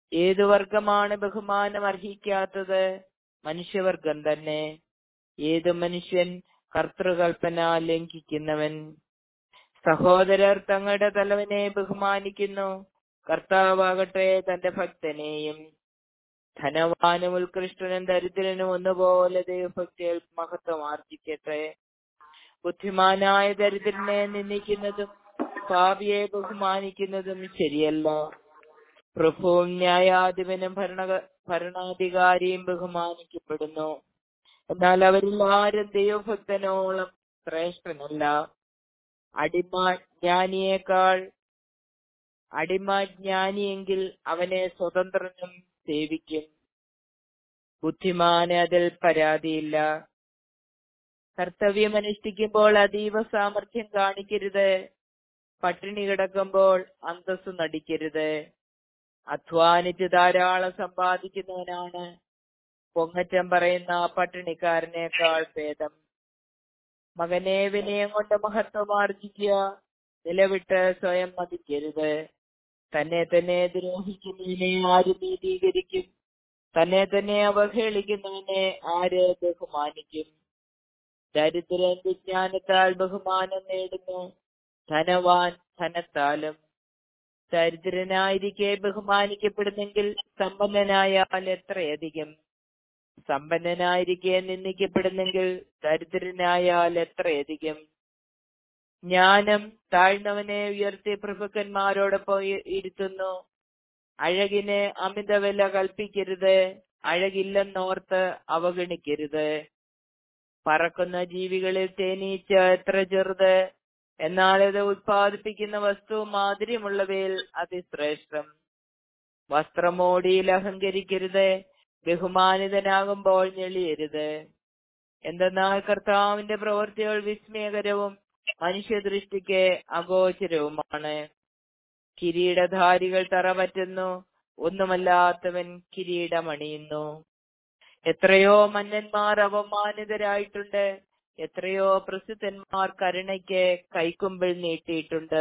ഏതു വർഗമാണ് ബഹുമാനം അർഹിക്കാത്തത് മനുഷ്യവർഗം തന്നെ ഏതു മനുഷ്യൻ കർത്തൃകൽപ്പന ലംഘിക്കുന്നവൻ സഹോദരർ തങ്ങളുടെ തലവനെ ബഹുമാനിക്കുന്നു കർത്താവാകട്ടെ തന്റെ ഭക്തനെയും ധനവാനും ഉത്കൃഷ്ടനും ദരിദ്രനും ഒന്നുപോലെ ദൈവഭക്തിയിൽ മഹത്വം ആർജിക്കട്ടെ ബുദ്ധിമാനായ ദരിദ്രനെ നിന്ദിക്കുന്നതും പാപിയെ ബഹുമാനിക്കുന്നതും ശരിയല്ല പ്രഭുവും ന്യായാധിപനും ഭരണ ഭരണാധികാരിയും ബഹുമാനിക്കപ്പെടുന്നു എന്നാൽ അവരിൽ ആരും ദൈവഭക്തനോളം ശ്രേഷ്ഠനല്ല അടിമ ജ്ഞാനിയേക്കാൾ അടിമ ജ്ഞാനിയെങ്കിൽ അവനെ സ്വതന്ത്രനും സേവിക്കും ബുദ്ധിമാന് അതിൽ പരാതിയില്ല കർത്തവ്യം അനുഷ്ഠിക്കുമ്പോൾ അതീവ സാമർഥ്യം കാണിക്കരുത് പട്ടിണി കിടക്കുമ്പോൾ അന്തസ് നടിക്കരുത് അധ്വാനിച്ച് ധാരാളം സമ്പാദിക്കുന്നവനാണ് പൊങ്ങച്ചം പറയുന്ന പട്ടിണിക്കാരനേക്കാൾ ഭേദം മകനെ വിനയം കൊണ്ട് മഹത്വം ആർജിക്കുക നിലവിട്ട് സ്വയം മതിക്കരുത് തന്നെ തന്നെ ദ്രോഹിക്കുന്നതിനെ ആര് നീതീകരിക്കും തന്നെ തന്നെ അവഹേളിക്കുന്നവനെ ആര് ബഹുമാനിക്കും ദരിദ്രൻ വിജ്ഞാനത്താൽ ബഹുമാനം നേടുന്നു ധനവാൻ ധനത്താലും ദരിദ്രനായിരിക്കെ ബഹുമാനിക്കപ്പെടുന്നെങ്കിൽ സമ്പന്നനായാൽ എത്രയധികം സമ്പന്നനായിരിക്കെ നിന്ദിക്കപ്പെടുന്നെങ്കിൽ ദരിദ്രനായാൽ എത്രയധികം ജ്ഞാനം താഴ്ന്നവനെ ഉയർത്തി പ്രഭുക്കന്മാരോടൊപ്പം ഇ- ഇരുത്തുന്നു അഴകിന് അമിത വില കൽപ്പിക്കരുത് അഴകില്ലെന്നോർത്ത് അവഗണിക്കരുത് പറക്കുന്ന ജീവികളിൽ തേനീച്ച എത്ര ചെറുത് എന്നാൽ ഇത് ഉത്പാദിപ്പിക്കുന്ന വസ്തു മാധുര്യമുള്ളവയിൽ അതിശ്രേഷ്ഠം വസ്ത്രമോടിയിൽ അഹങ്കരിക്കരുത് ബഹുമാനിതനാകുമ്പോൾ ഞെളിയരുത് എന്തെന്നാൽ കർത്താവിന്റെ പ്രവൃത്തികൾ വിസ്മയകരവും മനുഷ്യദൃഷ്ടിക്ക് അഗോചരവുമാണ് കിരീടധാരികൾ തറപറ്റുന്നു ഒന്നുമല്ലാത്തവൻ കിരീടമണിയുന്നു എത്രയോ മന്നന്മാർ അപമാനിതരായിട്ടുണ്ട് എത്രയോ പ്രസിദ്ധന്മാർ കരുണയ്ക്ക് കൈക്കുമ്പിൾ നീട്ടിയിട്ടുണ്ട്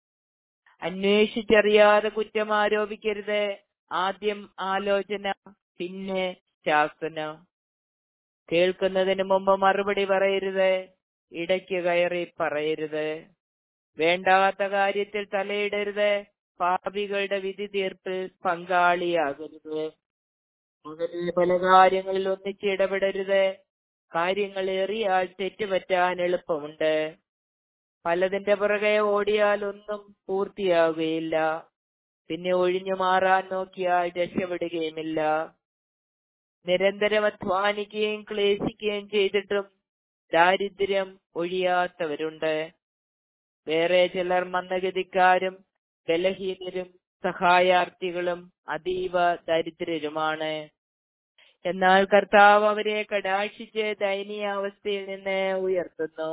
അന്വേഷിച്ചറിയാതെ കുറ്റം ആരോപിക്കരുത് ആദ്യം ആലോചന പിന്നെ ശാസന കേൾക്കുന്നതിന് മുമ്പ് മറുപടി പറയരുത് ഇടയ്ക്ക് കയറി പറയരുത് വേണ്ടാത്ത കാര്യത്തിൽ തലയിടരുത് പാപികളുടെ വിധി തീർപ്പിൽ പങ്കാളിയാകരുത് അങ്ങനെ പല കാര്യങ്ങളിൽ ഒന്നിച്ച് ഇടപെടരുത് കാര്യങ്ങൾ ഏറിയാൽ തെറ്റുപറ്റാൻ എളുപ്പമുണ്ട് പലതിന്റെ പുറകെ ഓടിയാൽ ഒന്നും പൂർത്തിയാവുകയില്ല പിന്നെ ഒഴിഞ്ഞു മാറാൻ നോക്കിയാൽ രക്ഷപ്പെടുകയുമില്ല നിരന്തരം അധ്വാനിക്കുകയും ക്ലേശിക്കുകയും ചെയ്തിട്ടും ദാരിദ്ര്യം ഒഴിയാത്തവരുണ്ട് വേറെ ചിലർ മന്ദഗതിക്കാരും ബലഹീനരും സഹായാർത്ഥികളും അതീവ ദരിദ്രരുമാണ് എന്നാൽ കർത്താവ് അവരെ കടാക്ഷിച്ച് ദയനീയാവസ്ഥയിൽ നിന്ന് ഉയർത്തുന്നു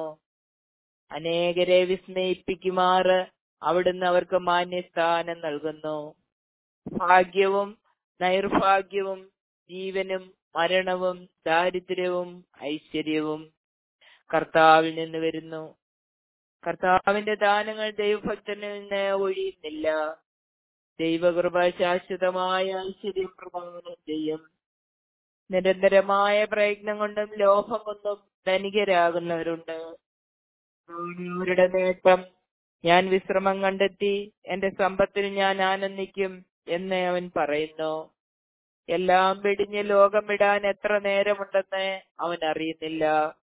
അനേകരെ വിസ്മയിപ്പിക്കുമാറ് അവിടുന്ന് അവർക്ക് മാന്യസ്ഥാനം നൽകുന്നു ഭാഗ്യവും നൈർഭാഗ്യവും ജീവനും മരണവും ദാരിദ്ര്യവും ഐശ്വര്യവും കർത്താവിൽ നിന്ന് വരുന്നു കർത്താവിന്റെ ദാനങ്ങൾ ദൈവഭക്തനിൽ നിന്ന് ഒഴിയുന്നില്ല ദൈവകൃപ ശാശ്വതമായ ഐശ്വര്യം പ്രദാനം ചെയ്യും നിരന്തരമായ പ്രയത്നം കൊണ്ടും ലോഭം കൊണ്ടും ധനികരാകുന്നവരുണ്ട് അവരുടെ നേട്ടം ഞാൻ വിശ്രമം കണ്ടെത്തി എന്റെ സമ്പത്തിൽ ഞാൻ ആനന്ദിക്കും എന്ന് അവൻ പറയുന്നു എല്ലാം വെടിഞ്ഞ് ലോകം വിടാൻ എത്ര നേരമുണ്ടെന്ന് അവൻ അറിയുന്നില്ല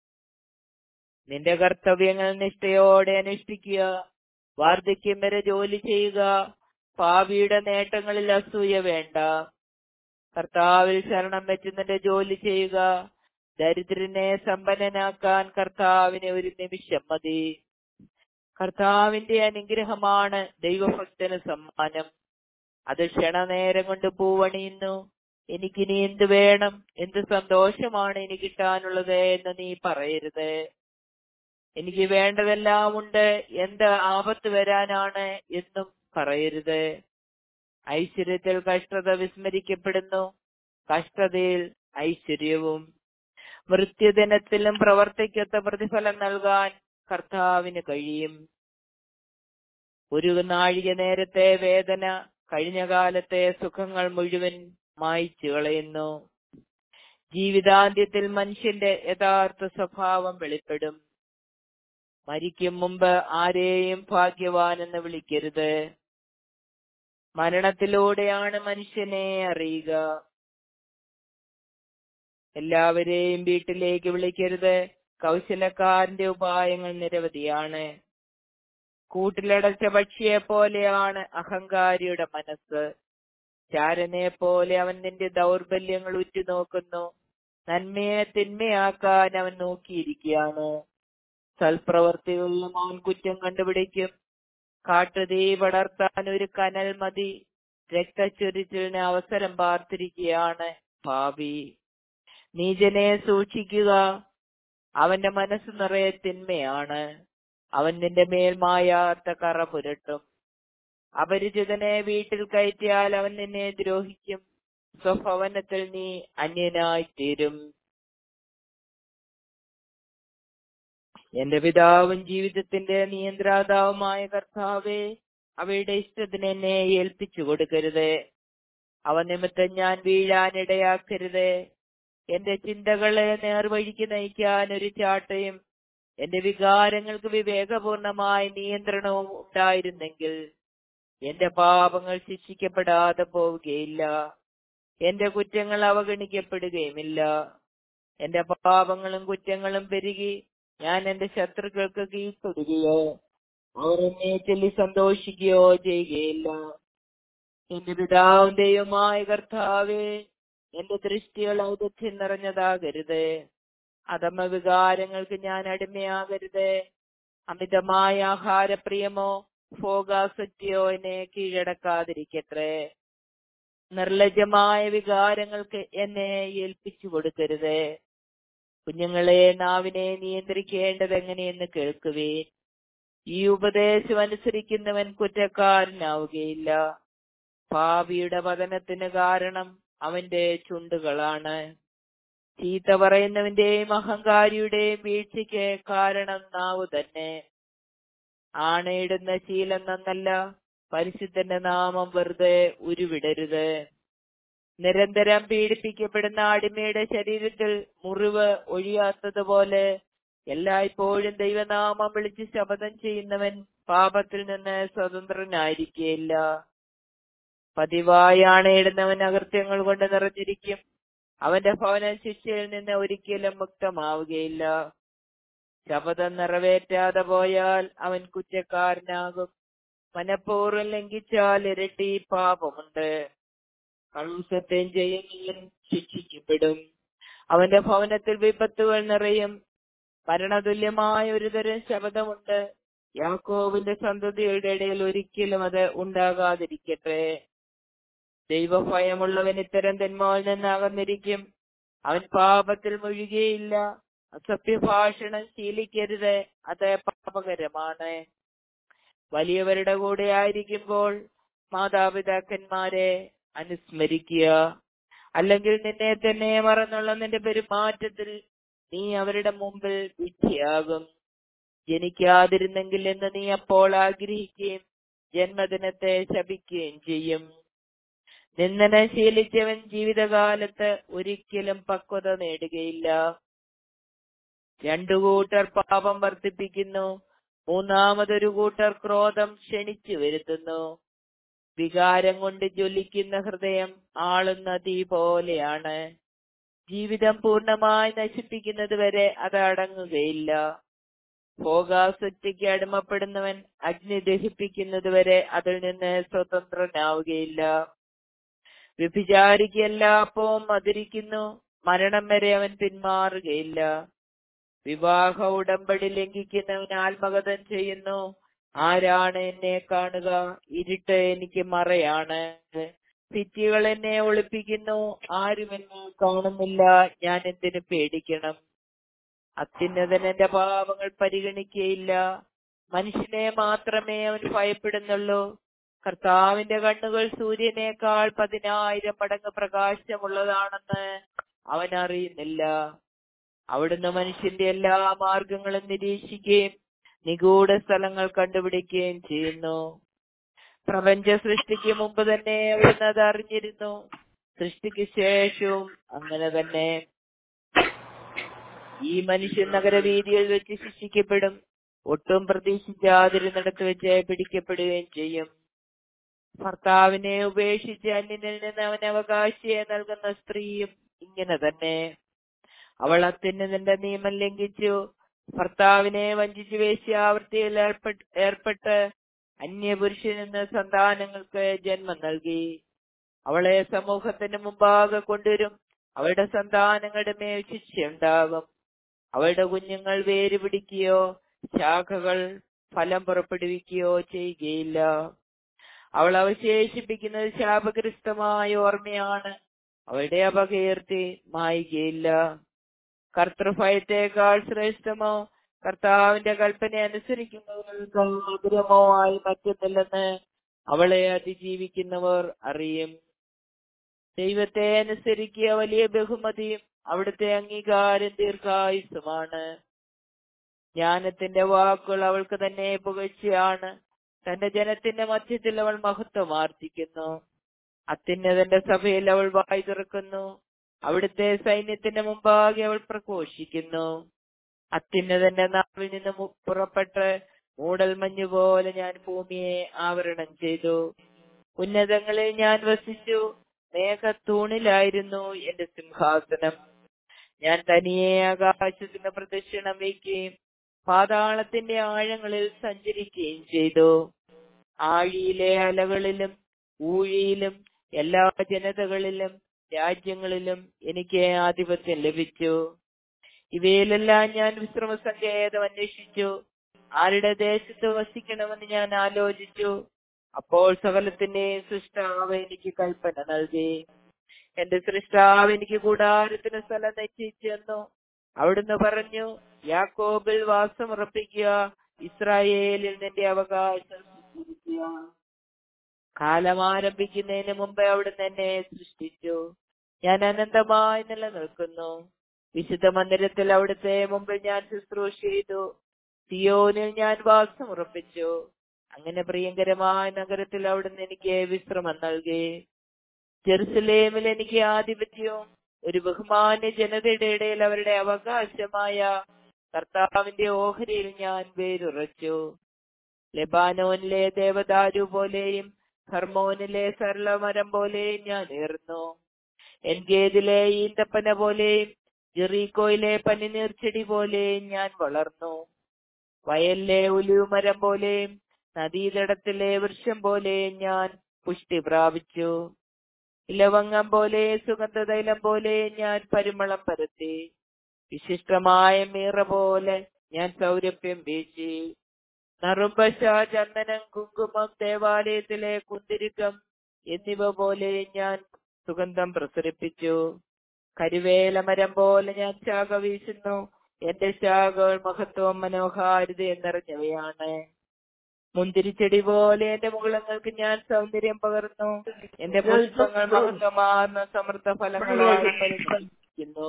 നിന്റെ കർത്തവ്യങ്ങൾ നിഷ്ഠയോടെ അനുഷ്ഠിക്കുക വാർദ്ധക്യം വരെ ജോലി ചെയ്യുക പാവിയുടെ നേട്ടങ്ങളിൽ അസൂയ വേണ്ട കർത്താവിൽ ശരണം വെച്ച് നിന്റെ ജോലി ചെയ്യുക ദരിദ്രനെ സമ്പന്നനാക്കാൻ കർത്താവിന് ഒരു നിമിഷം മതി കർത്താവിന്റെ അനുഗ്രഹമാണ് ദൈവഭക്തന് സമ്മാനം അത് ക്ഷണനേരം കൊണ്ട് പൂവണിയുന്നു എനിക്കിനി എന്ത് വേണം എന്ത് സന്തോഷമാണ് എനിക്ക് കിട്ടാനുള്ളത് എന്ന് നീ പറയരുത് എനിക്ക് വേണ്ടതെല്ലാം ഉണ്ട് എന്ത് ആപത്ത് വരാനാണ് എന്നും പറയരുത് ഐശ്വര്യത്തിൽ കഷ്ടത വിസ്മരിക്കപ്പെടുന്നു കഷ്ടതയിൽ ഐശ്വര്യവും മൃത്യുദിനത്തിലും പ്രവർത്തിക്കത്ത പ്രതിഫലം നൽകാൻ കർത്താവിന് കഴിയും ഒരു നാഴിക നേരത്തെ വേദന കഴിഞ്ഞ കാലത്തെ സുഖങ്ങൾ മുഴുവൻ മായ്ച്ചു കളയുന്നു ജീവിതാന്ത്യത്തിൽ മനുഷ്യന്റെ യഥാർത്ഥ സ്വഭാവം വെളിപ്പെടും മരിക്കും മുമ്പ് ആരെയും ഭാഗ്യവാൻ എന്ന് വിളിക്കരുത് മരണത്തിലൂടെയാണ് മനുഷ്യനെ അറിയുക എല്ലാവരെയും വീട്ടിലേക്ക് വിളിക്കരുത് കൗശലക്കാരന്റെ ഉപായങ്ങൾ നിരവധിയാണ് കൂട്ടിലടച്ച പക്ഷിയെ പോലെയാണ് അഹങ്കാരിയുടെ മനസ്സ് ചാരനെ പോലെ അവൻ നിന്റെ ദൗർബല്യങ്ങൾ ഉറ്റുനോക്കുന്നു നന്മയെ തിന്മയാക്കാൻ അവൻ നോക്കിയിരിക്കുകയാണ് സൽപ്രവർത്തികളിലും അവൻ കുറ്റം കണ്ടുപിടിക്കും കാട്ടുതീ പടർത്താൻ ഒരു കനൽ മതി രക്തച്ചൊരിച്ചിലിന് അവസരം പാർത്തിരിക്കുകയാണ് ഭാവി നീചനെ സൂക്ഷിക്കുക അവന്റെ മനസ്സ് നിറയെ തിന്മയാണ് അവൻ നിന്റെ മേൽ മായാത്ത കറ പുരട്ടും അപരിചിതനെ വീട്ടിൽ കയറ്റിയാൽ അവൻ നിന്നെ ദ്രോഹിക്കും സ്വഭവനത്തിൽ നീ അന്യനായി തീരും എന്റെ പിതാവും ജീവിതത്തിന്റെ നിയന്ത്രാതാവുമായ കർത്താവേ അവയുടെ ഇഷ്ടത്തിന് എന്നെ ഏൽപ്പിച്ചു കൊടുക്കരുത് അവ നിമിത്തം ഞാൻ വീഴാനിടയാക്കരുത് എന്റെ ചിന്തകളെ നേർവഴിക്ക് നയിക്കാൻ ഒരു ചാട്ടയും എന്റെ വികാരങ്ങൾക്ക് വിവേകപൂർണമായ നിയന്ത്രണവും ഉണ്ടായിരുന്നെങ്കിൽ എന്റെ പാപങ്ങൾ ശിക്ഷിക്കപ്പെടാതെ പോവുകയില്ല എന്റെ കുറ്റങ്ങൾ അവഗണിക്കപ്പെടുകയുമില്ല എന്റെ പാപങ്ങളും കുറ്റങ്ങളും പെരുകി ഞാൻ എന്റെ ശത്രുക്കൾക്ക് കീഴ്പ്പെടുകയോ അവർ എന്നെ ചൊല്ലി സന്തോഷിക്കുകയോ ചെയ്യുകയില്ല എന്റെ പിതാവും ദൈവമായ കർത്താവേ എന്റെ ദൃഷ്ടികൾ ഔദധ്യം നിറഞ്ഞതാകരുത് അധമ വികാരങ്ങൾക്ക് ഞാൻ അടിമയാകരുത് അമിതമായ ആഹാരപ്രിയമോ ഭോഗാസക്തിയോ എന്നെ കീഴടക്കാതിരിക്കട്ടെ നിർലജ്ജമായ വികാരങ്ങൾക്ക് എന്നെ ഏൽപ്പിച്ചു കൊടുക്കരുത് കുഞ്ഞുങ്ങളെ നാവിനെ നിയന്ത്രിക്കേണ്ടത് എങ്ങനെയെന്ന് കേൾക്കുവേൻ ഈ ഉപദേശം അനുസരിക്കുന്നവൻ കുറ്റക്കാരനാവുകയില്ല ഭാവിയുടെ പതനത്തിന് കാരണം അവന്റെ ചുണ്ടുകളാണ് ചീത്ത പറയുന്നവന്റെയും അഹങ്കാരിയുടെയും വീഴ്ചയ്ക്ക് കാരണം നാവ് തന്നെ ആണയിടുന്ന ശീലം നന്നല്ല പരിശുദ്ധന്റെ നാമം വെറുതെ ഉരുവിടരുത് നിരന്തരം പീഡിപ്പിക്കപ്പെടുന്ന അടിമയുടെ ശരീരത്തിൽ മുറിവ് ഒഴിയാത്തതുപോലെ എല്ലായ്പ്പോഴും ദൈവനാമം വിളിച്ച് ശപഥം ചെയ്യുന്നവൻ പാപത്തിൽ നിന്ന് സ്വതന്ത്രനായിരിക്കുകയില്ല പതിവായി ആണയിടുന്നവൻ അകൃത്യങ്ങൾ കൊണ്ട് നിറഞ്ഞിരിക്കും അവന്റെ ഭവനം ശിക്ഷയിൽ നിന്ന് ഒരിക്കലും മുക്തമാവുകയില്ല ശപഥം നിറവേറ്റാതെ പോയാൽ അവൻ കുറ്റക്കാരനാകും മനഃപൂർവ്വം ലംഘിച്ചാൽ ഇരട്ടി പാപമുണ്ട് കള്ളസത്യം ചെയ്യുന്നവൻ ശിക്ഷിക്കപ്പെടും അവന്റെ ഭവനത്തിൽ വിപത്തുകൾ നിറയും മരണതുല്യമായ ഒരു തരം ശബ്ദമുണ്ട് യാക്കോവിന്റെ സന്തതിയുടെ ഇടയിൽ ഒരിക്കലും അത് ഉണ്ടാകാതിരിക്കട്ടെ ദൈവഭയമുള്ളവൻ ഇത്തരം തെന്മകളിൽ നിന്ന് അകന്നിരിക്കും അവൻ പാപത്തിൽ മുഴുകിയില്ല അസഭ്യഭാഷണം ശീലിക്കരുത് അത് പാപകരമാണ് വലിയവരുടെ കൂടെ ആയിരിക്കുമ്പോൾ മാതാപിതാക്കന്മാരെ അനുസ്മരിക്കുക അല്ലെങ്കിൽ നിന്നെ തന്നെ മറന്നുള്ള നിന്റെ പെരുമാറ്റത്തിൽ നീ അവരുടെ മുമ്പിൽ വിധിയാകും ജനിക്കാതിരുന്നെങ്കിൽ എന്ന് നീ അപ്പോൾ ആഗ്രഹിക്കുകയും ജന്മദിനത്തെ ശപിക്കുകയും ചെയ്യും നിന്ദന ശീലിച്ചവൻ ജീവിതകാലത്ത് ഒരിക്കലും പക്വത നേടുകയില്ല രണ്ടു കൂട്ടർ പാപം വർദ്ധിപ്പിക്കുന്നു മൂന്നാമതൊരു കൂട്ടർ ക്രോധം ക്ഷണിച്ചു വരുത്തുന്നു വികാരം കൊണ്ട് ജ്വലിക്കുന്ന ഹൃദയം ആളുന്ന തീ പോലെയാണ് ജീവിതം പൂർണ്ണമായി നശിപ്പിക്കുന്നത് വരെ അത് അടങ്ങുകയില്ല ഭോഗാസക്തിക്ക് അടിമപ്പെടുന്നവൻ അഗ്നി ദഹിപ്പിക്കുന്നത് വരെ അതിൽ നിന്ന് സ്വതന്ത്രനാവുകയില്ല വ്യഭിചാരിക്ക് എല്ലാ അപ്പവും മധുരിക്കുന്നു മരണം വരെ അവൻ പിന്മാറുകയില്ല വിവാഹ ഉടമ്പടി ലംഘിക്കുന്നവൻ ആത്മകഥം ചെയ്യുന്നു ആരാണ് എന്നെ കാണുക ഇരുട്ട് എനിക്ക് മറയാണ് ഭിത്തികൾ എന്നെ ഒളിപ്പിക്കുന്നു ആരും എന്നെ കാണുന്നില്ല ഞാൻ എന്തിനു പേടിക്കണം അത്യുന്നതൻ എന്റെ പാപങ്ങൾ പരിഗണിക്കുകയില്ല മനുഷ്യനെ മാത്രമേ അവൻ ഭയപ്പെടുന്നുള്ളൂ കർത്താവിന്റെ കണ്ണുകൾ സൂര്യനേക്കാൾ പതിനായിരം മടങ്ങ് പ്രകാശമുള്ളതാണെന്ന് അവൻ അറിയുന്നില്ല അവിടുന്ന് മനുഷ്യന്റെ എല്ലാ മാർഗങ്ങളും നിരീക്ഷിക്കുകയും നിഗൂഢ സ്ഥലങ്ങൾ കണ്ടുപിടിക്കുകയും ചെയ്യുന്നു പ്രപഞ്ച സൃഷ്ടിക്ക് മുമ്പ് തന്നെ അവിടുന്ന് അത് അറിഞ്ഞിരുന്നു സൃഷ്ടിക്ക് ശേഷവും അങ്ങനെ തന്നെ ഈ മനുഷ്യൻ നഗരവീതിയിൽ വെച്ച് ശിക്ഷിക്കപ്പെടും ഒട്ടും പ്രതീക്ഷിക്കാതിരുന്നിടത്ത് വെച്ച് പിടിക്കപ്പെടുകയും ചെയ്യും ഭർത്താവിനെ ഉപേക്ഷിച്ച് അന്യനിൽ നിന്ന് അവൻ അവകാശിയെ നൽകുന്ന സ്ത്രീയും ഇങ്ങനെ തന്നെ അവൾ അത്യുന്നതിന്റെ നിയമം ലംഘിച്ചു ഭർത്താവിനെ വഞ്ചിച്ചു വേശ്യാവൃത്തിയിൽ ഏർപ്പെട്ട് ഏർപ്പെട്ട് അന്യപുരുഷനെന്ന് സന്താനങ്ങൾക്ക് ജന്മം നൽകി അവളെ സമൂഹത്തിന് മുമ്പാകെ കൊണ്ടുവരും അവളുടെ സന്താനങ്ങളുടെ മേൽ ശിക്ഷയുണ്ടാകും അവളുടെ കുഞ്ഞുങ്ങൾ വേര് പിടിക്കുകയോ ശാഖകൾ ഫലം പുറപ്പെടുവിക്കുകയോ ചെയ്യുകയില്ല അവൾ അവശേഷിപ്പിക്കുന്നത് ശാപഗ്രസ്തമായ ഓർമ്മയാണ് അവളുടെ അപകീർത്തി മായുകയില്ല കർത്തൃഭയത്തേക്കാൾ ശ്രേഷ്ഠമോ കർത്താവിന്റെ കൽപ്പന അനുസരിക്കുന്നതിനേക്കാൾ മധുരമോ ആയി മറ്റൊന്നില്ലെന്ന് അവളെ അതിജീവിക്കുന്നവർ അറിയും ദൈവത്തെ അനുസരിക്കുക വലിയ ബഹുമതിയും അവിടുത്തെ അംഗീകാരം ദീർഘായുസുമാണ് ജ്ഞാനത്തിന്റെ വാക്കുകൾ അവൾക്ക് തന്നെ പുകഴ്ചയാണ് തന്റെ ജനത്തിന്റെ മധ്യത്തിൽ അവൾ മഹത്വം ആർജിക്കുന്നു അത്യുന്നതന്റെ സഭയിൽ അവൾ വായി തുറക്കുന്നു അവിടുത്തെ സൈന്യത്തിന്റെ മുമ്പാകെ അവൾ പ്രഘോഷിക്കുന്നു അത്യുന്നതന്റെ നാവിൽ നിന്ന് മു- പുറപ്പെട്ട് മൂടൽ മഞ്ഞു പോലെ ഞാൻ ഭൂമിയെ ആവരണം ചെയ്തു ഉന്നതങ്ങളിൽ ഞാൻ വസിച്ചു മേഘത്തൂണിലായിരുന്നു എന്റെ സിംഹാസനം ഞാൻ തനിയെ ആകാശത്തിന് പ്രദക്ഷിണം വയ്ക്കുകയും പാതാളത്തിന്റെ ആഴങ്ങളിൽ സഞ്ചരിക്കുകയും ചെയ്തു ആഴിയിലെ അലകളിലും ഊഴിയിലും എല്ലാ ജനതകളിലും രാജ്യങ്ങളിലും എനിക്ക് ആധിപത്യം ലഭിച്ചു ഇവയിലെല്ലാം ഞാൻ വിശ്രമ സങ്കേതം അന്വേഷിച്ചു ആരുടെ ദേശത്ത് വസിക്കണമെന്ന് ഞാൻ ആലോചിച്ചു അപ്പോൾ സകലത്തിന്റെയും സൃഷ്ടാവ് എനിക്ക് കൽപ്പന നൽകി എന്റെ സൃഷ്ടാവ് എനിക്ക് കൂടാരത്തിന് സ്ഥലം നിശ്ചയിച്ചു തന്നു അവിടുന്ന് പറഞ്ഞു യാക്കോബിൽ വാസമുറപ്പിക്കുക ഇസ്രായേലിൽ നിന്റെ അവകാശം സ്വീകരിക്കുക കാലം ആരംഭിക്കുന്നതിന് മുമ്പേ അവിടുന്ന് എന്നെ സൃഷ്ടിച്ചു ഞാൻ അനന്തമായി നിലനിൽക്കുന്നു വിശുദ്ധ മന്ദിരത്തിൽ അവിടുത്തെ മുമ്പിൽ ഞാൻ ശുശ്രൂഷ ചെയ്തു സിയോനിൽ ഞാൻ വാസം ഉറപ്പിച്ചു അങ്ങനെ പ്രിയങ്കരമായ നഗരത്തിൽ അവിടുന്ന് എനിക്ക് വിശ്രമം നൽകി ജെറുസലേമിൽ എനിക്ക് ആധിപത്യവും ഒരു ബഹുമാന്യ ജനതയുടെ ഇടയിൽ അവരുടെ അവകാശമായ കർത്താവിന്റെ ഓഹരിയിൽ ഞാൻ വേരുറച്ചു ലെബാനോനിലെ ദേവദാരു പോലെയും ഹർമോനിലെ സരളമരം പോലെയും ഞാൻ ഉയർന്നു എൻഗേദിലെ ഈന്തപ്പന പോലെയും ജെറീക്കോയിലെ പനിനീർച്ചെടി പോലെയും ഞാൻ വളർന്നു വയലിലെ ഒലിവുമരം പോലെയും നദീതടത്തിലെ വൃക്ഷം പോലെയും ഞാൻ പുഷ്ടി പ്രാപിച്ചു ഇലവങ്ങം പോലെ സുഗന്ധതൈലം പോലെ ഞാൻ പരിമളം പരത്തി വിശിഷ്ടമായ മീറ പോലെ ഞാൻ സൗരഭ്യം വീശി നറുമ്പശ ചന്ദനം കുങ്കുമം ദേവാലയത്തിലെ കുന്തിരിക്കം എന്നിവ പോലെ ഞാൻ സുഗന്ധം പ്രസരിപ്പിച്ചു കരിവേലമരം പോലെ ഞാൻ ശാഖ വീശുന്നു എന്റെ ശാഖകൾ മഹത്വം മനോഹാരിത എന്നറിഞ്ഞവയാണ് മുന്തിരിച്ചെടി പോലെ എന്റെ മുകളങ്ങൾക്ക് ഞാൻ സൗന്ദര്യം പകർന്നു എന്റെ പുഷ്പങ്ങൾ മഹത്വമാർന്ന സമൃദ്ധ ഫലങ്ങളായി പരിപാലിക്കുന്നു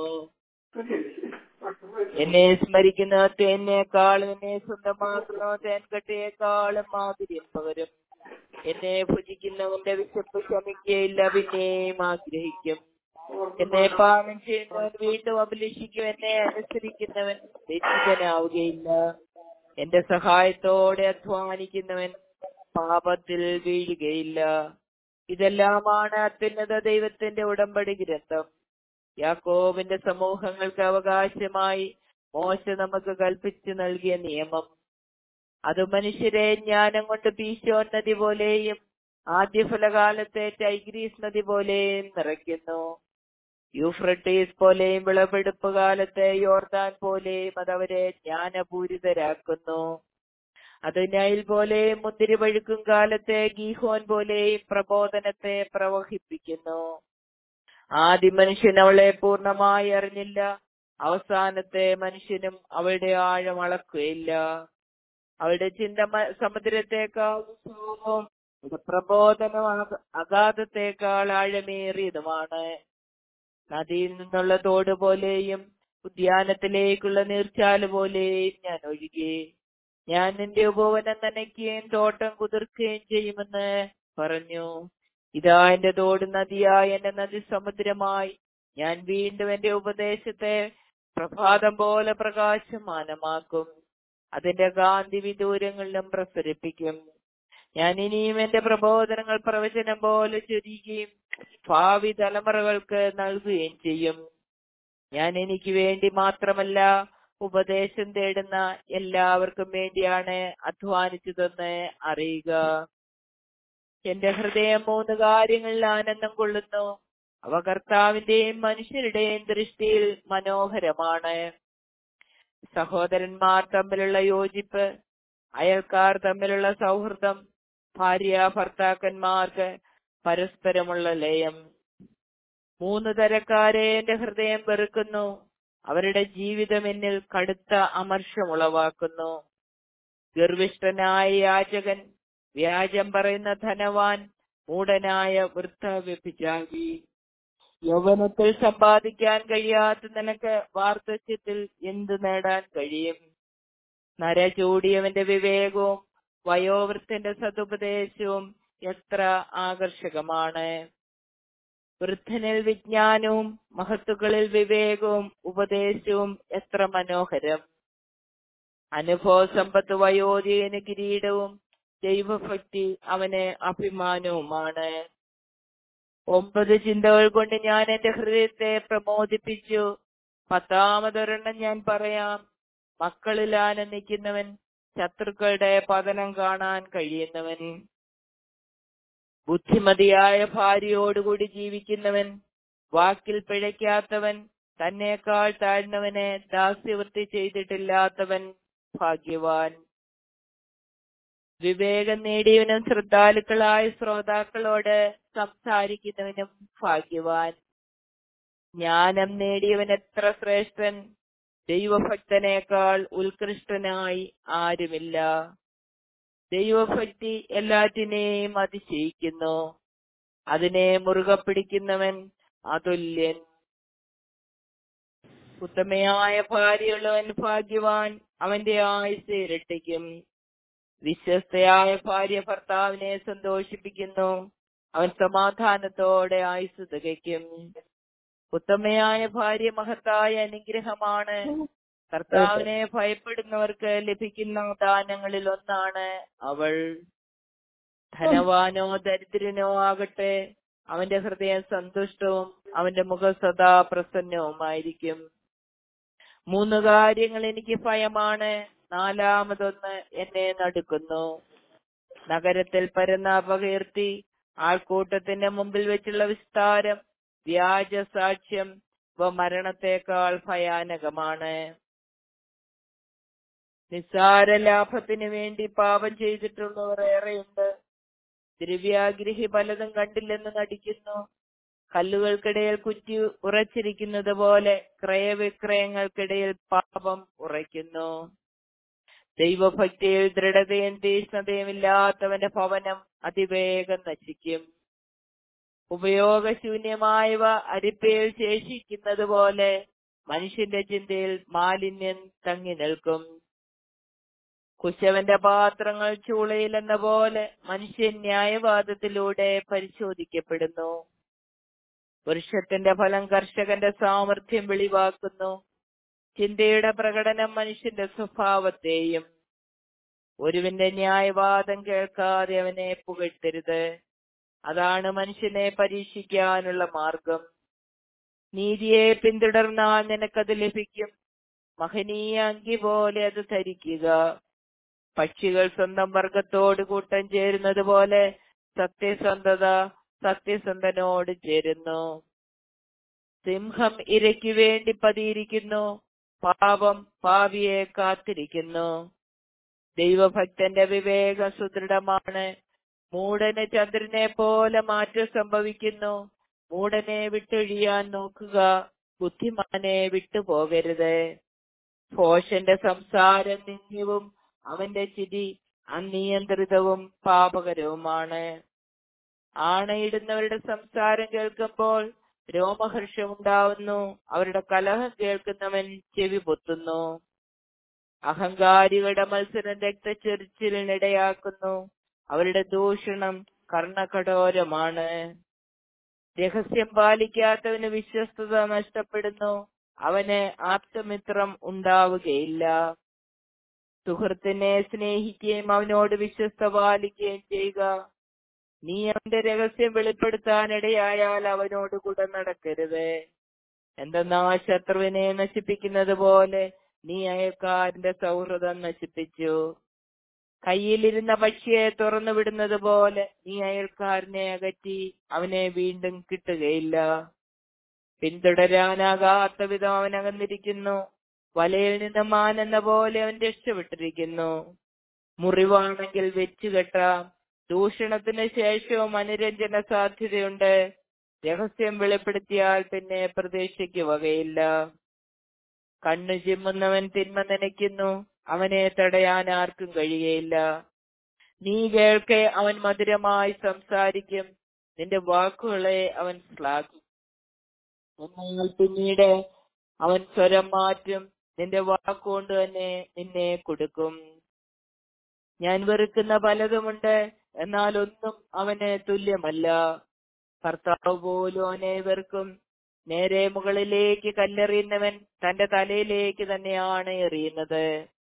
എന്നെ സ്മരിക്കുന്ന തേനേക്കാളും എന്നെ സ്വന്തമാക്കുന്ന തേൻകട്ടയേക്കാളും മാധുര്യം പകരും എന്നെ ഭുജിക്കുന്നവന്റെ വിശപ്പ് ശമിക്കുകയില്ല പിന്നെയും ആഗ്രഹിക്കും എന്നെ പാനം ചെയ്യുന്നവൻ വീണ്ടും അഭിലഷിക്കും എന്നെ അനുസരിക്കുന്നവൻ വ്യക്തിതനാവുകയില്ല എന്റെ സഹായത്തോടെ അധ്വാനിക്കുന്നവൻ പാപത്തിൽ വീഴുകയില്ല ഇതെല്ലാമാണ് അത്യുന്നത ദൈവത്തിന്റെ ഉടമ്പടി ഗ്രന്ഥം യാക്കോബിന്റെ സമൂഹങ്ങൾക്ക് അവകാശമായി മോശ നമുക്ക് കൽപ്പിച്ചു നൽകിയ നിയമം അത് മനുഷ്യരെ ജ്ഞാനം കൊണ്ട് പീശോൻ നദി പോലെയും ആദ്യഫലകാലത്തെ ടൈഗ്രീസ് നദി പോലെയും നിറയ്ക്കുന്നു യൂഫ്രട്ടീസ് പോലെയും വിളവെടുപ്പ് കാലത്തെ യോർദാൻ പോലെയും അതവരെ ജ്ഞാനപൂരിതരാക്കുന്നു അത് നൈൽ പോലെയും മുന്തിരി പഴുക്കും കാലത്തെ ഗീഹോൻ പോലെയും പ്രബോധനത്തെ പ്രവഹിപ്പിക്കുന്നു ആദ്യ മനുഷ്യൻ അവളെ പൂർണ്ണമായി അറിഞ്ഞില്ല അവസാനത്തെ മനുഷ്യനും അവളുടെ ആഴം അളക്കുകയില്ല അവളുടെ ചിന്ത മ- സമുദ്രത്തെക്കാൾ വിശാലവും അവളുടെ പ്രബോധനം അഗ- അഗാധത്തെക്കാൾ ആഴമേറിയതുമാണ് നദിയിൽ നിന്നുള്ള തോട് പോലെയും ഉദ്യാനത്തിലേക്കുള്ള നീർച്ചാല് പോലെയും ഞാൻ ഒഴുകി ഞാൻ നിന്റെ ഉപവനം നനയ്ക്കുകയും തോട്ടം കുതിർക്കുകയും ചെയ്യുമെന്ന് പറഞ്ഞു ഇതാ എന്റെ തോട് നദിയായി എന്റെ നദി സമുദ്രമായി ഞാൻ വീണ്ടും എന്റെ ഉപദേശത്തെ പ്രഭാതം പോലെ പ്രകാശമാനമാക്കും അതിന്റെ കാന്തി വിദൂരങ്ങളിലും പ്രസരിപ്പിക്കും ഞാൻ ഇനിയും എന്റെ പ്രബോധനങ്ങൾ പ്രവചനം പോലെ ചൊരിയുകയും ഭാവി തലമുറകൾക്ക് നൽകുകയും ചെയ്യും ഞാൻ എനിക്ക് വേണ്ടി മാത്രമല്ല ഉപദേശം തേടുന്ന എല്ലാവർക്കും വേണ്ടിയാണ് അധ്വാനിച്ചതെന്ന് അറിയുക എന്റെ ഹൃദയം മൂന്ന് കാര്യങ്ങളിൽ ആനന്ദം കൊള്ളുന്നു അവ കർത്താവിന്റെയും മനുഷ്യരുടെയും ദൃഷ്ടിയിൽ മനോഹരമാണ് സഹോദരന്മാർ തമ്മിലുള്ള യോജിപ്പ് അയൽക്കാർ തമ്മിലുള്ള സൗഹൃദം ഭാര്യ ഭർത്താക്കന്മാർക്ക് പരസ്പരമുള്ള ലയം മൂന്ന് തരക്കാരെ എന്റെ ഹൃദയം വെറുക്കുന്നു അവരുടെ ജീവിതം എന്നിൽ കടുത്ത അമർഷമുളവാക്കുന്നു ഗർവിഷ്ഠനായ യാചകൻ വ്യാജം പറയുന്ന ധനവാൻ മൂടനായ വൃദ്ധ വ്യഭിചാരി യൗവനത്തിൽ സമ്പാദിക്കാൻ കഴിയാത്ത നിനക്ക് വാർദ്ധക്യത്തിൽ എന്തു നേടാൻ കഴിയും നര ചൂടിയവന്റെ വിവേകവും വയോവൃത്തിന്റെ സതുപദേശവും എത്ര ആകർഷകമാണ് വൃദ്ധനിൽ വിജ്ഞാനവും മഹത്തുക്കളിൽ വിവേകവും ഉപദേശവും എത്ര മനോഹരം അനുഭവ സമ്പത്ത് വയോധികന് കിരീടവും ദൈവഭക്തി അവന് അഭിമാനവുമാണ് ഒമ്പത് ചിന്തകൾ കൊണ്ട് ഞാൻ എന്റെ ഹൃദയത്തെ പ്രമോദിപ്പിച്ചു പത്താമതൊരെണ്ണം ഞാൻ പറയാം മക്കളിൽ ആനന്ദിക്കുന്നവൻ ശത്രുക്കളുടെ പതനം കാണാൻ കഴിയുന്നവൻ ബുദ്ധിമതിയായ ഭാര്യയോടുകൂടി ജീവിക്കുന്നവൻ വാക്കിൽ പിഴയ്ക്കാത്തവൻ തന്നേക്കാൾ താഴ്ന്നവനെ ദാസ്യവൃത്തി ചെയ്തിട്ടില്ലാത്തവൻ ഭാഗ്യവാൻ വിവേകം നേടിയവനും ശ്രദ്ധാലുക്കളായ ശ്രോതാക്കളോട് സംസാരിക്കുന്നവനും ഭാഗ്യവാൻ ജ്ഞാനം നേടിയവൻ എത്ര ശ്രേഷ്ഠൻ ദൈവഭക്തനേക്കാൾ ഉത്കൃഷ്ടനായി ആരുമില്ല ദൈവഭക്തി എല്ലാറ്റിനെയും അതിശയിക്കുന്നു അതിനെ മുറുകെ പിടിക്കുന്നവൻ അതുല്യൻ ഉത്തമയായ ഭാര്യയുള്ളവൻ ഭാഗ്യവാൻ അവന്റെ ആയുസ് ഇരട്ടിക്കും വിശ്വസ്തയായ ഭാര്യ ഭർത്താവിനെ സന്തോഷിപ്പിക്കുന്നു അവൻ സമാധാനത്തോടെ ആയുസ് തികയ്ക്കും ഉത്തമയായ ഭാര്യ മഹത്തായ അനുഗ്രഹമാണ് കർത്താവിനെ ഭയപ്പെടുന്നവർക്ക് ലഭിക്കുന്ന ദാനങ്ങളിൽ ഒന്നാണ് അവൾ ധനവാനോ ദരിദ്രനോ ആകട്ടെ അവന്റെ ഹൃദയം സന്തുഷ്ടവും അവന്റെ മുഖം സദാ പ്രസന്നവുമായിരിക്കും മൂന്ന് കാര്യങ്ങൾ എനിക്ക് ഭയമാണ് നാലാമതൊന്ന് എന്നെ നടുക്കുന്നു നഗരത്തിൽ പരന്ന അപകീർത്തി ആൾക്കൂട്ടത്തിന്റെ മുമ്പിൽ വെച്ചുള്ള വിസ്താരം വ്യാജ സാക്ഷ്യം ഇവ മരണത്തെക്കാൾ ഭയാനകമാണ് നിസ്സാര ലാഭത്തിന് വേണ്ടി പാപം ചെയ്തിട്ടുള്ളവർ ഏറെയുണ്ട് ദ്രവ്യാഗ്രഹി പലതും കണ്ടില്ലെന്ന് നടിക്കുന്നു കല്ലുകൾക്കിടയിൽ കുറ്റി ഉറച്ചിരിക്കുന്നത് പോലെ ക്രയവിക്രയങ്ങൾക്കിടയിൽ പാപം ഉറയ്ക്കുന്നു ദൈവഭക്തിയിൽ ദൃഢതയും തീഷ്ണതയും ഇല്ലാത്തവന്റെ ഭവനം അതിവേഗം നശിക്കും ഉപയോഗശൂന്യമായവ അരിപ്പയിൽ ശേഷിക്കുന്നത് പോലെ മനുഷ്യന്റെ ചിന്തയിൽ മാലിന്യം തങ്ങി നിൽക്കും കുശവന്റെ പാത്രങ്ങൾ ചൂളയിലെന്ന പോലെ മനുഷ്യൻ ന്യായവാദത്തിലൂടെ പരിശോധിക്കപ്പെടുന്നു വൃക്ഷത്തിന്റെ ഫലം കർഷകന്റെ സാമർഥ്യം വെളിവാക്കുന്നു ചിന്തയുടെ പ്രകടനം മനുഷ്യന്റെ സ്വഭാവത്തെയും ഒരുവിന്റെ ന്യായവാദം കേൾക്കാതെ അവനെ പുകഴ്ത്തരുത് അതാണ് മനുഷ്യനെ പരീക്ഷിക്കാനുള്ള മാർഗം നീതിയെ പിന്തുടർന്നാൽ നിനക്കത് ലഭിക്കും മഹനീയ അങ്കി പോലെ അത് ധരിക്കുക പക്ഷികൾ സ്വന്തം വർഗത്തോട് കൂട്ടം ചേരുന്നത് പോലെ സത്യസന്ധത സത്യസന്ധനോട് ചേരുന്നു സിംഹം ഇരയ്ക്കു വേണ്ടി പതിയിരിക്കുന്നു പാപം പാവിയെ കാത്തിരിക്കുന്നു ദൈവഭക്തന്റെ വിവേകം സുദൃഢമാണ് മൂടന് ചന്ദ്രനെ പോലെ മാറ്റം സംഭവിക്കുന്നു മൂടനെ വിട്ടൊഴിയാൻ നോക്കുക ബുദ്ധിമാനെ വിട്ടുപോകരുത് ഭോഷന്റെ സംസാരം നിന്ദ്യവും അവന്റെ ചിരി അനിയന്ത്രിതവും പാപകരവുമാണ് ആണയിടുന്നവരുടെ സംസാരം കേൾക്കുമ്പോൾ രോമഹർഷം ഉണ്ടാവുന്നു അവരുടെ കലഹം കേൾക്കുന്നവൻ ചെവി പൊത്തുന്നു അഹങ്കാരികളുടെ മത്സരം രക്തച്ചൊരിച്ചിലിനിടയാക്കുന്നു അവരുടെ ദൂഷണം കർണകഠോരമാണ് രഹസ്യം പാലിക്കാത്തവന് വിശ്വസ്തത നഷ്ടപ്പെടുന്നു അവന് ആപ്തമിത്രം ഉണ്ടാവുകയില്ല സുഹൃത്തിനെ സ്നേഹിക്കുകയും അവനോട് വിശ്വസ്ത പാലിക്കുകയും ചെയ്യുക നീ അവന്റെ രഹസ്യം വെളിപ്പെടുത്താനിടയായാൽ അവനോട് കൂടെ നടക്കരുത് എന്തെന്നാ ശത്രുവിനെ നശിപ്പിക്കുന്നത് പോലെ നീ അയൽക്കാരന്റെ സൗഹൃദം നശിപ്പിച്ചു കയ്യിലിരുന്ന പക്ഷിയെ തുറന്നു വിടുന്നത് പോലെ നീ അയൽക്കാരനെ അകറ്റി അവനെ വീണ്ടും കിട്ടുകയില്ല പിന്തുടരാനാകാത്ത വിധം അവൻ അകന്നിരിക്കുന്നു വലയിൽ നിന്ന് മാൻ എന്ന പോലെ അവൻ രക്ഷപ്പെട്ടിരിക്കുന്നു മുറിവാണെങ്കിൽ വെച്ചുകെട്ടാം ദൂഷണത്തിന് ശേഷവും അനുരഞ്ജന സാധ്യതയുണ്ട് രഹസ്യം വെളിപ്പെടുത്തിയാൽ പിന്നെ പ്രതീക്ഷയ്ക്ക് വകയില്ല കണ്ണു ചിമ്മുന്നവൻ തിന്മ നനയ്ക്കുന്നു അവനെ തടയാൻ ആർക്കും കഴിയുകയില്ല നീ കേൾക്കെ അവൻ മധുരമായി സംസാരിക്കും നിന്റെ വാക്കുകളെ അവൻ ശ്ലാഘിക്കും എന്നാൽ പിന്നീട് അവൻ സ്വരം മാറ്റും നിന്റെ വാക്കുകൊണ്ട് തന്നെ നിന്നെ കൊടുക്കും ഞാൻ വെറുക്കുന്ന പലതുമുണ്ട് എന്നാൽ ഒന്നും അവന് തുല്യമല്ല ഭർത്താവ് പോലും അവനെ വെറുക്കും നേരെ മുകളിലേക്ക് കല്ലെറിയുന്നവൻ തന്റെ തലയിലേക്ക് തന്നെയാണ് എറിയുന്നത്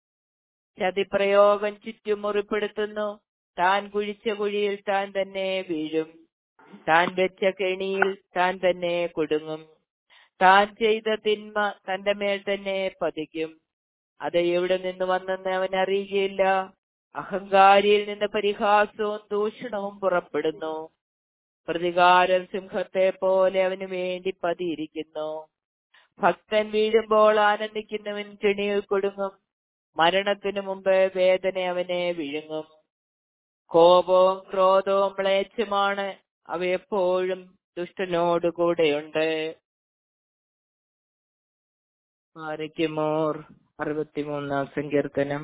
ചതിപ്രയോഗം ചുറ്റും മുറിപ്പെടുത്തുന്നു താൻ കുഴിച്ച കുഴിയിൽ താൻ തന്നെ വീഴും താൻ വെച്ച കെണിയിൽ താൻ തന്നെ കുടുങ്ങും താൻ ചെയ്ത തിന്മ തന്റെ മേൽ തന്നെ പതിക്കും അത് എവിടെ നിന്ന് വന്നെന്ന് അവൻ അറിയുകയില്ല അഹങ്കാരിയിൽ നിന്ന് പരിഹാസവും ദൂഷണവും പുറപ്പെടുന്നു പ്രതികാരം സിംഹത്തെ പോലെ അവന് വേണ്ടി പതിയിരിക്കുന്നു ഭക്തൻ വീഴുമ്പോൾ ആനന്ദിക്കുന്നവൻ കെണിയിൽ കൊടുങ്ങും മരണത്തിനു മുമ്പ് വേദന അവനെ വിഴുങ്ങും കോപവും ക്രോധവും മ്ലേച്ഛമാണ് അവ എപ്പോഴും ദുഷ്ടനോട് കൂടെയുണ്ട് ആരയ്ക്കുമോർ അറുപത്തിമൂന്നാം സങ്കീർത്തനം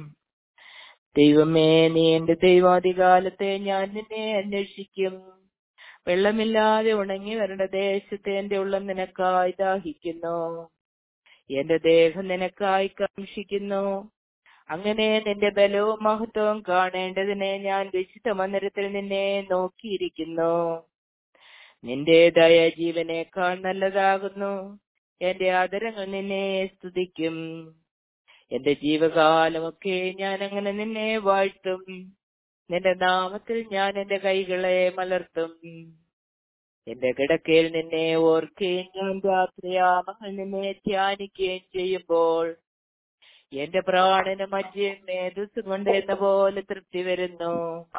ദൈവമേ നീ എന്റെ ദൈവാധികാലത്തെ ഞാൻ നിന്നെ അന്വേഷിക്കും വെള്ളമില്ലാതെ ഉണങ്ങി വരേണ്ട ദേശത്തെ എന്റെ ഉള്ളം നിനക്കായി ദാഹിക്കുന്നു എന്റെ ദേഹം നിനക്കായി കാംക്ഷിക്കുന്നു അങ്ങനെ നിന്റെ ബലവും മഹത്വവും കാണേണ്ടതിന് ഞാൻ വിശുദ്ധ മന്ദിരത്തിൽ നിന്നെ നോക്കിയിരിക്കുന്നു നിന്റെ ദയ ജീവനേക്കാൾ നല്ലതാകുന്നു എന്റെ ആദരങ്ങൾ നിന്നെ സ്തുതിക്കും എന്റെ ജീവകാലമൊക്കെ ഞാൻ അങ്ങനെ നിന്നെ വാഴ്ത്തും നിന്റെ നാമത്തിൽ ഞാൻ എന്റെ കൈകളെ മലർത്തും എന്റെ കിടക്കയിൽ നിന്നെ ഓർക്കുകയും ഞാൻ രാത്രിയാമങ്ങൾ നിന്നെ ധ്യാനിക്കുകയും ചെയ്യുമ്പോൾ എന്റെ പ്രാണന് മജ്ജയും മേധസ്സും കൊണ്ട് എന്ന പോലെ തൃപ്തി വരുന്നു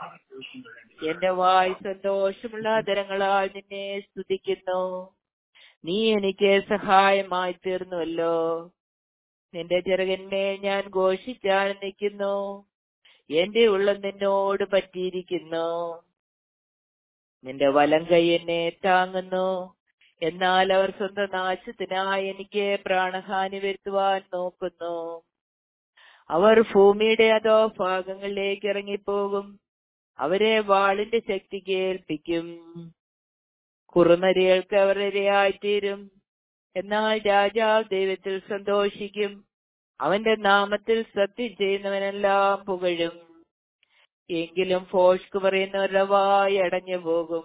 എന്റെ വായ് സന്തോഷമുള്ള ആദരങ്ങളാൽ നിന്നെ സ്തുതിക്കുന്നു നീ എനിക്ക് സഹായമായി തീർന്നുവല്ലോ നിന്റെ ചെറുകന്മേൽ ഞാൻ ഘോഷിച്ചാനന്ദിക്കുന്നു എന്റെ ഉള്ളം നിന്നോട് പറ്റിയിരിക്കുന്നു നിന്റെ വലം കൈ എന്നെ താങ്ങുന്നു എന്നാൽ അവർ സ്വന്തം നാശത്തിനായി എനിക്ക് പ്രാണഹാനി വരുത്തുവാൻ നോക്കുന്നു അവർ ഭൂമിയുടെ അതോ ഭാഗങ്ങളിലേക്ക് ഇറങ്ങിപ്പോകും അവരെ വാളിന്റെ ശക്തിക്ക് ഏൽപ്പിക്കും കുറുനരികൾക്ക് അവർ ഇരയായിത്തീരും എന്നാൽ രാജാവ് ദൈവത്തിൽ സന്തോഷിക്കും അവന്റെ നാമത്തിൽ സത്യം ചെയ്യുന്നവനെല്ലാം പുകഴും എങ്കിലും ഫോഷ്ക്ക് പറയുന്നവരുടെ വായി അടഞ്ഞു പോകും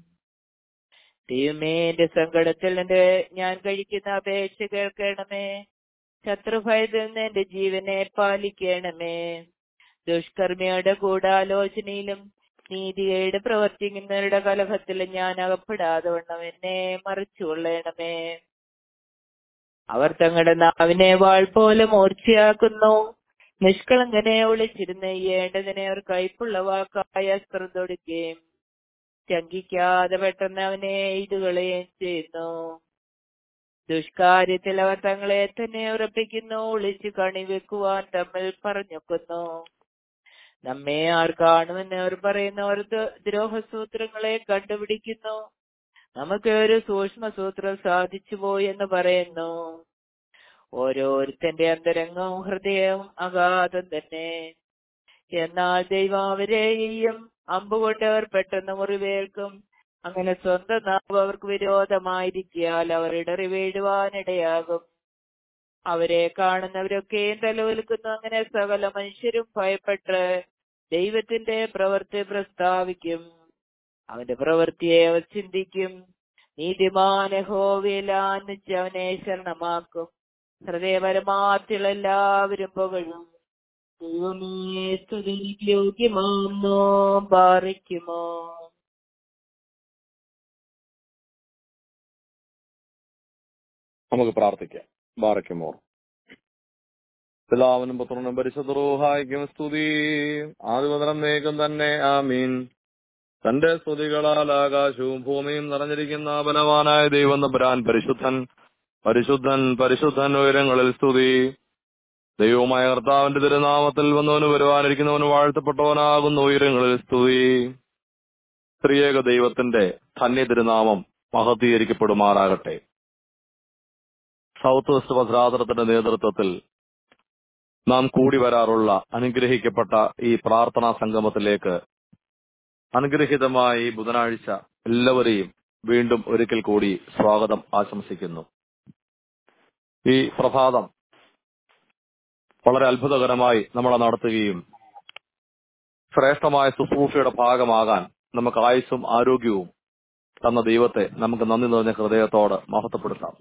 ദൈവമേ എന്റെ സങ്കടത്തിൽ എന്റെ ഞാൻ കഴിക്കുന്ന അപേക്ഷ കേൾക്കണമേ ശത്രുഭയത്തിൽ നിന്ന് എന്റെ ജീവനെ പാലിക്കണമേ ദുഷ്കർമ്മിയുടെ ഗൂഢാലോചനയിലും നീതികേട് പ്രവർത്തിക്കുന്നവരുടെ കലഹത്തിലും ഞാൻ അകപ്പെടാതെ വണ്ണം എന്നെ മറിച്ചുകൊള്ളണമേ അവർ തങ്ങളുടെ നാവിനെ വാൾ പോലെ മൂർച്ചയാക്കുന്നു നിഷ്കളങ്കനെ ഒളിച്ചിരുന്ന് ചെയ്യേണ്ടതിനെ അവർ കൈപ്പുള്ള വാക്കായ അസ്ത്രം തൊടുക്കുകയും ശങ്കിക്കാതെ പെട്ടെന്ന് അവനെ ഇതുകളെയും ചെയ്യുന്നു ദുഷ്കാര്യത്തിൽ അവർ തങ്ങളെ തന്നെ ഉറപ്പിക്കുന്നു ഒളിച്ചു കണിവെക്കുവാൻ തമ്മിൽ പറഞ്ഞൊക്കുന്നു നമ്മെ ആർ കാണുമെന്ന് അവർ പറയുന്ന ഒരു ദ്രോഹസൂത്രങ്ങളെ കണ്ടുപിടിക്കുന്നു നമുക്ക് ഒരു സൂക്ഷ്മസൂത്രം സാധിച്ചു പോയി എന്ന് പറയുന്നു ഓരോരുത്തന്റെ അന്തരംഗവും ഹൃദയവും അഗാധം തന്നെ എന്നാൽ ദൈവം അവരെയും അമ്പുകൊണ്ട് അവർ പെട്ടെന്ന് മുറിവേൽക്കും അങ്ങനെ സ്വന്തം നാവ് അവർക്ക് വിരോധമായിരിക്കാൽ അവർ ഇടറി വീഴുവാനിടയാകും അവരെ കാണുന്നവരൊക്കെയും തലവലിക്കുന്നു അങ്ങനെ സകല മനുഷ്യരും ഭയപ്പെട്ട് ദൈവത്തിന്റെ പ്രവൃത്തി പ്രസ്താവിക്കും അവന്റെ പ്രവൃത്തിയെ അവർ ചിന്തിക്കും നീതിമാന ഹോവിലാന്നിച്ച് അവനെ ശരണമാക്കും ഹൃദയപരമാർത്ഥികൾ എല്ലാവരും പുകഴും ദൈവമേ സ്തുതിക്ക് യോഗ്യമാന്നോ പാറിക്കുമോ നമുക്ക് പ്രാർത്ഥിക്കാം ബാറയ്ക്കുമോർ പിതാവിനും പുത്രനും പരിശുദ്ധ റൂഹായിക്കും സ്തുതി ആദ്യമുതലം നേക്കും തന്നെ ആമീൻ തന്റെ സ്തുതികളാൽ ആകാശവും ഭൂമിയും നിറഞ്ഞിരിക്കുന്ന ബലവാനായ ദൈവം നമ്പുരാൻ പരിശുദ്ധൻ പരിശുദ്ധൻ പരിശുദ്ധൻ ഉയരങ്ങളിൽ സ്തുതി ദൈവമായ കർത്താവിന്റെ തിരുനാമത്തിൽ വന്നവന് വരുവാനിരിക്കുന്നവന് വാഴ്ത്തപ്പെട്ടവനാകുന്ന ഉയരങ്ങളിൽ സ്തുതി സ്ത്രീയേക ദൈവത്തിന്റെ ധന്യ തിരുനാമം മഹത്തീകരിക്കപ്പെടുമാറാകട്ടെ സൗത്ത് വെസ്റ്റ് ഭദ്രാതരത്തിന്റെ നേതൃത്വത്തിൽ നാം കൂടി വരാറുള്ള അനുഗ്രഹിക്കപ്പെട്ട ഈ പ്രാർത്ഥനാ സംഗമത്തിലേക്ക് അനുഗ്രഹീതമായ ഈ ബുധനാഴ്ച എല്ലാവരെയും വീണ്ടും ഒരിക്കൽ കൂടി സ്വാഗതം ആശംസിക്കുന്നു ഈ പ്രഭാതം വളരെ അത്ഭുതകരമായി നമ്മളെ നടത്തുകയും ശ്രേഷ്ഠമായ ശുശ്രൂഷയുടെ ഭാഗമാകാൻ നമുക്ക് ആയുസ്സും ആരോഗ്യവും തന്ന ദൈവത്തെ നമുക്ക് നന്ദി നിറഞ്ഞ ഹൃദയത്തോട് മഹത്വപ്പെടുത്താം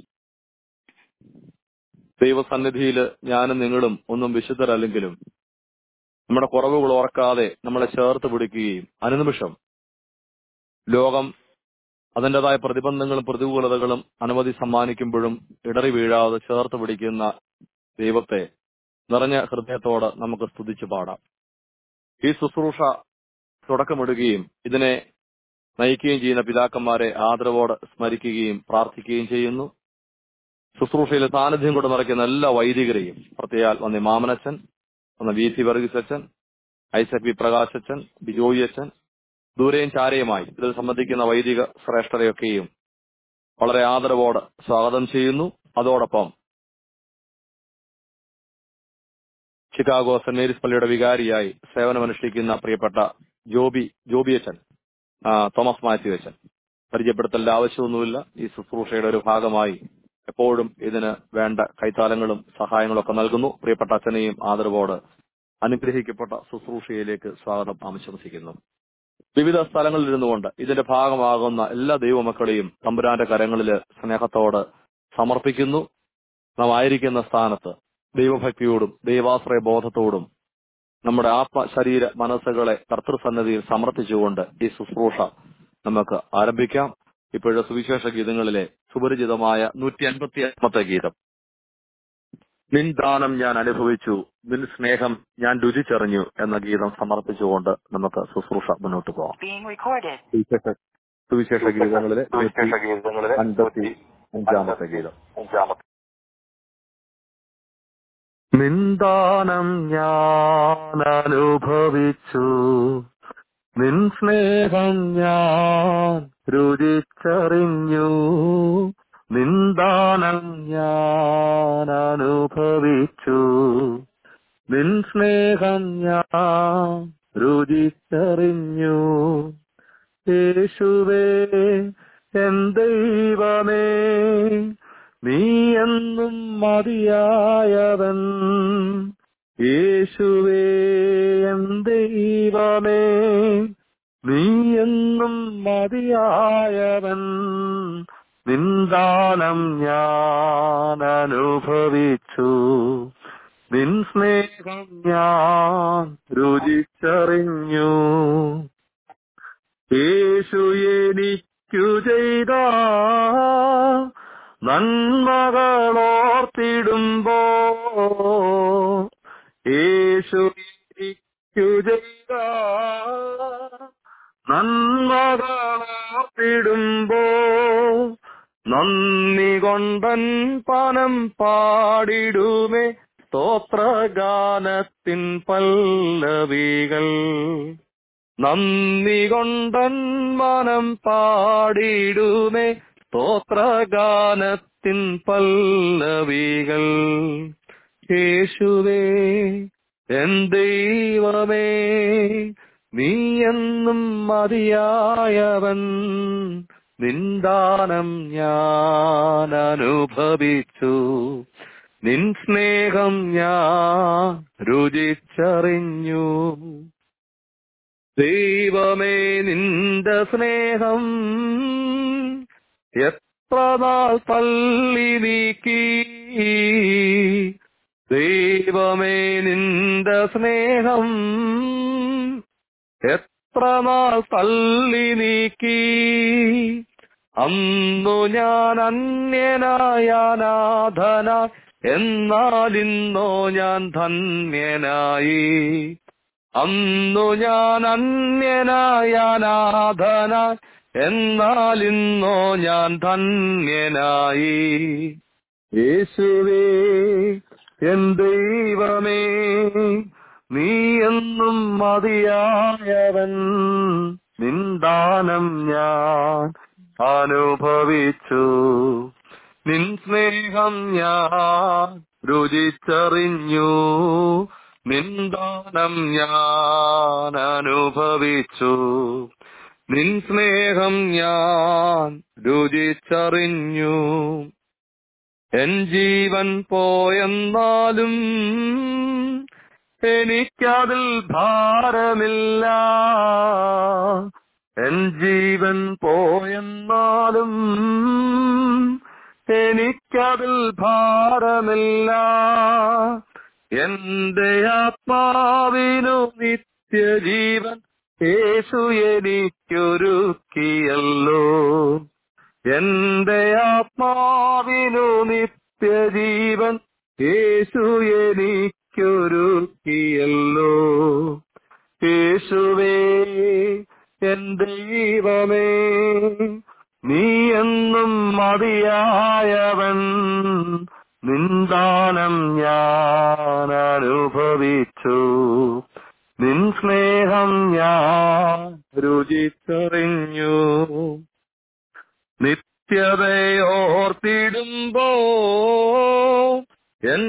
ദൈവസന്നിധിയിൽ ഞാനും നിങ്ങളും ഒന്നും വിശുദ്ധരല്ലെങ്കിലും നമ്മുടെ കുറവുകൾ ഓർക്കാതെ നമ്മളെ ചേർത്ത് പിടിക്കുകയും അനുനിമിഷം ലോകം അതിൻ്റെതായ പ്രതിബന്ധങ്ങളും പ്രതികൂലതകളും അനവധി സമ്മാനിക്കുമ്പോഴും ഇടറി വീഴാതെ ചേർത്ത് പിടിക്കുന്ന ദൈവത്തെ നിറഞ്ഞ ഹൃദയത്തോട് നമുക്ക് സ്തുതിച്ചു പാടാം ഈ ശുശ്രൂഷ തുടക്കമിടുകയും ഇതിനെ നയിക്കുകയും ചെയ്യുന്ന പിതാക്കന്മാരെ ആദരവോടെ സ്മരിക്കുകയും പ്രാർത്ഥിക്കുകയും ചെയ്യുന്നു ശുശ്രൂഷയിലെ സാന്നിധ്യം കൊണ്ട് നിറയ്ക്കുന്ന എല്ലാ വൈദികരെയും പ്രത്യേകാൽ വന്നി മാമനച്ചൻ വന്ന വി സി വർഗീസ് അച്ഛൻ ഐസക് വി പ്രകാശ് അച്ഛൻ ബിജോയി അച്ഛൻ ദൂരെയും ചാരയുമായി ഇതിൽ സംബന്ധിക്കുന്ന വൈദിക ശ്രേഷ്ഠരെയൊക്കെയും വളരെ ആദരവോടെ സ്വാഗതം ചെയ്യുന്നു അതോടൊപ്പം ചിക്കാഗോ സെന്റ് മേരീസ് പള്ളിയുടെ വികാരിയായി സേവനമനുഷ്ഠിക്കുന്ന പ്രിയപ്പെട്ട ജോബി ജോബി അച്ഛൻ ആ, തോമസ് മാത്യു അച്ഛൻ പരിചയപ്പെടുത്തേണ്ട ആവശ്യമൊന്നുമില്ല ഈ ശുശ്രൂഷയുടെ ഒരു ഭാഗമായി എപ്പോഴും ഇതിന് വേണ്ട കൈത്താലങ്ങളും സഹായങ്ങളും ഒക്കെ നൽകുന്നു പ്രിയപ്പെട്ട അച്ഛനെയും ആദരവോട് അനുഗ്രഹിക്കപ്പെട്ട ശുശ്രൂഷയിലേക്ക് സ്വാഗതം ആശംസിക്കുന്നു വിവിധ സ്ഥലങ്ങളിൽ ഇരുന്നുകൊണ്ട് ഇതിന്റെ ഭാഗമാകുന്ന എല്ലാ ദൈവമക്കളെയും തമ്പുരാന്റെ കരങ്ങളിൽ സ്നേഹത്തോട് സമർപ്പിക്കുന്നു നാം ആയിരിക്കുന്ന സ്ഥാനത്ത് ദൈവഭക്തിയോടും ദൈവാശ്രയ ബോധത്തോടും നമ്മുടെ ആത്മ ശരീര മനസ്സുകളെ കർത്തൃസന്നതിയിൽ സമർപ്പിച്ചുകൊണ്ട് ഈ ശുശ്രൂഷ നമുക്ക് ആരംഭിക്കാം ഇപ്പോഴത്തെ സുവിശേഷ ഗീതങ്ങളിലെ സുപരിചിതമായ നൂറ്റി അൻപത്തി അഞ്ചാമത്തെ ഗീതം നിൻ ദാനം ഞാൻ അനുഭവിച്ചു നിൻ സ്നേഹം ഞാൻ രുചിച്ചറിഞ്ഞു എന്ന ഗീതം സമർപ്പിച്ചുകൊണ്ട് നമുക്ക് ശുശ്രൂഷ മുന്നോട്ട് പോകാം being recorded. സുവിശേഷ സുവിശേഷ ഗീതങ്ങളിലെ സുവിശേഷ ഗീതങ്ങളിലെ അൻപത്തി അഞ്ചാമത്തെ ഗീതം അഞ്ചാമത്തെ നിന്ദാനം ഞാൻ അനുഭവിച്ചു നിൻ സ്നേഹം ഞാൻ രുചിച്ചറിഞ്ഞു നിന്ദാനം ഞാൻ അനുഭവിച്ചു നിൻ സ്നേഹം ഞാൻ രുചിച്ചറിഞ്ഞു യേശുവേ എൻ ദൈവമേ നീ എന്നും മതിയായവൻ യേശുവേ എൻ ദൈവമേ നീ എന്നും മതിയായവൻ നിന്ദാനം ഞാൻ അനുഭവിച്ചു നിൻ സ്നേഹം ഞാൻ രുചിച്ചറിഞ്ഞു യേശു എനിക്കു ചെയ്ത നന്മകളോർത്തിടുമ്പോ യേശു എനിക്കു ചെയ്ത നന്മകളോർത്തിടുമ്പോ നന്ദി കൊണ്ടൻ പനം പാടിടുമേ സ്തോത്രഗാനത്തിൻ പല്ലവികൾ നന്ദി കൊണ്ടൻ മനം പാടിടുമേ സ്തോത്രഗാനത്തിൻ പല്ലവികൾ യേശുവേ എൻ ദൈവമേ നീ എന്നും മതിയായവൻ നിന്ദാനം ഞാൻ അനുഭവിച്ചു നിൻ സ്നേഹം ഞാൻ രുചിച്ചറിഞ്ഞു ദൈവമേ നിന്റെ സ്നേഹം എത്ര നാൾ തള്ളി നീക്കി ദൈവമേ നിന്റെ സ്നേഹം എത്ര നാൾ തള്ളി നീക്കി അന്നു ഞാൻ അന്യനായ അനാഥന എന്നാൽ ഇന്നോ ഞാൻ ധന്യനായി അന്നു ഞാൻ അന്യനായ അനാഥന എന്നാൽ ഇന്നോ ഞാൻ ധന്യനായി യേശുവേ എൻ ദൈവമേ നീ എന്നും മതിയായവൻ നിന്ദാനം ഞാൻ അനുഭവിച്ചു നിൻ സ്നേഹം ഞാൻ രുചിച്ചറിഞ്ഞു നിന്ദാനം ഞാൻ അനുഭവിച്ചു നിൻ സ്നേഹം ഞാൻ രുചിച്ചറിഞ്ഞു എൻ ജീവൻ പോയെന്നാലും എനിക്കതിൽ ഭാരമില്ല എൻ ജീവൻ പോയെന്നാലും എനിക്കതിൽ ഭാരമില്ല എന്റെ ആത്മാവിനു നിത്യജീവൻ യേശു എനിക്കൊരുക്കിയല്ലോ എന്റെ ആത്മാവിനു നിത്യജീവൻ യേശു എനിക്കൊരുക്കിയല്ലോ യേശുവേ എൻ ദൈവമേ നീ എന്നും മതിയായവൻ നിന്ദാനം ഞാൻ അനുഭവിച്ചു നിൻ സ്നേഹം ഞാൻ രുചിച്ചറിഞ്ഞു നിത്യതയോർത്തിടുമ്പോ എൻ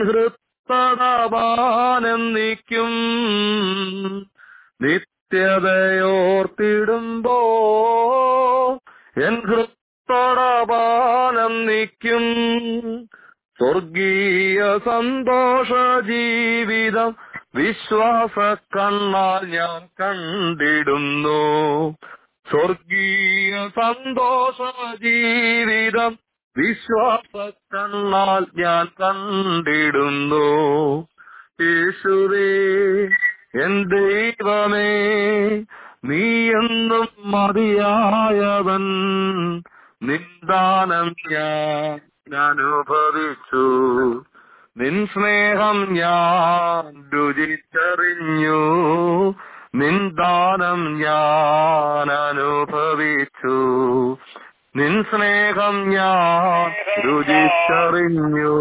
ഹൃത്തടപാനെന്നിക്കും നിത്യതയോർത്തിടുമ്പോ എൻ ഹൃത്തടപാനെന്നിക്കും സ്വർഗീയ സന്തോഷ ജീവിതം വിശ്വാസ കണ്ണാൽ ഞാൻ കണ്ടിടുന്നു സ്വർഗീയ സന്തോഷ ജീവിതം വിശ്വാസ കണ്ണാൽ ഞാൻ കണ്ടിടുന്നു യേശുവേ എൻ ദൈവമേ നീ എന്നും മതിയായവൻ നിന്ദാനം ഞാൻ അനുഭവിച്ചു നിൻ സ്നേഹം ഞാൻ രുചിച്ചറിഞ്ഞു നിന്ദാനം ഞാൻ അനുഭവിച്ചു നിൻ സ്നേഹം ഞാൻ രുചിച്ചറിഞ്ഞു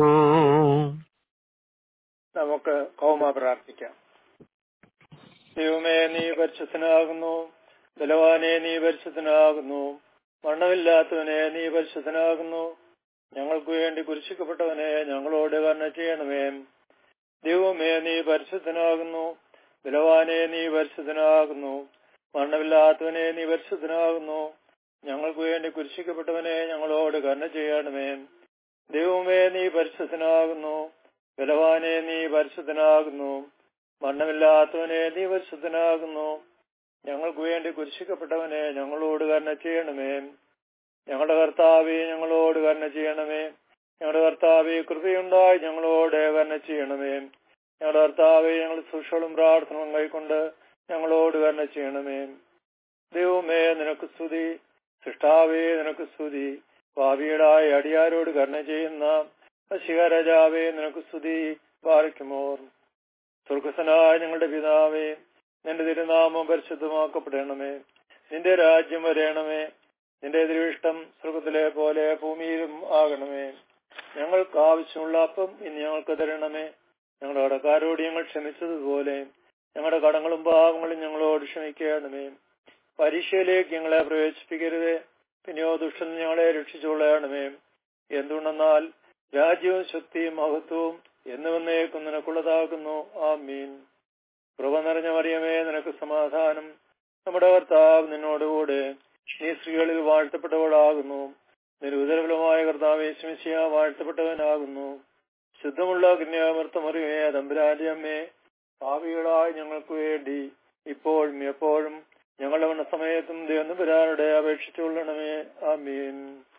നമുക്ക് കൗമ പ്രാർത്ഥിക്കാം ദൈവമേ നീ പരിശുദ്ധനാകുന്നു ബലവാനെ നീ പരിശുദ്ധനാകുന്നു മരണമില്ലാത്തവനെ നീ പരിശുദ്ധനാകുന്നു ഞങ്ങൾക്ക് വേണ്ടി കുരിശിക്കപ്പെട്ടവനെ ഞങ്ങളോട് കരുണ ചെയ്യണമേ ദൈവമേ നീ പരിശുദ്ധനാകുന്നു ബലവാനെ നീ പരിശുദ്ധനാകുന്നു മരണമില്ലാത്തവനെ നീ പരിശുദ്ധനാകുന്നു ഞങ്ങൾക്ക് വേണ്ടി കുരിശിക്കപ്പെട്ടവനെ ഞങ്ങളോട് കരുണ ചെയ്യണമേ ദൈവമേ നീ പരിശുദ്ധനാകുന്നു ബലവാനെ നീ പരിശുദ്ധനാകുന്നു മരണമില്ലാത്തവനെ നീ പരിശുദ്ധനാകുന്നു ഞങ്ങൾക്ക് വേണ്ടി കുരിശിക്കപ്പെട്ടവനെ ഞങ്ങളോട് കരുണ ചെയ്യണമേ ഞങ്ങളുടെ കർത്താവെ ഞങ്ങളോട് കരുണ ചെയ്യണമേ ഞങ്ങളുടെ കർത്താവെ കൃപയുണ്ടായി ഞങ്ങളോട് കരുണ ചെയ്യണമേ ഞങ്ങളുടെ കർത്താവെ ഞങ്ങൾ സുഷളും പ്രാർത്ഥനകളും കൈക്കൊണ്ട് ഞങ്ങളോട് കരുണ ചെയ്യണമേ ദൈവമേ നിനക്ക് സ്തുതി സൃഷ്ടാവേ നിനക്ക് സ്തുതി ഭാവിയടായ അടിയാരോട് കരുണ ചെയ്യുന്ന ശിഖരാജാവേ നിനക്ക് സ്തുതി പാലിക്കുമോർ സ്വർഗസനായ ഞങ്ങളുടെ പിതാവേ നിന്റെ തിരുനാമം പരിശുദ്ധമാക്കപ്പെടണമേ നിന്റെ രാജ്യം വരയണമേ നിന്റെ തിരുവിഷ്ടം സ്വർഗത്തിലെ പോലെ ഭൂമിയിലും ആകണമേ ഞങ്ങൾക്ക് ആവശ്യമുള്ള അപ്പം ഇന്ന് ഞങ്ങൾക്ക് തരണമേ ഞങ്ങളുടെ കടക്കാരോട് ഞങ്ങൾ ക്ഷമിച്ചതുപോലെ ഞങ്ങളുടെ കടങ്ങളും പാവങ്ങളും ഞങ്ങളോട് ക്ഷമിക്കണമേ പരീക്ഷയിലേക്ക് ഞങ്ങളെ പ്രവേശിപ്പിക്കരുതേ പിന്നെയോ ദുഷ്ടൻ ഞങ്ങളെ രക്ഷിച്ചുകൊള്ളണമേ എന്തുകൊണ്ടെന്നാൽ രാജ്യവും ശക്തിയും മഹത്വവും എന്നുവന്നേക്കും നിനക്കുള്ളതാകുന്നു ആ മീൻ കൃപ നിറഞ്ഞ മറിയമേ നിനക്ക് സമാധാനം നമ്മുടെ കർത്താവ് നിന്നോടുകൂടെ നീ സ്ത്രീകളിൽ വാഴ്ത്തപ്പെട്ടവളാകുന്നു നിരുദരഫലമായ കർത്താവ് യേശുമിശിയ വാഴ്ത്തപ്പെട്ടവനാകുന്നു ശുദ്ധമുള്ള കന്യാമൃത്തമറിയേ തമ്പുരാന്റെ അമ്മേ ഭാവികളായ ഞങ്ങൾക്ക് വേണ്ടി ഇപ്പോഴും എപ്പോഴും ഞങ്ങളുടെ മരണസമയത്തും ദേവനപുരാനുടെ അപേക്ഷിച്ചുകൊള്ളണമേ ആമീൻ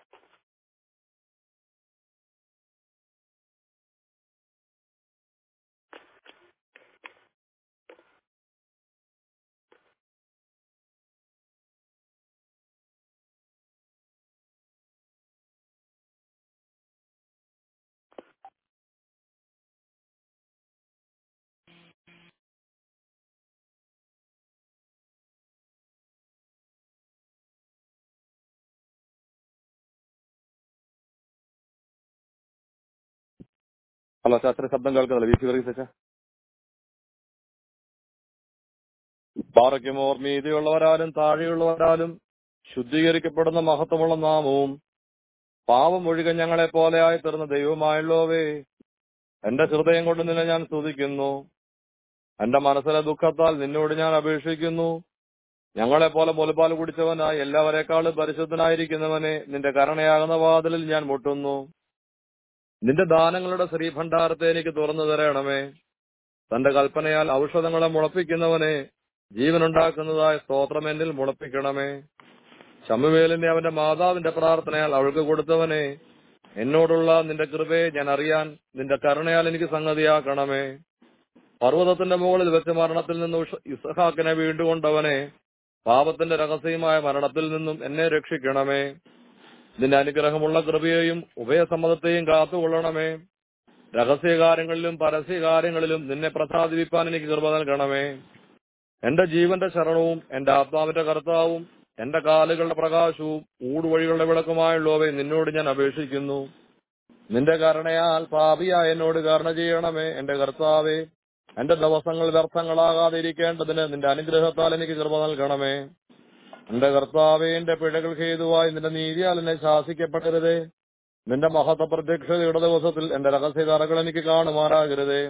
ഹലോ ശാസ്ത്രീയ ശബ്ദം കേൾക്കുന്നില്ല വി സി വർഗീസ് പാറയ്ക്കും ഓർമ്മീതിയുള്ളവരാലും താഴെയുള്ളവരാലും ശുദ്ധീകരിക്കപ്പെടുന്ന മഹത്വമുള്ള നാമവും പാവം ഒഴുകെ ഞങ്ങളെ പോലെയായി തീർന്ന ദൈവമായുള്ളവേ എന്റെ ഹൃദയം കൊണ്ട് നിന്നെ ഞാൻ സ്തുതിക്കുന്നു എന്റെ മനസ്സിലെ ദുഃഖത്താൽ നിന്നോട് ഞാൻ അപേക്ഷിക്കുന്നു ഞങ്ങളെ പോലെ മുലപ്പാൽ കുടിച്ചവനായി എല്ലാവരെക്കാളും പരിശുദ്ധനായിരിക്കുന്നവനെ നിന്റെ കരുണയാകുന്ന വാതിലിൽ ഞാൻ മുട്ടുന്നു നിന്റെ ദാനങ്ങളുടെ ശ്രീഭണ്ഡാരത്തെ എനിക്ക് തുറന്നു തരണമേ തന്റെ കൽപ്പനയാൽ ഔഷധങ്ങളെ മുളപ്പിക്കുന്നവനെ ജീവനുണ്ടാക്കുന്നതായ സ്തോത്രം എന്നിൽ മുളപ്പിക്കണമേ ശമുവേലിന്റെ അവന്റെ മാതാവിന്റെ പ്രാർത്ഥനയാൽ അവൾക്ക് കൊടുത്തവനെ എന്നോടുള്ള നിന്റെ കൃപയെ ഞാൻ അറിയാൻ നിന്റെ കരുണയാൽ എനിക്ക് സംഗതിയാക്കണമേ പർവ്വതത്തിന്റെ മുകളിൽ വെച്ച് മരണത്തിൽ നിന്ന് ഉഷ- ഇസഹാക്കിനെ വീണ്ടുകൊണ്ടവനെ പാപത്തിന്റെ രഹസ്യമായ മരണത്തിൽ നിന്നും എന്നെ രക്ഷിക്കണമേ നിന്റെ അനുഗ്രഹമുള്ള കൃപയെയും ഉഭയസമ്മതത്തെയും കാത്തുകൊള്ളണമേ രഹസ്യകാര്യങ്ങളിലും പരസ്യകാര്യങ്ങളിലും നിന്നെ പ്രസാദിപ്പിക്കാൻ എനിക്ക് കൃപ നൽകണമേ എന്റെ ജീവന്റെ ശരണവും എന്റെ ആത്മാവിന്റെ കർത്താവും എന്റെ കാലുകളുടെ പ്രകാശവും ഊടുവഴികളുടെ വിളക്കുമായുള്ളവയെ നിന്നോട് ഞാൻ അപേക്ഷിക്കുന്നു നിന്റെ കരുണയാൽ പാപിയായ എന്നോട് കരുണ ചെയ്യണമേ എന്റെ കർത്താവേ എന്റെ ദിവസങ്ങൾ വ്യർത്ഥങ്ങളാകാതെ ഇരിക്കേണ്ടതിന് നിന്റെ അനുഗ്രഹത്താൽ എനിക്ക് കൃപ നൽകണമേ എന്റെ കർത്താവേ എന്റെ പിഴകൾ ഹേതുവായി നിന്റെ നീതിയാൽ എന്നെ ശാസിക്കപ്പെടരുതേ നിന്റെ മഹത്വ പ്രത്യക്ഷതയുടെ ദിവസത്തിൽ എന്റെ രഹസ്യകറകൾ എനിക്ക് കാണുമാറാകരുതേ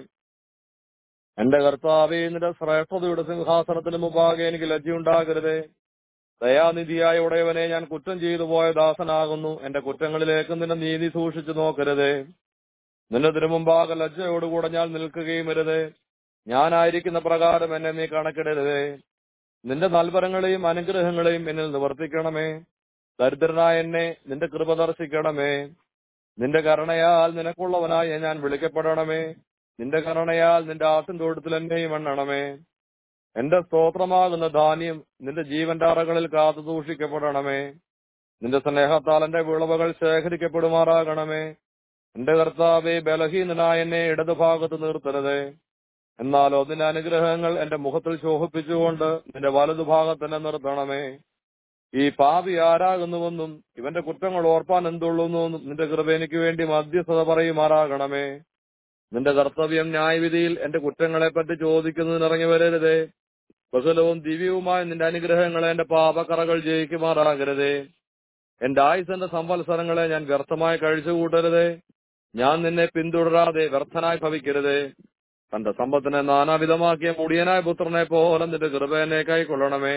എന്റെ കർത്താവേ നിന്റെ ശ്രേഷ്ഠതയുടെ സിംഹാസനത്തിന് മുമ്പാകെ എനിക്ക് ലജ്ജയുണ്ടാകരുതേ ദയാനിധിയായ ഉടയവനെ ഞാൻ കുറ്റം ചെയ്തു പോയ ദാസനാകുന്നു എന്റെ കുറ്റങ്ങളിലേക്ക് നിന്റെ നീതി സൂക്ഷിച്ചു നോക്കരുതേ നിന്റെ തിരുമുമ്പാകെ ലജ്ജയോടുകൂടെ ഞാൻ നിൽക്കുകയും അരുതേ ഞാനായിരിക്കുന്ന പ്രകാരം എന്നെ നീ കണക്കിടരുതേ നിന്റെ നൽവരങ്ങളെയും അനുഗ്രഹങ്ങളെയും എന്നിൽ നിവർത്തിക്കണമേ ദരിദ്രനായ എന്നെ നിന്റെ കൃപ ദർശിക്കണമേ നിന്റെ കരുണയാൽ നിനക്കുള്ളവനായി ഞാൻ വിളിക്കപ്പെടണമേ നിന്റെ കരുണയാൽ നിന്റെ ആട്ടിൻ തോട്ടത്തിൽ എന്നെയും എണ്ണണമേ എന്റെ സ്തോത്രമാകുന്ന ധാന്യം നിന്റെ ജീവന്റെ അറകളിൽ കാത്തു സൂക്ഷിക്കപ്പെടണമേ നിന്റെ സ്നേഹത്താൽ എന്റെ വിളവുകൾ ശേഖരിക്കപ്പെടുമാറാകണമേ എന്റെ കർത്താവെ ബലഹീനനായ എന്നെ ഇടതുഭാഗത്ത് നിർത്തരുതേ എന്നാലോ നിന്റെ അനുഗ്രഹങ്ങൾ എന്റെ മുഖത്തിൽ ശോഭിപ്പിച്ചുകൊണ്ട് നിന്റെ വലതുഭാഗത്ത് തന്നെ നിർത്തണമേ ഈ പാപി ആരാകുന്നുവെന്നും ഇവന്റെ കുറ്റങ്ങൾ ഓർപ്പാൻ എന്തുള്ളൂന്നും നിന്റെ കൃപ എനിക്ക് വേണ്ടി മധ്യസ്ഥത പറയുമാറാകണമേ നിന്റെ കർത്തവ്യം ന്യായവിധിയിൽ എന്റെ കുറ്റങ്ങളെ പറ്റി ചോദിക്കുന്നതിന് ഇറങ്ങി വരരുതേ ബഹുലവും ദിവ്യവുമായ നിന്റെ അനുഗ്രഹങ്ങളെ എന്റെ പാപക്കറകൾ ജയിക്കുമാറാകരുതേ എന്റെ ആയുസന്റെ സംവത്സരങ്ങളെ ഞാൻ വ്യർത്ഥമായി കഴിച്ചു കൂട്ടരുതേ ഞാൻ നിന്നെ പിന്തുടരാതെ വ്യർത്ഥനായി ഭവിക്കരുതേ തന്റെ സമ്പത്തിനെ നാനാവിധമാക്കിയ മുടിയനായ പുത്രനെ പോലെ നിന്റെ കൃപ എന്നെ കൈക്കൊള്ളണമേ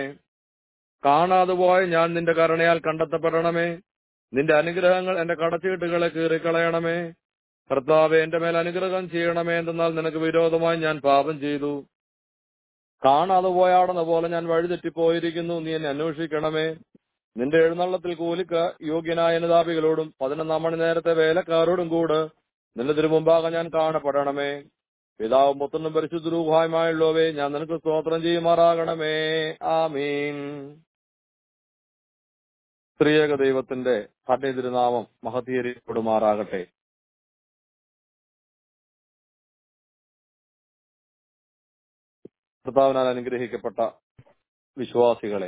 കാണാതെ പോയ ഞാൻ നിന്റെ കരുണയാൽ കണ്ടെത്തപ്പെടണമേ നിന്റെ അനുഗ്രഹങ്ങൾ എന്റെ കടച്ചീട്ടുകളെ കീറിക്കളയണമേ കർത്താവെ എന്റെ മേൽ അനുഗ്രഹം ചെയ്യണമേ എന്തെന്നാൽ നിനക്ക് വിരോധമായി ഞാൻ പാപം ചെയ്തു കാണാതെ പോയാടുന്ന പോലെ ഞാൻ വഴിതെറ്റിപ്പോയിരിക്കുന്നു നീ എന്നെ അന്വേഷിക്കണമേ നിന്റെ എഴുന്നള്ളത്തിൽ കൂലിക്ക് യോഗ്യനായ അനുതാപികളോടും പതിനൊന്നാം മണി നേരത്തെ വേലക്കാരോടും കൂട് നിന്റെ തിരുമുമ്പാകെ ഞാൻ കാണപ്പെടണമേ പിതാവും പുത്രനും പരിശുദ്ധരൂപമായുള്ളവേ ഞാൻ നിനക്ക് സ്തോത്രം ചെയ്യുമാറാകണമേ ആമീൻ സ്ത്രീയേക ദൈവത്തിന്റെ ഹഠ തിരുനാമം മഹത്തീയപ്പെടുമാറാകട്ടെ കർത്താവിനാൽ അനുഗ്രഹിക്കപ്പെട്ട വിശ്വാസികളെ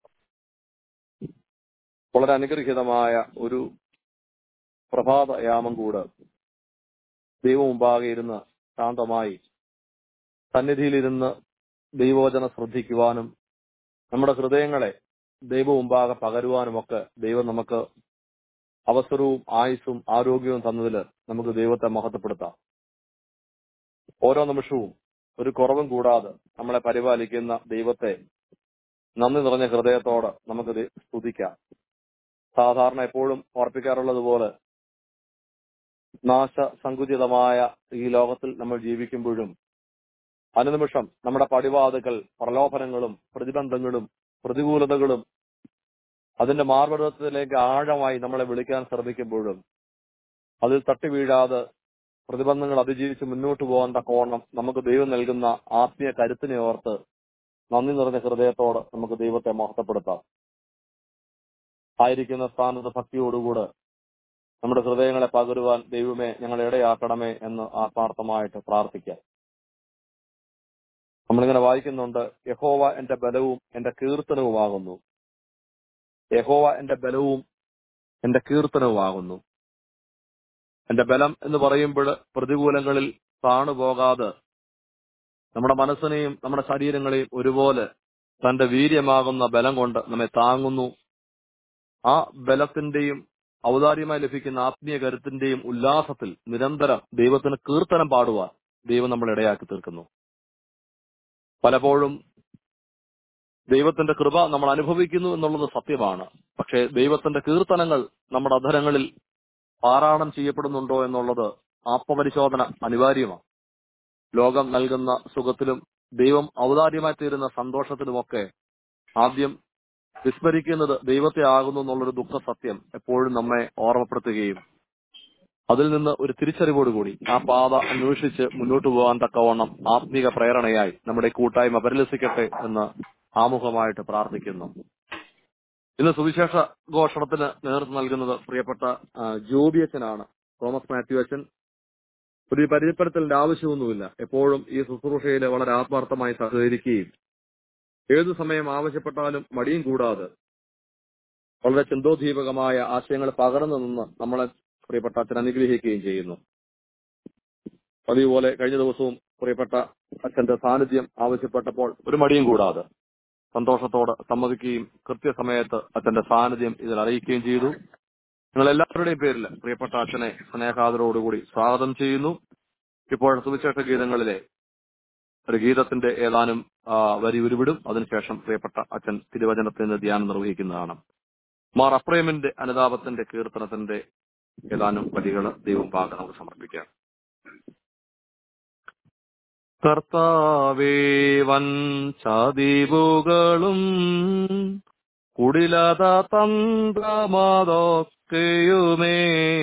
വളരെ അനുഗ്രഹീതമായ ഒരു പ്രഭാത യാമം കൂട് ദൈവം മുമ്പാകെ ഇരുന്ന് ശാന്തമായി സന്നിധിയിലിരുന്ന് ദൈവവചനം ശ്രദ്ധിക്കുവാനും നമ്മുടെ ഹൃദയങ്ങളെ ദൈവ മുമ്പാകെ പകരുവാനുമൊക്കെ ദൈവം നമുക്ക് അവസരവും ആയുസ്സും ആരോഗ്യവും തന്നതിൽ നമുക്ക് ദൈവത്തെ മഹത്വപ്പെടുത്താം ഓരോ നിമിഷവും ഒരു കുറവും കൂടാതെ നമ്മളെ പരിപാലിക്കുന്ന ദൈവത്തെ നന്ദി നിറഞ്ഞ ഹൃദയത്തോടെ നമുക്ക് ദൈ- സ്തുതിക്കാം സാധാരണ എപ്പോഴും ഓർപ്പിക്കാറുള്ളത് പോലെ നാശ സങ്കുചിതമായ ഈ ലോകത്തിൽ നമ്മൾ ജീവിക്കുമ്പോഴും അനുനിമിഷം നമ്മുടെ പടിവാതുകൾ പ്രലോഭനങ്ങളും പ്രതിബന്ധങ്ങളും പ്രതികൂലതകളും അതിന്റെ മാർഗത്തിലേക്ക് ആഴമായി നമ്മളെ വിളിക്കാൻ ശ്രമിക്കുമ്പോഴും അതിൽ തട്ടി വീഴാതെ പ്രതിബന്ധങ്ങൾ അതിജീവിച്ച് മുന്നോട്ട് പോകാൻ തക്കവണ്ണം നമുക്ക് ദൈവം നൽകുന്ന ആത്മീയ കരുത്തിനെ ഓർത്ത് നന്ദി നിറഞ്ഞ ഹൃദയത്തോട് നമുക്ക് ദൈവത്തെ മഹത്വപ്പെടുത്താം ആയിരിക്കുന്ന സ്ഥാനത്ത് ഭക്തിയോടുകൂടെ നമ്മുടെ ഹൃദയങ്ങളെ പകരുവാൻ ദൈവമേ ഞങ്ങളെ ഇടയാക്കണമേ എന്ന് ആത്മാർത്ഥമായിട്ട് പ്രാർത്ഥിക്കാം നമ്മളിങ്ങനെ വായിക്കുന്നുണ്ട് യഹോവ എന്റെ ബലവും എന്റെ കീർത്തനവുമാകുന്നു യഹോവ എന്റെ ബലവും എന്റെ കീർത്തനവുമാകുന്നു എന്റെ ബലം എന്ന് പറയുമ്പോൾ പ്രതികൂലങ്ങളിൽ താണുപോകാതെ നമ്മുടെ മനസ്സിനെയും നമ്മുടെ ശരീരങ്ങളെയും ഒരുപോലെ തന്റെ വീര്യമാകുന്ന ബലം കൊണ്ട് നമ്മെ താങ്ങുന്നു ആ ബലത്തിന്റെയും ഔദാര്യമായി ലഭിക്കുന്ന ആത്മീയ കരുത്തിന്റെയും ഉല്ലാസത്തിൽ നിരന്തരം ദൈവത്തിന് കീർത്തനം പാടുവാൻ ദൈവം നമ്മൾ ഇടയാക്കി തീർക്കുന്നു പലപ്പോഴും ദൈവത്തിന്റെ കൃപ നമ്മൾ അനുഭവിക്കുന്നു എന്നുള്ളത് സത്യമാണ് പക്ഷേ ദൈവത്തിന്റെ കീർത്തനങ്ങൾ നമ്മുടെ അധരങ്ങളിൽ പാരായണം ചെയ്യപ്പെടുന്നുണ്ടോ എന്നുള്ളത് ആത്മപരിശോധന അനിവാര്യമാണ് ലോകം നൽകുന്ന സുഖത്തിലും ദൈവം ഔദാര്യമായി തീരുന്ന സന്തോഷത്തിലുമൊക്കെ ആദ്യം വിസ്മരിക്കുന്നത് ദൈവത്തെ ആകുന്നു എന്നുള്ളൊരു ദുഃഖ സത്യം എപ്പോഴും നമ്മെ ഓർമ്മപ്പെടുത്തുകയും അതിൽ നിന്ന് ഒരു തിരിച്ചറിവോടുകൂടി ആ പാത അന്വേഷിച്ച് മുന്നോട്ട് പോകാൻ തക്കവണ്ണം ആത്മീക പ്രേരണയായി നമ്മുടെ ഈ കൂട്ടായ്മ പരിലസിക്കട്ടെ എന്ന് ആമുഖമായിട്ട് പ്രാർത്ഥിക്കുന്നു ഇന്ന് സുവിശേഷ ഘോഷണത്തിന് നേതൃത്വം നൽകുന്നത് പ്രിയപ്പെട്ട ആ, ജോബി അച്ഛനാണ് തോമസ് മാത്യു അച്ഛൻ ഒരു പരിചയപ്പെടുത്തലിന്റെ ആവശ്യമൊന്നുമില്ല എപ്പോഴും ഈ ശുശ്രൂഷയിൽ വളരെ ആത്മാർത്ഥമായി സഹകരിക്കുകയും ഏതു സമയം ആവശ്യപ്പെട്ടാലും മടിയും കൂടാതെ വളരെ ചിന്തോദ്ദീപകമായ ആശയങ്ങൾ പകർന്നു നിന്ന് നമ്മളെ പ്രിയപ്പെട്ട അച്ഛൻ അനുഗ്രഹിക്കുകയും ചെയ്യുന്നു അതുപോലെ കഴിഞ്ഞ ദിവസവും പ്രിയപ്പെട്ട അച്ഛന്റെ സാന്നിധ്യം ആവശ്യപ്പെട്ടപ്പോൾ ഒരു മടിയും കൂടാതെ സന്തോഷത്തോടെ സമ്മതിക്കുകയും കൃത്യസമയത്ത് അച്ഛന്റെ സാന്നിധ്യം ഇതിൽ അറിയിക്കുകയും ചെയ്തു നിങ്ങൾ എല്ലാവരുടെയും പേരിൽ പ്രിയപ്പെട്ട അച്ഛനെ സ്നേഹാദരോടുകൂടി സ്വാഗതം ചെയ്യുന്നു ഇപ്പോൾ സുവിശേഷ ഗീതങ്ങളിലെ ഒരു ഗീതത്തിന്റെ ഏതാനും ആ, വരി ഉരുവിടും അതിനുശേഷം പ്രിയപ്പെട്ട അച്ഛൻ തിരുവചനത്തിന്റെ ധ്യാനം നിർവഹിക്കുന്നതാണ് മാർ അപ്രേമിന്റെ അനുതാപത്തിന്റെ കീർത്തനത്തിന്റെ ഏതാനും വരികൾ ദൈവം പാകം നമുക്ക് സമർപ്പിക്കാം കർത്താവേ വൻ ചാതിവുകളും കുടിലത തന്ത്രമതൊക്കെയുമേ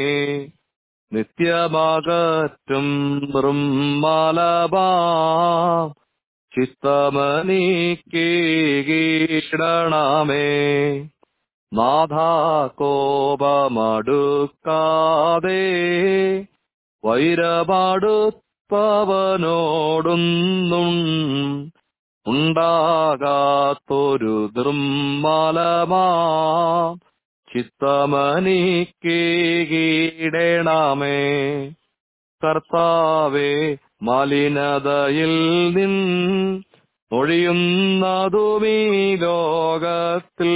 നിത്യമകറ്റും ബ്രഹ്മലബാ ചിത്തമനീക്കീടണമേ നാഥാ കോപമടുക്കാതെ വൈരമടുപ്പവനോടൊന്നും ഉണ്ടാകാത്തൊരു ദൃമ്മലമാ ചിത്തമനിക്കീടണമേ കർത്താവേ മലിനതയിൽ നിൻ ഒഴിയുന്നതുമീ ലോകത്തിൽ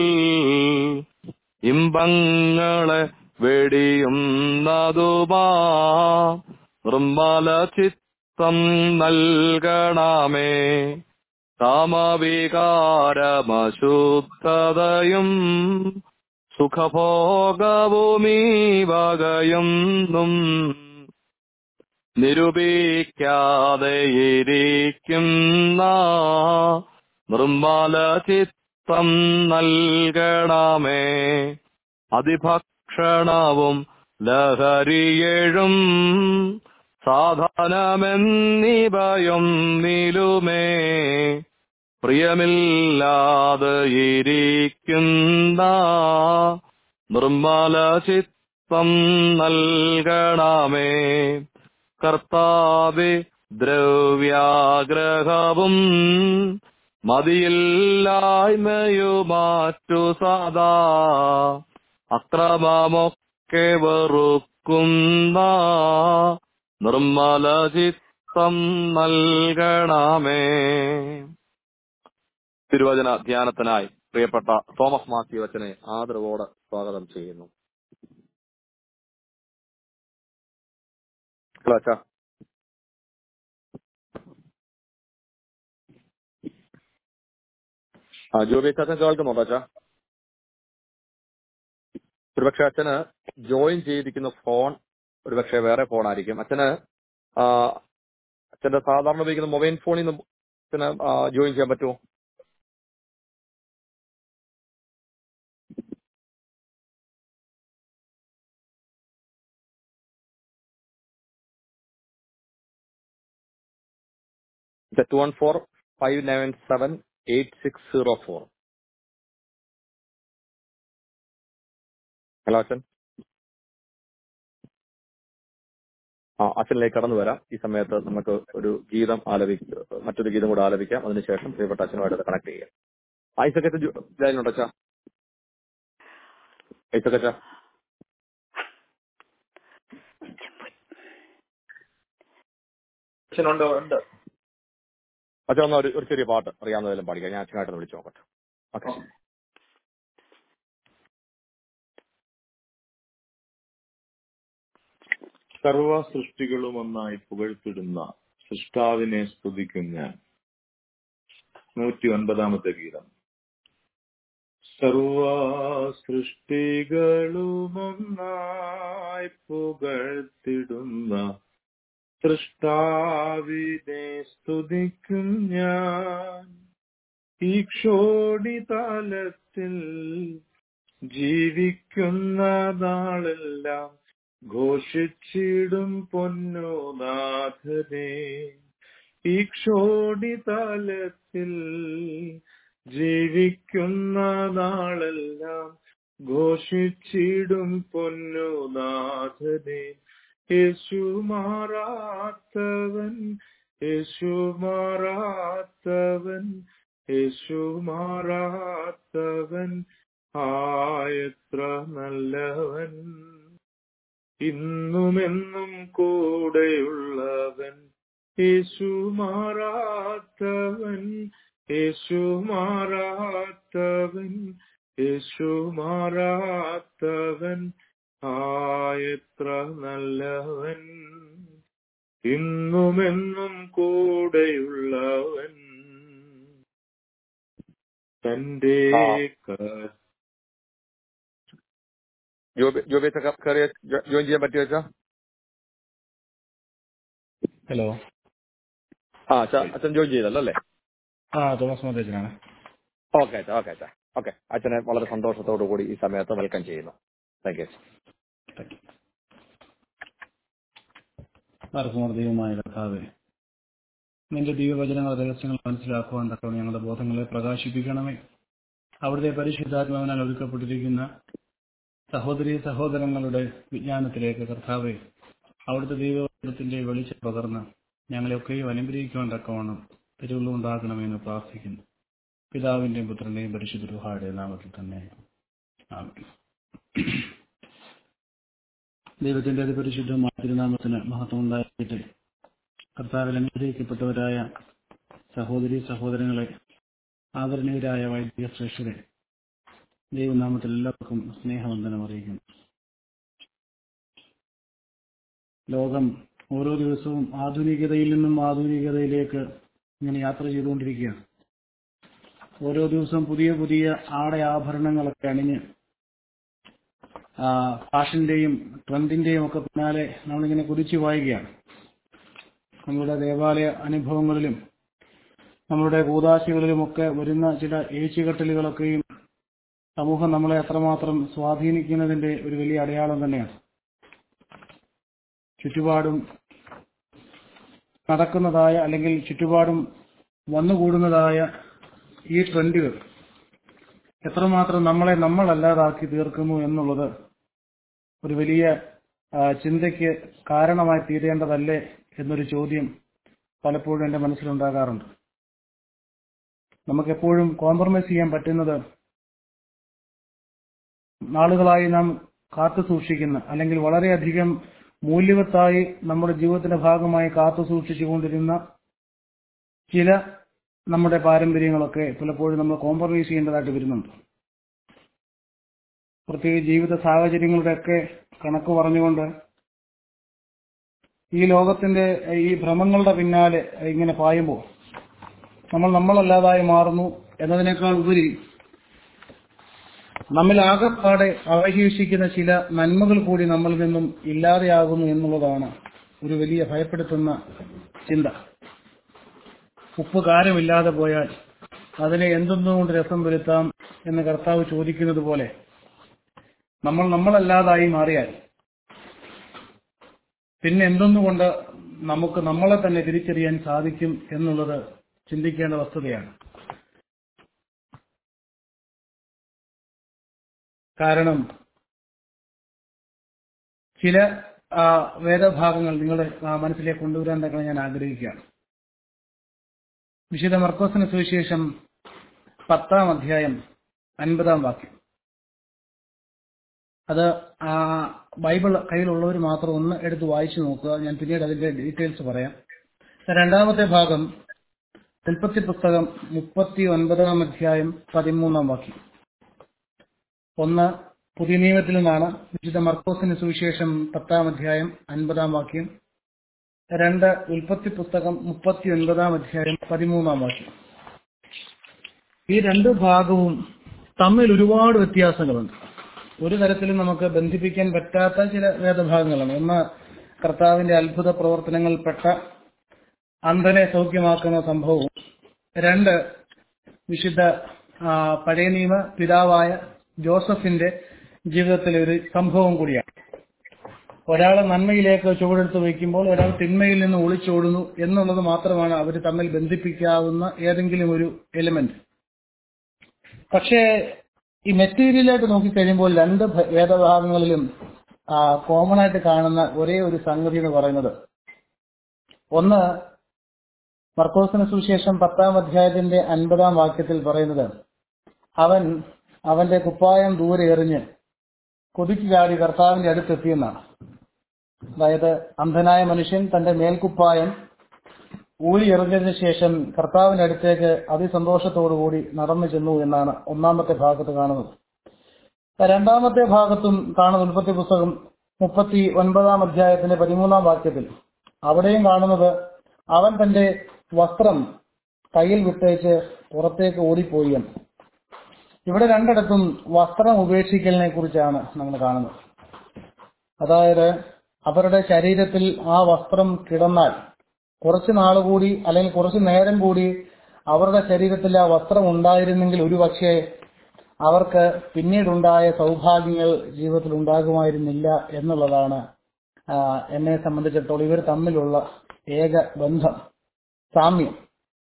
ഇമ്പങ്ങളെ വെടിയുന്നതുമാ നിർമ്മല ചിത്തം നൽകണമേ കാമവികാരമശുദ്ധതയും സുഖഭോഗവുമീ വകയൊന്നും നിരൂപിക്കാതെയിരിക്കുന്ന നിർമ്മല ചിത്തം നൽകണമേ അതിഭക്ഷണവും ലഹരിയേഴും സാധനമെന്നിവയും നിലുമേ പ്രിയമില്ലാതെ ഇരിക്കുന്ന നിർമ്മല ചിത്തം നൽകണമേ കർത്താവെ ദ്രവ്യാഗ്രഹവും മതിയില്ലായ്മയുമാറ്റു സദാ അക്രമമൊക്കെ വെറുക്കുന്ന നിർമ്മല ചിത്തം നൽകണമേ തിരുവചന ധ്യാനത്തിനായി പ്രിയപ്പെട്ട തോമസ് മാത്യു അച്ഛനെ ആദരവോടെ സ്വാഗതം ചെയ്യുന്നു ഹലോ അച്ഛാ ആ ജോബി അച്ഛൻ കേൾക്കുന്നുണ്ടോ അച്ഛാ ഒരുപക്ഷെ അച്ഛന് ജോയിൻ ചെയ്തിരിക്കുന്ന ഫോൺ ഒരു പക്ഷേ വേറെ ഫോണായിരിക്കും അച്ഛന് ആ, അച്ഛന്റെ സാധാരണ ഉപയോഗിക്കുന്ന മൊബൈൽ ഫോണിൽ നിന്ന് അച്ഛന് ജോയിൻ ചെയ്യാൻ പറ്റുമോ two one four five nine seven eight six zero four hello അച്ഛൻ ആ അച്ഛനിലേക്ക് കടന്നു വരാം ഈ സമയത്ത് നമുക്ക് ഒരു ഗീതം ആലപി മറ്റൊരു ഗീതം കൂടെ ആലപിക്കാം അതിനുശേഷം പ്രിയപ്പെട്ട അച്ഛനുമായിട്ട് കണക്ട് ചെയ്യാം ഐസക്കത്ത് ലൈനുണ്ടോ അച്ഛാ ഐസക്കച്ച അച്ഛനുണ്ടോ ഉണ്ട് അച്ഛൻ ഒന്ന് ഒരു ഒരു ചെറിയ പാട്ട് അറിയാവുന്നതെല്ലാം പാടിക്കാം ഞാൻ അച്ഛനായിട്ടൊന്ന് വിളിച്ചു നോക്കട്ടെ ഓക്കെ സർവ സൃഷ്ടികളും ഒന്നായി പുകഴ്ത്തിടുന്ന സൃഷ്ടാവിനെ സ്തുതിക്കും ഞാൻ നൂറ്റി ഒൻപതാമത്തെ ഗീതം സർവ സൃഷ്ടികളും ഒന്നായി പുകഴ്ത്തിടുന്ന സൃഷ്ടാവിനെ സ്തുതിക്കും ഞാൻ ഈ ക്ഷോണിതാലത്തിൽ ജീവിക്കുന്ന നാളെല്ലാം ഘോഷിച്ചിടും പൊന്നുനാഥനെ ഈ ക്ഷോണിതാലത്തിൽ ജീവിക്കുന്ന നാളെല്ലാം ഘോഷിച്ചിടും പൊന്നുനാഥനെ യേശു മാറാത്തവൻ യേശു മാറാത്തവൻ യേശു മാറാത്തവൻ ആയത്ര നല്ലവൻ ഇന്നുമെന്നും കൂടെയുള്ളവൻ യേശു മാറാത്തവൻ യേശു മാറാത്തവൻ യേശു മാറാത്തവൻ ആയത്ര നല്ലവൻ ഇന്നുമെന്നും കൂടെയുള്ളവൻ തന്റെ ആ. ക- ജോബി ജോബി അച്ഛൻ കയറിയ ജോയിൻ ചെയ്യാൻ പറ്റുമോ അച്ഛാ ഹലോ ആ അച്ഛാ അച്ഛൻ ജോയിൻ ചെയ്തല്ലോ അല്ലേ ആ തോമസ് മതേജനാണ് ഓക്കെ അച്ഛാ ഓക്കെ അച്ഛാ ഓക്കെ അച്ഛനെ വളരെ സന്തോഷത്തോടു കൂടി ഈ സമയത്ത് വെൽക്കം ചെയ്യുന്നു താങ്ക് യു ദൈവമായ കർത്താവെ നിന്റെ ദൈവവചനങ്ങൾ രഹസ്യങ്ങൾ മനസ്സിലാക്കുവാൻ തക്കവണ്ണം ഞങ്ങളുടെ ബോധങ്ങളെ പ്രകാശിപ്പിക്കണമേ അവിടുത്തെ പരിശുദ്ധാത്മാവിനാൽ ഒരുക്കപ്പെട്ടിരിക്കുന്ന സഹോദരി സഹോദരങ്ങളുടെ വിജ്ഞാനത്തിലേക്ക് കർത്താവെ അവിടുത്തെ ദൈവവചനത്തിന്റെ വെളിച്ചം പകർന്ന് ഞങ്ങളെയൊക്കെയും അനുഗ്രഹിക്കുവാൻ തക്കവണ്ണം തിരുവുള്ളുണ്ടാക്കണമെന്ന് പ്രാർത്ഥിക്കുന്നു പിതാവിന്റെയും പുത്രന്റെയും പരിശുദ്ധ റുഹായുടെ നാമത്തിൽ തന്നെ ആമേൻ ദൈവത്തിന്റെ അതിപരിശുദ്ധമായ തിരുനാമത്തിന് മഹത്വം ഉണ്ടായിട്ട് കർത്താവിൽ അനുഗ്രഹിക്കപ്പെട്ടവരായ സഹോദരി സഹോദരങ്ങളെ ആദരണീയരായ വൈദിക ശ്രേഷ്ഠരെ ദൈവനാമത്തിൽ എല്ലാവർക്കും സ്നേഹവന്ദനം അറിയിക്കുന്നു ലോകം ഓരോ ദിവസവും ആധുനികതയിൽ നിന്നും ആധുനികതയിലേക്ക് ഇങ്ങനെ യാത്ര ചെയ്തുകൊണ്ടിരിക്കുകയാണ് ഓരോ ദിവസവും പുതിയ പുതിയ ആട ആഭരണങ്ങളൊക്കെ അണിഞ്ഞ് ആ, ഫാഷന്റെയും ട്രെൻഡിന്റെയും ഒക്കെ പിന്നാലെ നമ്മളിങ്ങനെ കുതിച്ചു വായുകയാണ് നമ്മുടെ ദേവാലയ അനുഭവങ്ങളിലും നമ്മുടെ കൂതാശികളിലുമൊക്കെ വരുന്ന ചില ഏച്ചുകെട്ടലുകളൊക്കെയും സമൂഹം നമ്മളെ അത്രമാത്രം സ്വാധീനിക്കുന്നതിന്റെ ഒരു വലിയ അടയാളം തന്നെയാണ് ചുറ്റുപാടും നടക്കുന്നതായ അല്ലെങ്കിൽ ചുറ്റുപാടും വന്നുകൂടുന്നതായ ഈ ട്രെൻഡുകൾ എത്രമാത്രം നമ്മളെ നമ്മളല്ലാതാക്കി തീർക്കുന്നു എന്നുള്ളത് ഒരു വലിയ ആ, ചിന്തയ്ക്ക് കാരണമായി തീരേണ്ടതല്ലേ എന്നൊരു ചോദ്യം പലപ്പോഴും എൻ്റെ മനസ്സിലുണ്ടാകാറുണ്ട് നമുക്കെപ്പോഴും കോംപ്രമൈസ് ചെയ്യാൻ പറ്റുന്നത് നാളുകളായി നാം കാത്തു സൂക്ഷിക്കുന്ന അല്ലെങ്കിൽ വളരെയധികം മൂല്യവത്തായി നമ്മുടെ ജീവിതത്തിന്റെ ഭാഗമായി കാത്തു സൂക്ഷിച്ചുകൊണ്ടിരുന്ന ചില നമ്മുടെ പാരമ്പര്യങ്ങളൊക്കെ പലപ്പോഴും നമ്മൾ കോംപ്രമൈസ് ചെയ്യേണ്ടതായിട്ട് വരുന്നുണ്ട് പ്രത്യേക ജീവിത സാഹചര്യങ്ങളുടെയൊക്കെ കണക്ക് പറഞ്ഞുകൊണ്ട് ഈ ലോകത്തിന്റെ ഈ ഭ്രമങ്ങളുടെ പിന്നാലെ ഇങ്ങനെ പായുമ്പോൾ നമ്മൾ നമ്മളല്ലാതായി മാറുന്നു എന്നതിനേക്കാൾ ഉപരി നമ്മിൽ ആകെപ്പാടെ അവശേഷിക്കുന്ന ചില നന്മകൾ കൂടി നമ്മളിൽ നിന്നും ഇല്ലാതെയാകുന്നു എന്നുള്ളതാണ് ഒരു വലിയ ഭയപ്പെടുത്തുന്ന ചിന്ത ഉപ്പ് കാരമില്ലാതെ പോയാൽ അതിനെ എന്തൊന്നുകൊണ്ട് രസം വരുത്താം എന്ന് കർത്താവ് ചോദിക്കുന്നത് പോലെ നമ്മൾ നമ്മളല്ലാതായി മാറിയാൽ പിന്നെ എന്തൊന്നുകൊണ്ട് നമുക്ക് നമ്മളെ തന്നെ തിരിച്ചറിയാൻ സാധിക്കും എന്നുള്ളത് ചിന്തിക്കേണ്ട വസ്തുതയാണ് കാരണം ചില ആ, വേദഭാഗങ്ങൾ നിങ്ങളുടെ ആ, മനസ്സിലേക്ക് കൊണ്ടുവരാൻ തന്നെ ഞാൻ ആഗ്രഹിക്കുകയാണ് വിശുദ്ധ മർക്കോസിന് സുവിശേഷം പത്താം അധ്യായം അൻപതാം വാക്യം അത് ആ ബൈബിൾ കയ്യിലുള്ളവർ മാത്രം ഒന്ന് എടുത്ത് വായിച്ചു നോക്കുക ഞാൻ പിന്നീട് അതിന്റെ ഡീറ്റെയിൽസ് പറയാം രണ്ടാമത്തെ ഭാഗം ഉൽപ്പത്തി പുസ്തകം മുപ്പത്തി ഒൻപതാം അധ്യായം പതിമൂന്നാം വാക്യം ഒന്ന് പുതിയ നിയമത്തിൽ നിന്നാണ് വിശുദ്ധ മർക്കോസിന് സുവിശേഷം പത്താം അധ്യായം അൻപതാം വാക്യം രണ്ട് ഉൽപ്പത്തി പുസ്തകം മുപ്പത്തി ഒൻപതാം അധ്യായം പതിമൂന്നാം വാക്യം ഈ രണ്ട് ഭാഗവും തമ്മിൽ ഒരുപാട് വ്യത്യാസങ്ങളുണ്ട് ഒരു തരത്തിലും നമുക്ക് ബന്ധിപ്പിക്കാൻ പറ്റാത്ത ചില വേദഭാഗങ്ങളാണ് ഒന്ന് കർത്താവിന്റെ അത്ഭുത പ്രവർത്തനങ്ങളിൽപ്പെട്ട അന്ധനെ സൗഖ്യമാക്കുന്ന സംഭവവും രണ്ട് വിശുദ്ധ ആ, പഴയ നിയമ പിതാവായ ജോസഫിന്റെ ജീവിതത്തിലെ ഒരു സംഭവം കൂടിയാണ് ഒരാൾ നന്മയിലേക്ക് ചുവടെടുത്ത് വയ്ക്കുമ്പോൾ ഒരാൾ തിന്മയിൽ നിന്ന് ഒളിച്ചോടുന്നു എന്നുള്ളത് മാത്രമാണ് അവർ തമ്മിൽ ബന്ധിപ്പിക്കാവുന്ന ഏതെങ്കിലും ഒരു എലിമെന്റ് പക്ഷേ ഈ മെറ്റീരിയലായിട്ട് നോക്കിക്കഴിയുമ്പോൾ രണ്ട് ഭ- വേദഭാഗങ്ങളിലും കോമൺ ആയിട്ട് കാണുന്ന ഒരേ ഒരു സംഗതി എന്ന് പറയുന്നത് ഒന്ന് മർക്കോസിന് സുവിശേഷം പത്താം അധ്യായത്തിന്റെ അൻപതാം വാക്യത്തിൽ പറയുന്നത് അവൻ അവന്റെ കുപ്പായം ദൂരെ എറിഞ്ഞ് കൊതിച്ചു ചാടി കർത്താവിന്റെ അടുത്തെത്തിയെന്നാണ് അതായത് അന്ധനായ മനുഷ്യൻ തന്റെ മേൽക്കുപ്പായം ഊരി എറിഞ്ഞതിന് ശേഷം കർത്താവിന്റെ അടുത്തേക്ക് അതിസന്തോഷത്തോടുകൂടി നടന്നു ചെന്നു എന്നാണ് ഒന്നാമത്തെ ഭാഗത്ത് കാണുന്നത് രണ്ടാമത്തെ ഭാഗത്തും കാണുന്ന ഉൽപ്പത്തി പുസ്തകം മുപ്പത്തി ഒൻപതാം അധ്യായത്തിന്റെ പതിമൂന്നാം വാക്യത്തിൽ അവിടെയും കാണുന്നത് അവൻ തന്റെ വസ്ത്രം കയ്യിൽ വിട്ടേച്ച് പുറത്തേക്ക് ഓടിപ്പോയി എന്ന് ഇവിടെ രണ്ടിടത്തും വസ്ത്രം ഉപേക്ഷിക്കലിനെ കുറിച്ചാണ് നമ്മൾ കാണുന്നത് അതായത് അവരുടെ ശരീരത്തിൽ ആ വസ്ത്രം കിടന്നാൽ കുറച്ച് നാൾ കൂടി അല്ലെങ്കിൽ കുറച്ച് നേരം കൂടി അവരുടെ ശരീരത്തിൽ ആ വസ്ത്രം ഉണ്ടായിരുന്നെങ്കിൽ ഒരുപക്ഷെ അവർക്ക് പിന്നീടുണ്ടായ സൗഭാഗ്യങ്ങൾ ജീവിതത്തിൽ ഉണ്ടാകുമായിരുന്നില്ല എന്നുള്ളതാണ് ആ, എന്നെ സംബന്ധിച്ചിടത്തോളം ഇവർ തമ്മിലുള്ള ഏക ബന്ധം സാമ്യം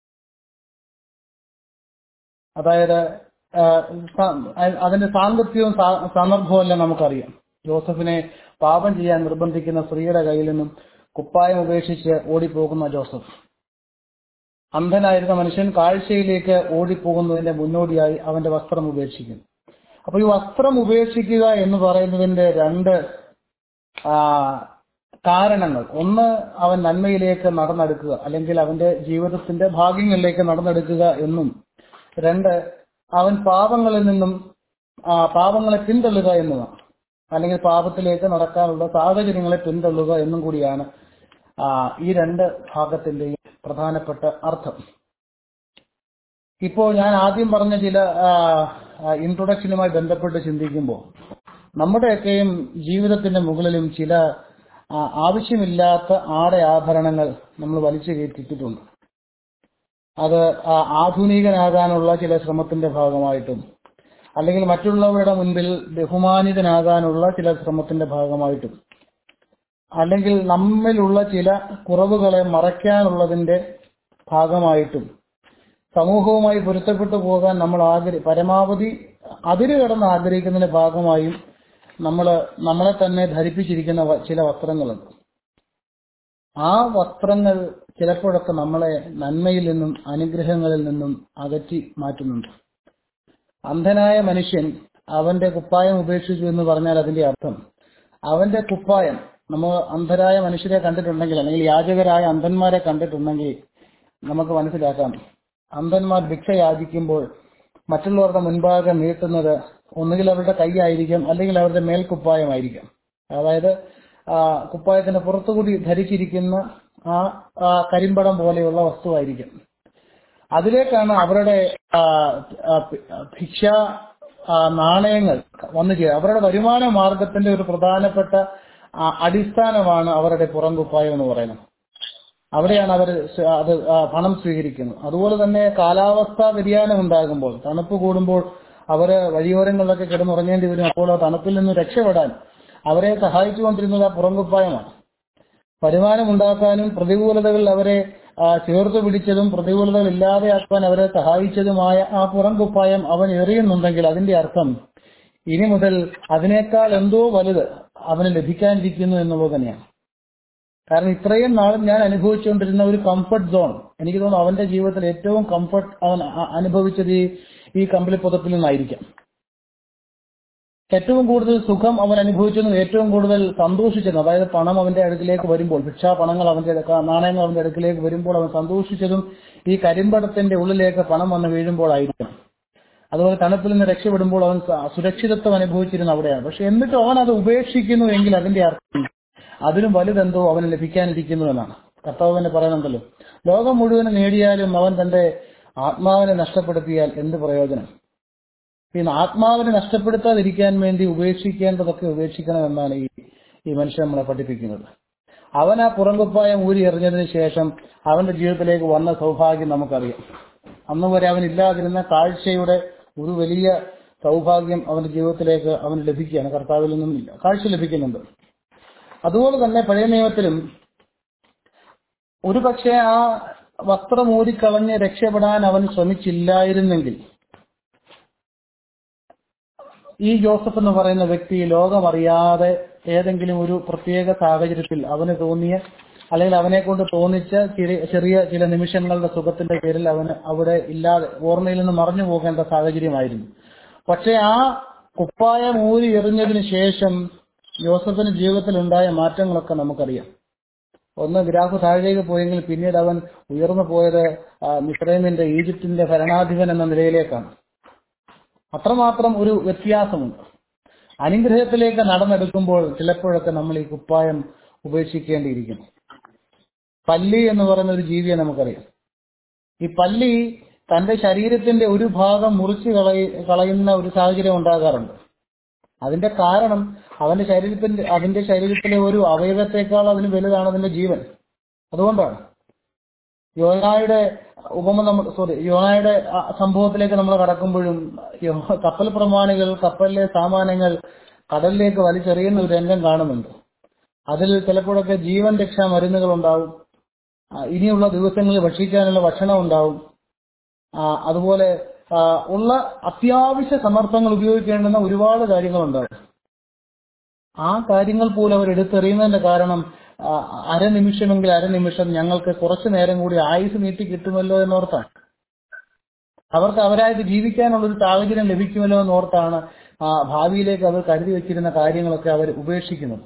അതായത് ആ, സ- അതിന്റെ സാങ്കത്യവും സാ- സന്ദർഭവും എല്ലാം നമുക്കറിയാം ജോസഫിനെ പാപം ചെയ്യാൻ നിർബന്ധിക്കുന്ന സ്ത്രീയുടെ കയ്യിൽ നിന്നും കുപ്പായം ഉപേക്ഷിച്ച് ഓടിപ്പോകുന്ന ജോസഫ് അന്ധനായിരുന്ന മനുഷ്യൻ കാഴ്ചയിലേക്ക് ഓടിപ്പോകുന്നതിന്റെ മുന്നോടിയായി അവന്റെ വസ്ത്രം ഉപേക്ഷിക്കുന്നു അപ്പൊ ഈ വസ്ത്രം ഉപേക്ഷിക്കുക എന്ന് പറയുന്നതിന്റെ രണ്ട് ആ, കാരണങ്ങൾ ഒന്ന് അവൻ നന്മയിലേക്ക് നടന്നെടുക്കുക അല്ലെങ്കിൽ അവന്റെ ജീവിതത്തിന്റെ ഭാഗ്യങ്ങളിലേക്ക് നടന്നെടുക്കുക എന്നും രണ്ട് അവൻ പാപങ്ങളിൽ നിന്നും ആ, പാപങ്ങളെ പിന്തള്ളുക എന്നുമാണ് അല്ലെങ്കിൽ പാപത്തിലേക്ക് നടക്കാനുള്ള സാഹചര്യങ്ങളെ പിന്തള്ളുക എന്നും കൂടിയാണ് ആ, ഈ രണ്ട് ഭാഗത്തിന്റെയും പ്രധാനപ്പെട്ട അർത്ഥം ഇപ്പോൾ ഞാൻ ആദ്യം പറഞ്ഞ ചില ഇൻട്രൊഡക്ഷനുമായി ബന്ധപ്പെട്ട് ചിന്തിക്കുമ്പോൾ നമ്മുടെയൊക്കെയും ജീവിതത്തിന്റെ മുകളിലും ചില ആ, ആവശ്യമില്ലാത്ത ആടെ ആഭരണങ്ങൾ നമ്മൾ വലിച്ചു കയറ്റിയിട്ടുണ്ട് അത് ആ, ആധുനികനാകാനുള്ള ചില ശ്രമത്തിന്റെ ഭാഗമായിട്ടും അല്ലെങ്കിൽ മറ്റുള്ളവരുടെ മുൻപിൽ ബഹുമാനിതനാകാനുള്ള ചില ശ്രമത്തിന്റെ ഭാഗമായിട്ടും അല്ലെങ്കിൽ നമ്മിലുള്ള ചില കുറവുകളെ മറയ്ക്കാനുള്ളതിന്റെ ഭാഗമായിട്ടും സമൂഹവുമായി പൊരുത്തപ്പെട്ടു പോകാൻ നമ്മൾ ആഗ്രഹി പരമാവധി അതിര് കടന്ന് ആഗ്രഹിക്കുന്നതിന്റെ ഭാഗമായും നമ്മൾ നമ്മളെ തന്നെ ധരിപ്പിച്ചിരിക്കുന്ന വ- ചില വസ്ത്രങ്ങളുണ്ട് ആ വസ്ത്രങ്ങൾ ചിലപ്പോഴൊക്കെ നമ്മളെ നന്മയിൽ നിന്നും അനുഗ്രഹങ്ങളിൽ നിന്നും അകറ്റി മാറ്റുന്നുണ്ട് അന്ധനായ മനുഷ്യൻ അവന്റെ കുപ്പായം ഉപേക്ഷിച്ചു എന്ന് പറഞ്ഞാൽ അതിന്റെ അർത്ഥം അവന്റെ കുപ്പായം നമ്മൾ അന്ധരായ മനുഷ്യരെ കണ്ടിട്ടുണ്ടെങ്കിൽ അല്ലെങ്കിൽ യാചകരായ അന്ധന്മാരെ കണ്ടിട്ടുണ്ടെങ്കിൽ നമുക്ക് മനസ്സിലാക്കാം അന്ധന്മാർ ഭിക്ഷ യാചിക്കുമ്പോൾ മറ്റുള്ളവരുടെ മുൻപാകെ നീട്ടുന്നത് ഒന്നുകിൽ അവരുടെ കൈയായിരിക്കാം അല്ലെങ്കിൽ അവരുടെ മേൽക്കുപ്പായമായിരിക്കാം അതായത് ആ, കുപ്പായത്തിന്റെ പുറത്തുകൂടി ധരിച്ചിരിക്കുന്ന ആ ആ കരിമ്പടം പോലെയുള്ള വസ്തുവായിരിക്കും അതിലേക്കാണ് അവരുടെ ആ, ആ, ഭി- ഭിക്ഷ ആ, നാണയങ്ങൾ വന്നു ചേരും അവരുടെ വരുമാന മാർഗത്തിന്റെ ഒരു പ്രധാനപ്പെട്ട ആ, അടിസ്ഥാനമാണ് അവരുടെ പുറംകുപ്പായം എന്ന് പറയുന്നത് അവിടെയാണ് അവർ അത് ആ, പണം സ്വീകരിക്കുന്നത് അതുപോലെ തന്നെ കാലാവസ്ഥാ വ്യതിയാനം ഉണ്ടാകുമ്പോൾ തണുപ്പ് കൂടുമ്പോൾ അവര് വഴിയോരങ്ങളിലൊക്കെ കിടന്നുറങ്ങേണ്ടി വരും അപ്പോൾ ആ തണുപ്പിൽ നിന്ന് രക്ഷപ്പെടാൻ അവരെ സഹായിച്ചുകൊണ്ടിരുന്നത് ആ പുറംകുപ്പായമാണ് വരുമാനമുണ്ടാക്കാനും പ്രതികൂലതകൾ അവരെ ആ, ചേർത്ത് പിടിച്ചതും പ്രതികൂലതകൾ ഇല്ലാതെയാക്കാൻ അവരെ സഹായിച്ചതുമായ ആ പുറംകുപ്പായം അവൻ എറിയുന്നുണ്ടെങ്കിൽ അതിന്റെ അർത്ഥം ഇനി മുതൽ അതിനേക്കാൾ എന്തോ വലുത് അവന് ലഭിക്കാനിരിക്കുന്നു എന്നുള്ളത് തന്നെയാണ് കാരണം ഇത്രയും നാളും ഞാൻ അനുഭവിച്ചുകൊണ്ടിരുന്ന ഒരു കംഫർട്ട് സോൺ എനിക്ക് തോന്നുന്നു അവന്റെ ജീവിതത്തിൽ ഏറ്റവും കംഫർട്ട് അവൻ അ- അനുഭവിച്ചത് ഈ ഈ കമ്പിളി പുതപ്പിൽ നിന്നായിരിക്കാം ഏറ്റവും കൂടുതൽ സുഖം അവൻ അനുഭവിച്ചതും ഏറ്റവും കൂടുതൽ സന്തോഷിച്ചതും അതായത് പണം അവന്റെ അടുക്കിലേക്ക് വരുമ്പോൾ ഭിക്ഷാ പണങ്ങൾ അവന്റെ അടുക്ക- നാണയങ്ങൾ അവന്റെ അടുക്കിലേക്ക് വരുമ്പോൾ അവൻ സന്തോഷിച്ചതും ഈ കരിമ്പടത്തിന്റെ ഉള്ളിലേക്ക് പണം വന്ന് വീഴുമ്പോഴായിരിക്കണം അതുപോലെ തണുപ്പിൽ നിന്ന് രക്ഷപ്പെടുമ്പോൾ അവൻ സ- സുരക്ഷിതത്വം അനുഭവിച്ചിരുന്ന അവിടെയാണ് പക്ഷെ എന്നിട്ട് അവൻ അത് ഉപേക്ഷിക്കുന്നു എങ്കിൽ അതിന്റെ അർത്ഥം അതിലും വലുതെന്തോ അവന് ലഭിക്കാനിരിക്കുന്നു എന്നാണ് കർത്താവ് തന്നെ പറയുന്നുണ്ടല്ലോ ലോകം മുഴുവനും നേടിയാലും അവൻ തന്റെ ആത്മാവിനെ നഷ്ടപ്പെടുത്തിയാൽ എന്ത് പ്രയോജനം പിന്നെ ആത്മാവിനെ നഷ്ടപ്പെടുത്താതിരിക്കാൻ വേണ്ടി ഉപേക്ഷിക്കേണ്ടതൊക്കെ ഉപേക്ഷിക്കണം എന്നാണ് ഈ ഈ മനുഷ്യൻ നമ്മളെ പഠിപ്പിക്കുന്നത് അവൻ ആ പുറംകുപ്പായം ഊരി എറിഞ്ഞതിന് ശേഷം അവന്റെ ജീവിതത്തിലേക്ക് വന്ന സൗഭാഗ്യം നമുക്കറിയാം അന്ന് വരെ അവൻ ഇല്ലാതിരുന്ന കാഴ്ചയുടെ ഒരു വലിയ സൗഭാഗ്യം അവന്റെ ജീവിതത്തിലേക്ക് അവന് ലഭിക്കുകയാണ് കർത്താവിൽ നിന്നും ഇല്ല കാഴ്ച ലഭിക്കുന്നുണ്ട് അതുപോലെ തന്നെ പഴയ നിയമത്തിലും ഒരു പക്ഷേ ആ വസ്ത്രം ഊരിക്കളഞ്ഞ് രക്ഷപ്പെടാൻ അവൻ ശ്രമിച്ചില്ലായിരുന്നെങ്കിൽ ഈ ജോസഫ് എന്ന് പറയുന്ന വ്യക്തി ലോകമറിയാതെ ഏതെങ്കിലും ഒരു പ്രത്യേക സാഹചര്യത്തിൽ അവന് തോന്നിയ അല്ലെങ്കിൽ അവനെ കൊണ്ട് തോന്നിച്ച ചെറിയ ചെറിയ ചില നിമിഷങ്ങളുടെ സുഖത്തിന്റെ പേരിൽ അവന് അവിടെ ഇല്ലാതെ ഓർമ്മയിൽ നിന്ന് മറഞ്ഞു പോകേണ്ട സാഹചര്യമായിരുന്നു പക്ഷെ ആ കുപ്പായം ഊരി എറിഞ്ഞതിന് ശേഷം ജോസഫിന് ജീവിതത്തിൽ ഉണ്ടായ മാറ്റങ്ങളൊക്കെ നമുക്കറിയാം ഒന്ന് ഗ്രാഫ് താഴേക്ക് പോയെങ്കിൽ പിന്നീട് അവൻ ഉയർന്നു പോയത് ആ, മിസ്രൈമിന്റെ ഈജിപ്തിന്റെ ഭരണാധിപൻ എന്ന നിലയിലേക്കാണ് അത്രമാത്രം ഒരു വ്യത്യാസമുണ്ട് അനുഗ്രഹത്തിലേക്ക് നടന്നെടുക്കുമ്പോൾ ചിലപ്പോഴൊക്കെ നമ്മൾ ഈ കുപ്പായം ഉപേക്ഷിക്കേണ്ടിയിരിക്കുന്നു പല്ലി എന്ന് പറയുന്ന ഒരു ജീവിയെ നമുക്കറിയാം ഈ പല്ലി തന്റെ ശരീരത്തിന്റെ ഒരു ഭാഗം മുറിച്ച് കളയ കളയുന്ന ഒരു സാഹചര്യം ഉണ്ടാകാറുണ്ട് അതിന്റെ കാരണം അവന്റെ ശരീരത്തിന്റെ അതിന്റെ ശരീരത്തിലെ ഒരു അവയവത്തെക്കാൾ അതിന് വലുതാണ് അതിന്റെ ജീവൻ അതുകൊണ്ടാണ് യോനായുടെ ഉപമ നമ്മൾ സോറി യോനായുടെ ആ സംഭവത്തിലേക്ക് നമ്മൾ കടക്കുമ്പോഴും യോ- കപ്പൽ പ്രമാണികൾ കപ്പലിലെ സാമാനങ്ങൾ കടലിലേക്ക് വലിച്ചെറിയുന്ന ഒരു രംഗം കാണുന്നുണ്ട് അതിൽ ചിലപ്പോഴൊക്കെ ജീവൻ രക്ഷാ മരുന്നുകൾ ഉണ്ടാവും ആ, ഇനിയുള്ള ദിവസങ്ങളിൽ ഭക്ഷിക്കാനുള്ള ഭക്ഷണം ഉണ്ടാവും ആ, അതുപോലെ ആ, ഉള്ള അത്യാവശ്യ സന്ദർഭങ്ങൾ ഉപയോഗിക്കേണ്ടുന്ന ഒരുപാട് കാര്യങ്ങളുണ്ടാവും ആ കാര്യങ്ങൾ പോലും അവർ എടുത്തെറിയുന്നതിന്റെ കാരണം ആ, അരനിമിഷമെങ്കിൽ അരനിമിഷം ഞങ്ങൾക്ക് കുറച്ചു നേരം കൂടി ആയുസ് നീട്ടി കിട്ടുമല്ലോ എന്നോർത്താണ് അവർക്ക് അവരായിട്ട് ജീവിക്കാനുള്ള ഒരു സാഹചര്യം ലഭിക്കുമല്ലോ എന്നോർത്താണ് ആ ഭാവിയിലേക്ക് അവർ കരുതി വെച്ചിരുന്ന കാര്യങ്ങളൊക്കെ അവർ ഉപേക്ഷിക്കുന്നത്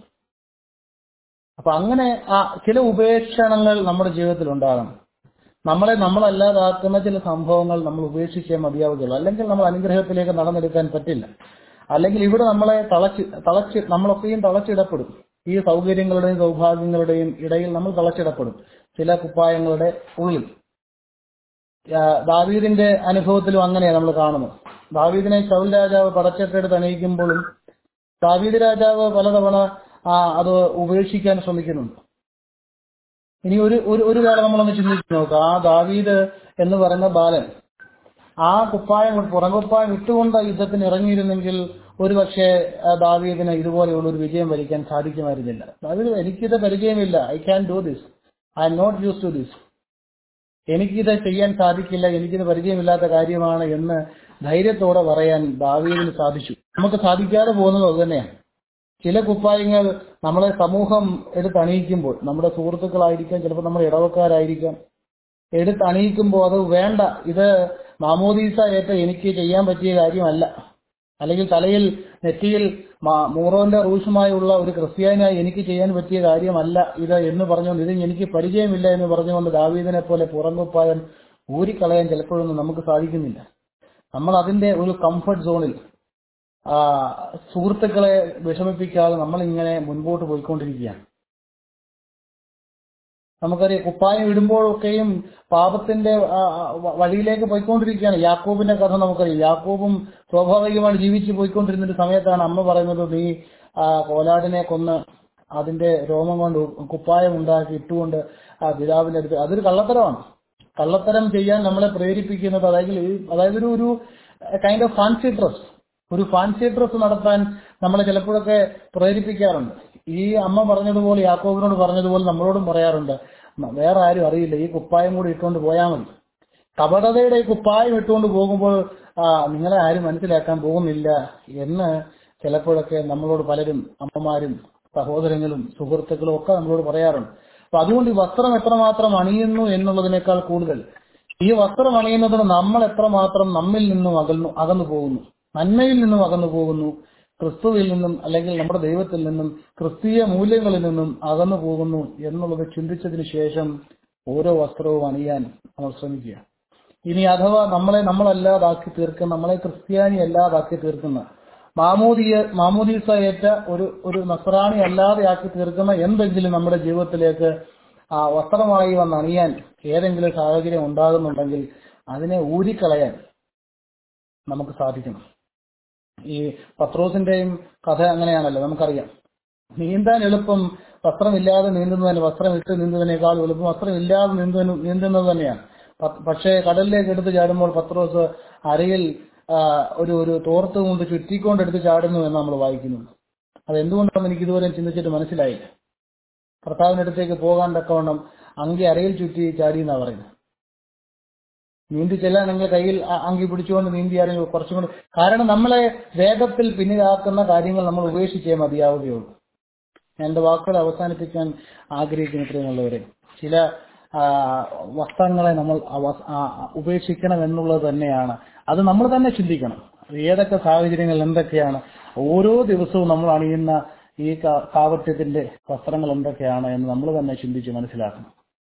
അപ്പൊ അങ്ങനെ ആ ചില ഉപേക്ഷണങ്ങൾ നമ്മുടെ ജീവിതത്തിൽ ഉണ്ടാകണം നമ്മളെ നമ്മളല്ലാതാക്കുന്ന ചില സംഭവങ്ങൾ നമ്മൾ ഉപേക്ഷിച്ചേ മതിയാവുകയുള്ളൂ അല്ലെങ്കിൽ നമ്മൾ അനുഗ്രഹത്തിലേക്ക് നടന്നെടുക്കാൻ പറ്റില്ല അല്ലെങ്കിൽ ഇവിടെ നമ്മളെ തളച്ച് തളച്ച് നമ്മളൊക്കെയും തളച്ചിടപ്പെടും ഈ സൗകര്യങ്ങളുടെയും സൗഭാഗ്യങ്ങളുടെയും ഇടയിൽ നമ്മൾ തളച്ചിടപ്പെടും ചില കുപ്പായങ്ങളുടെ ഉള്ളിൽ ആ, ദാവീദിന്റെ അനുഭവത്തിലും അങ്ങനെയാണ് നമ്മൾ കാണുന്നത് ദാവീദിനെ ശൗൽ രാജാവ് പടച്ചക്കെടുത്ത് അണിയിക്കുമ്പോഴും ദാവീദ് രാജാവ് പലതവണ ആ, അത് ഉപേക്ഷിക്കാൻ ശ്രമിക്കുന്നുണ്ട് ഇനി ഒരു ഒരു ഒരു കാര്യം നമ്മളൊന്ന് ചിന്തിച്ചു നോക്കുക ആ ദാവീദ് എന്ന് പറയുന്ന ബാലൻ ആ കുപ്പായം പുറംകുപ്പായം ഇട്ടുകൊണ്ട് യുദ്ധത്തിന് ഇറങ്ങിയിരുന്നെങ്കിൽ ഒരു പക്ഷേ ദാവീദിന് ഇതുപോലെയുള്ള ഒരു വിജയം വരിക്കാൻ സാധിക്കുമായിരുന്നില്ല ദാവീദ് എനിക്കിത് പരിചയമില്ല I can do this I'm not used to this എനിക്കിത് ചെയ്യാൻ സാധിക്കില്ല എനിക്കിത് പരിചയമില്ലാത്ത കാര്യമാണ് എന്ന് ധൈര്യത്തോടെ പറയാൻ ദാവീദിന് സാധിച്ചു നമുക്ക് സാധിക്കാതെ പോകുന്നത് അത് തന്നെയാണ് ചില കുപ്പായങ്ങൾ നമ്മളെ സമൂഹം എടുത്തണിയിക്കുമ്പോൾ നമ്മുടെ സുഹൃത്തുക്കളായിരിക്കാം ചിലപ്പോൾ നമ്മുടെ ഇടവക്കാരായിരിക്കാം എടുത്തണിയിക്കുമ്പോൾ അത് വേണ്ട ഇത് മാമോദീസ ഏറ്റ എനിക്ക് ചെയ്യാൻ പറ്റിയ കാര്യമല്ല അല്ലെങ്കിൽ തലയിൽ നെറ്റിയിൽ മാ- മൂറോന്റെ റൂഷുമായുള്ള ഒരു ക്രിസ്ത്യാനിയായി എനിക്ക് ചെയ്യാൻ പറ്റിയ കാര്യമല്ല ഇത് എന്ന് പറഞ്ഞുകൊണ്ട് ഇത് എനിക്ക് പരിചയമില്ല എന്ന് പറഞ്ഞുകൊണ്ട് ദാവീദിനെ പോലെ പുറംകുപ്പായം ഊരിക്കളയാൻ ചിലപ്പോഴൊന്നും നമുക്ക് സാധിക്കുന്നില്ല നമ്മൾ അതിന്റെ ഒരു കംഫർട്ട് സോണിൽ ആ, സുഹൃത്തുക്കളെ വിഷമിപ്പിക്കാതെ നമ്മൾ ഇങ്ങനെ മുൻപോട്ട് പോയിക്കൊണ്ടിരിക്കുകയാണ് നമുക്കറിയാം കുപ്പായം ഇടുമ്പോഴൊക്കെയും പാപത്തിന്റെ ആ, ആ, വ- വഴിയിലേക്ക് പോയിക്കൊണ്ടിരിക്കുകയാണ് യാക്കോബിന്റെ കഥ നമുക്കറിയാം യാക്കോബും സ്വാഭാവികമായി ജീവിച്ചു പോയിക്കൊണ്ടിരുന്ന ഒരു സമയത്താണ് അമ്മ പറയുന്നത് നീ ആ കോലാടിനെ കൊന്ന് അതിന്റെ രോമം കൊണ്ട് കുപ്പായം ഉണ്ടാക്കി ഇട്ടുകൊണ്ട് ആ പിതാവിന്റെ അടുത്ത് അതൊരു കള്ളത്തരമാണ് കള്ളത്തരം ചെയ്യാൻ നമ്മളെ പ്രേരിപ്പിക്കുന്നത് അതായത് ഈ- അതായത് ഒരു ഒരു കൈൻഡ് ഓഫ് ഫാൻസി ഡ്രസ് ഒരു ഫാൻസി ഡ്രസ് നടത്താൻ നമ്മളെ ചിലപ്പോഴൊക്കെ പ്രേരിപ്പിക്കാറുണ്ട് ഈ അമ്മ പറഞ്ഞതുപോലെ യാക്കോബിനോട് പറഞ്ഞതുപോലെ നമ്മളോടും പറയാറുണ്ട് "മ- വേറെ ആരും അറിയില്ല ഈ കുപ്പായം കൂടി ഇട്ടുകൊണ്ട് പോയാൽ മതി കപടതയുടെ ഈ കുപ്പായം ഇട്ടുകൊണ്ട് പോകുമ്പോൾ ആ നിങ്ങളെ ആരും മനസ്സിലാക്കാൻ പോകുന്നില്ല എന്ന് ചിലപ്പോഴൊക്കെ നമ്മളോട് പലരും അമ്മമാരും സഹോദരങ്ങളും സുഹൃത്തുക്കളും ഒക്കെ നമ്മളോട് പറയാറുണ്ട് അപ്പൊ അതുകൊണ്ട് ഈ വസ്ത്രം എത്രമാത്രം അണിയുന്നു എന്നുള്ളതിനേക്കാൾ കൂടുതൽ ഈ വസ്ത്രം അണിയുന്നതിന് നമ്മൾ എത്രമാത്രം നമ്മിൽ നിന്നും അകന്നു അകന്നു പോകുന്നു നന്മയിൽ നിന്നും അകന്നു പോകുന്നു ക്രിസ്തുവിൽ നിന്നും അല്ലെങ്കിൽ നമ്മുടെ ദൈവത്തിൽ നിന്നും ക്രിസ്തീയ മൂല്യങ്ങളിൽ നിന്നും അകന്നു പോകുന്നു എന്നുള്ളത് ചിന്തിച്ചതിന് ശേഷം ഓരോ വസ്ത്രവും അണിയാൻ നമ്മൾ ശ്രമിക്കുക ഇനി അഥവാ നമ്മളെ നമ്മളല്ലാതാക്കി തീർക്കുന്ന നമ്മളെ ക്രിസ്ത്യാനി അല്ലാതാക്കി തീർക്കുന്ന മാമോദിയ മാമോദീസ ഏറ്റ ഒരു ഒരു നസ്രാണി അല്ലാതെ ആക്കി തീർക്കുന്ന എന്തെങ്കിലും നമ്മുടെ ജീവിതത്തിലേക്ക് ആ വസ്ത്രമായി വന്ന് അണിയാൻ ഏതെങ്കിലും സാഹചര്യം ഉണ്ടാകുന്നുണ്ടെങ്കിൽ അതിനെ ഊരിക്കളയാൻ നമുക്ക് സാധിക്കണം ഈ പത്രോസിന്റെയും കഥ അങ്ങനെയാണല്ലോ നമുക്കറിയാം നീന്താൻ എളുപ്പം വസ്ത്രമില്ലാതെ നീന്തുന്നതിന് വസ്ത്രം ഇട്ട് നീന്തുന്നതിനേക്കാൾ എളുപ്പം വസ്ത്രമില്ലാതെ നീന്തുന്നതിന് നീന്തുന്നത് തന്നെയാണ് പ- പക്ഷേ കടലിലേക്ക് എടുത്ത് ചാടുമ്പോൾ പത്രോസ് അരയിൽ ആ, ഒരു ഒരു തോർത്ത് കൊണ്ട് ചുറ്റിക്കൊണ്ട് എടുത്ത് ചാടുന്നു എന്ന് നമ്മൾ വായിക്കുന്നു അതെന്തുകൊണ്ടാണെന്ന് എനിക്ക് ഇതുവരെ ചിന്തിച്ചിട്ട് മനസ്സിലായില്ല ഭർത്താവിന്റെ അടുത്തേക്ക് പോകാൻ തക്കവണ്ണം അങ്കി അരയിൽ ചുറ്റി ചാടി എന്നാ പറയുന്നത് നീന്തി ചെല്ലാണെങ്കിൽ കയ്യിൽ അ- അങ്കി പിടിച്ചുകൊണ്ട് നീന്തിയാണെങ്കിൽ കുറച്ചും കൂടി കാരണം നമ്മളെ വേഗത്തിൽ പിന്നിലാക്കുന്ന കാര്യങ്ങൾ നമ്മൾ ഉപേക്ഷിച്ചേ മതിയാവുകയുള്ളൂ ഞാൻ എന്റെ വാക്കുകൾ അവസാനിപ്പിക്കാൻ ആഗ്രഹിക്കുന്ന ഇത്രയുമുള്ളവരെ ചില ആ, വസ്ത്രങ്ങളെ നമ്മൾ അവ- ആ, ഉപേക്ഷിക്കണം എന്നുള്ളത് തന്നെയാണ് അത് നമ്മൾ തന്നെ ചിന്തിക്കണം അത് ഏതൊക്കെ സാഹചര്യങ്ങൾ എന്തൊക്കെയാണ് ഓരോ ദിവസവും നമ്മൾ അണിയുന്ന ഈ കാ- കാപട്യത്തിന്റെ വസ്ത്രങ്ങൾ എന്തൊക്കെയാണ് എന്ന് നമ്മൾ തന്നെ ചിന്തിച്ച് മനസ്സിലാക്കണം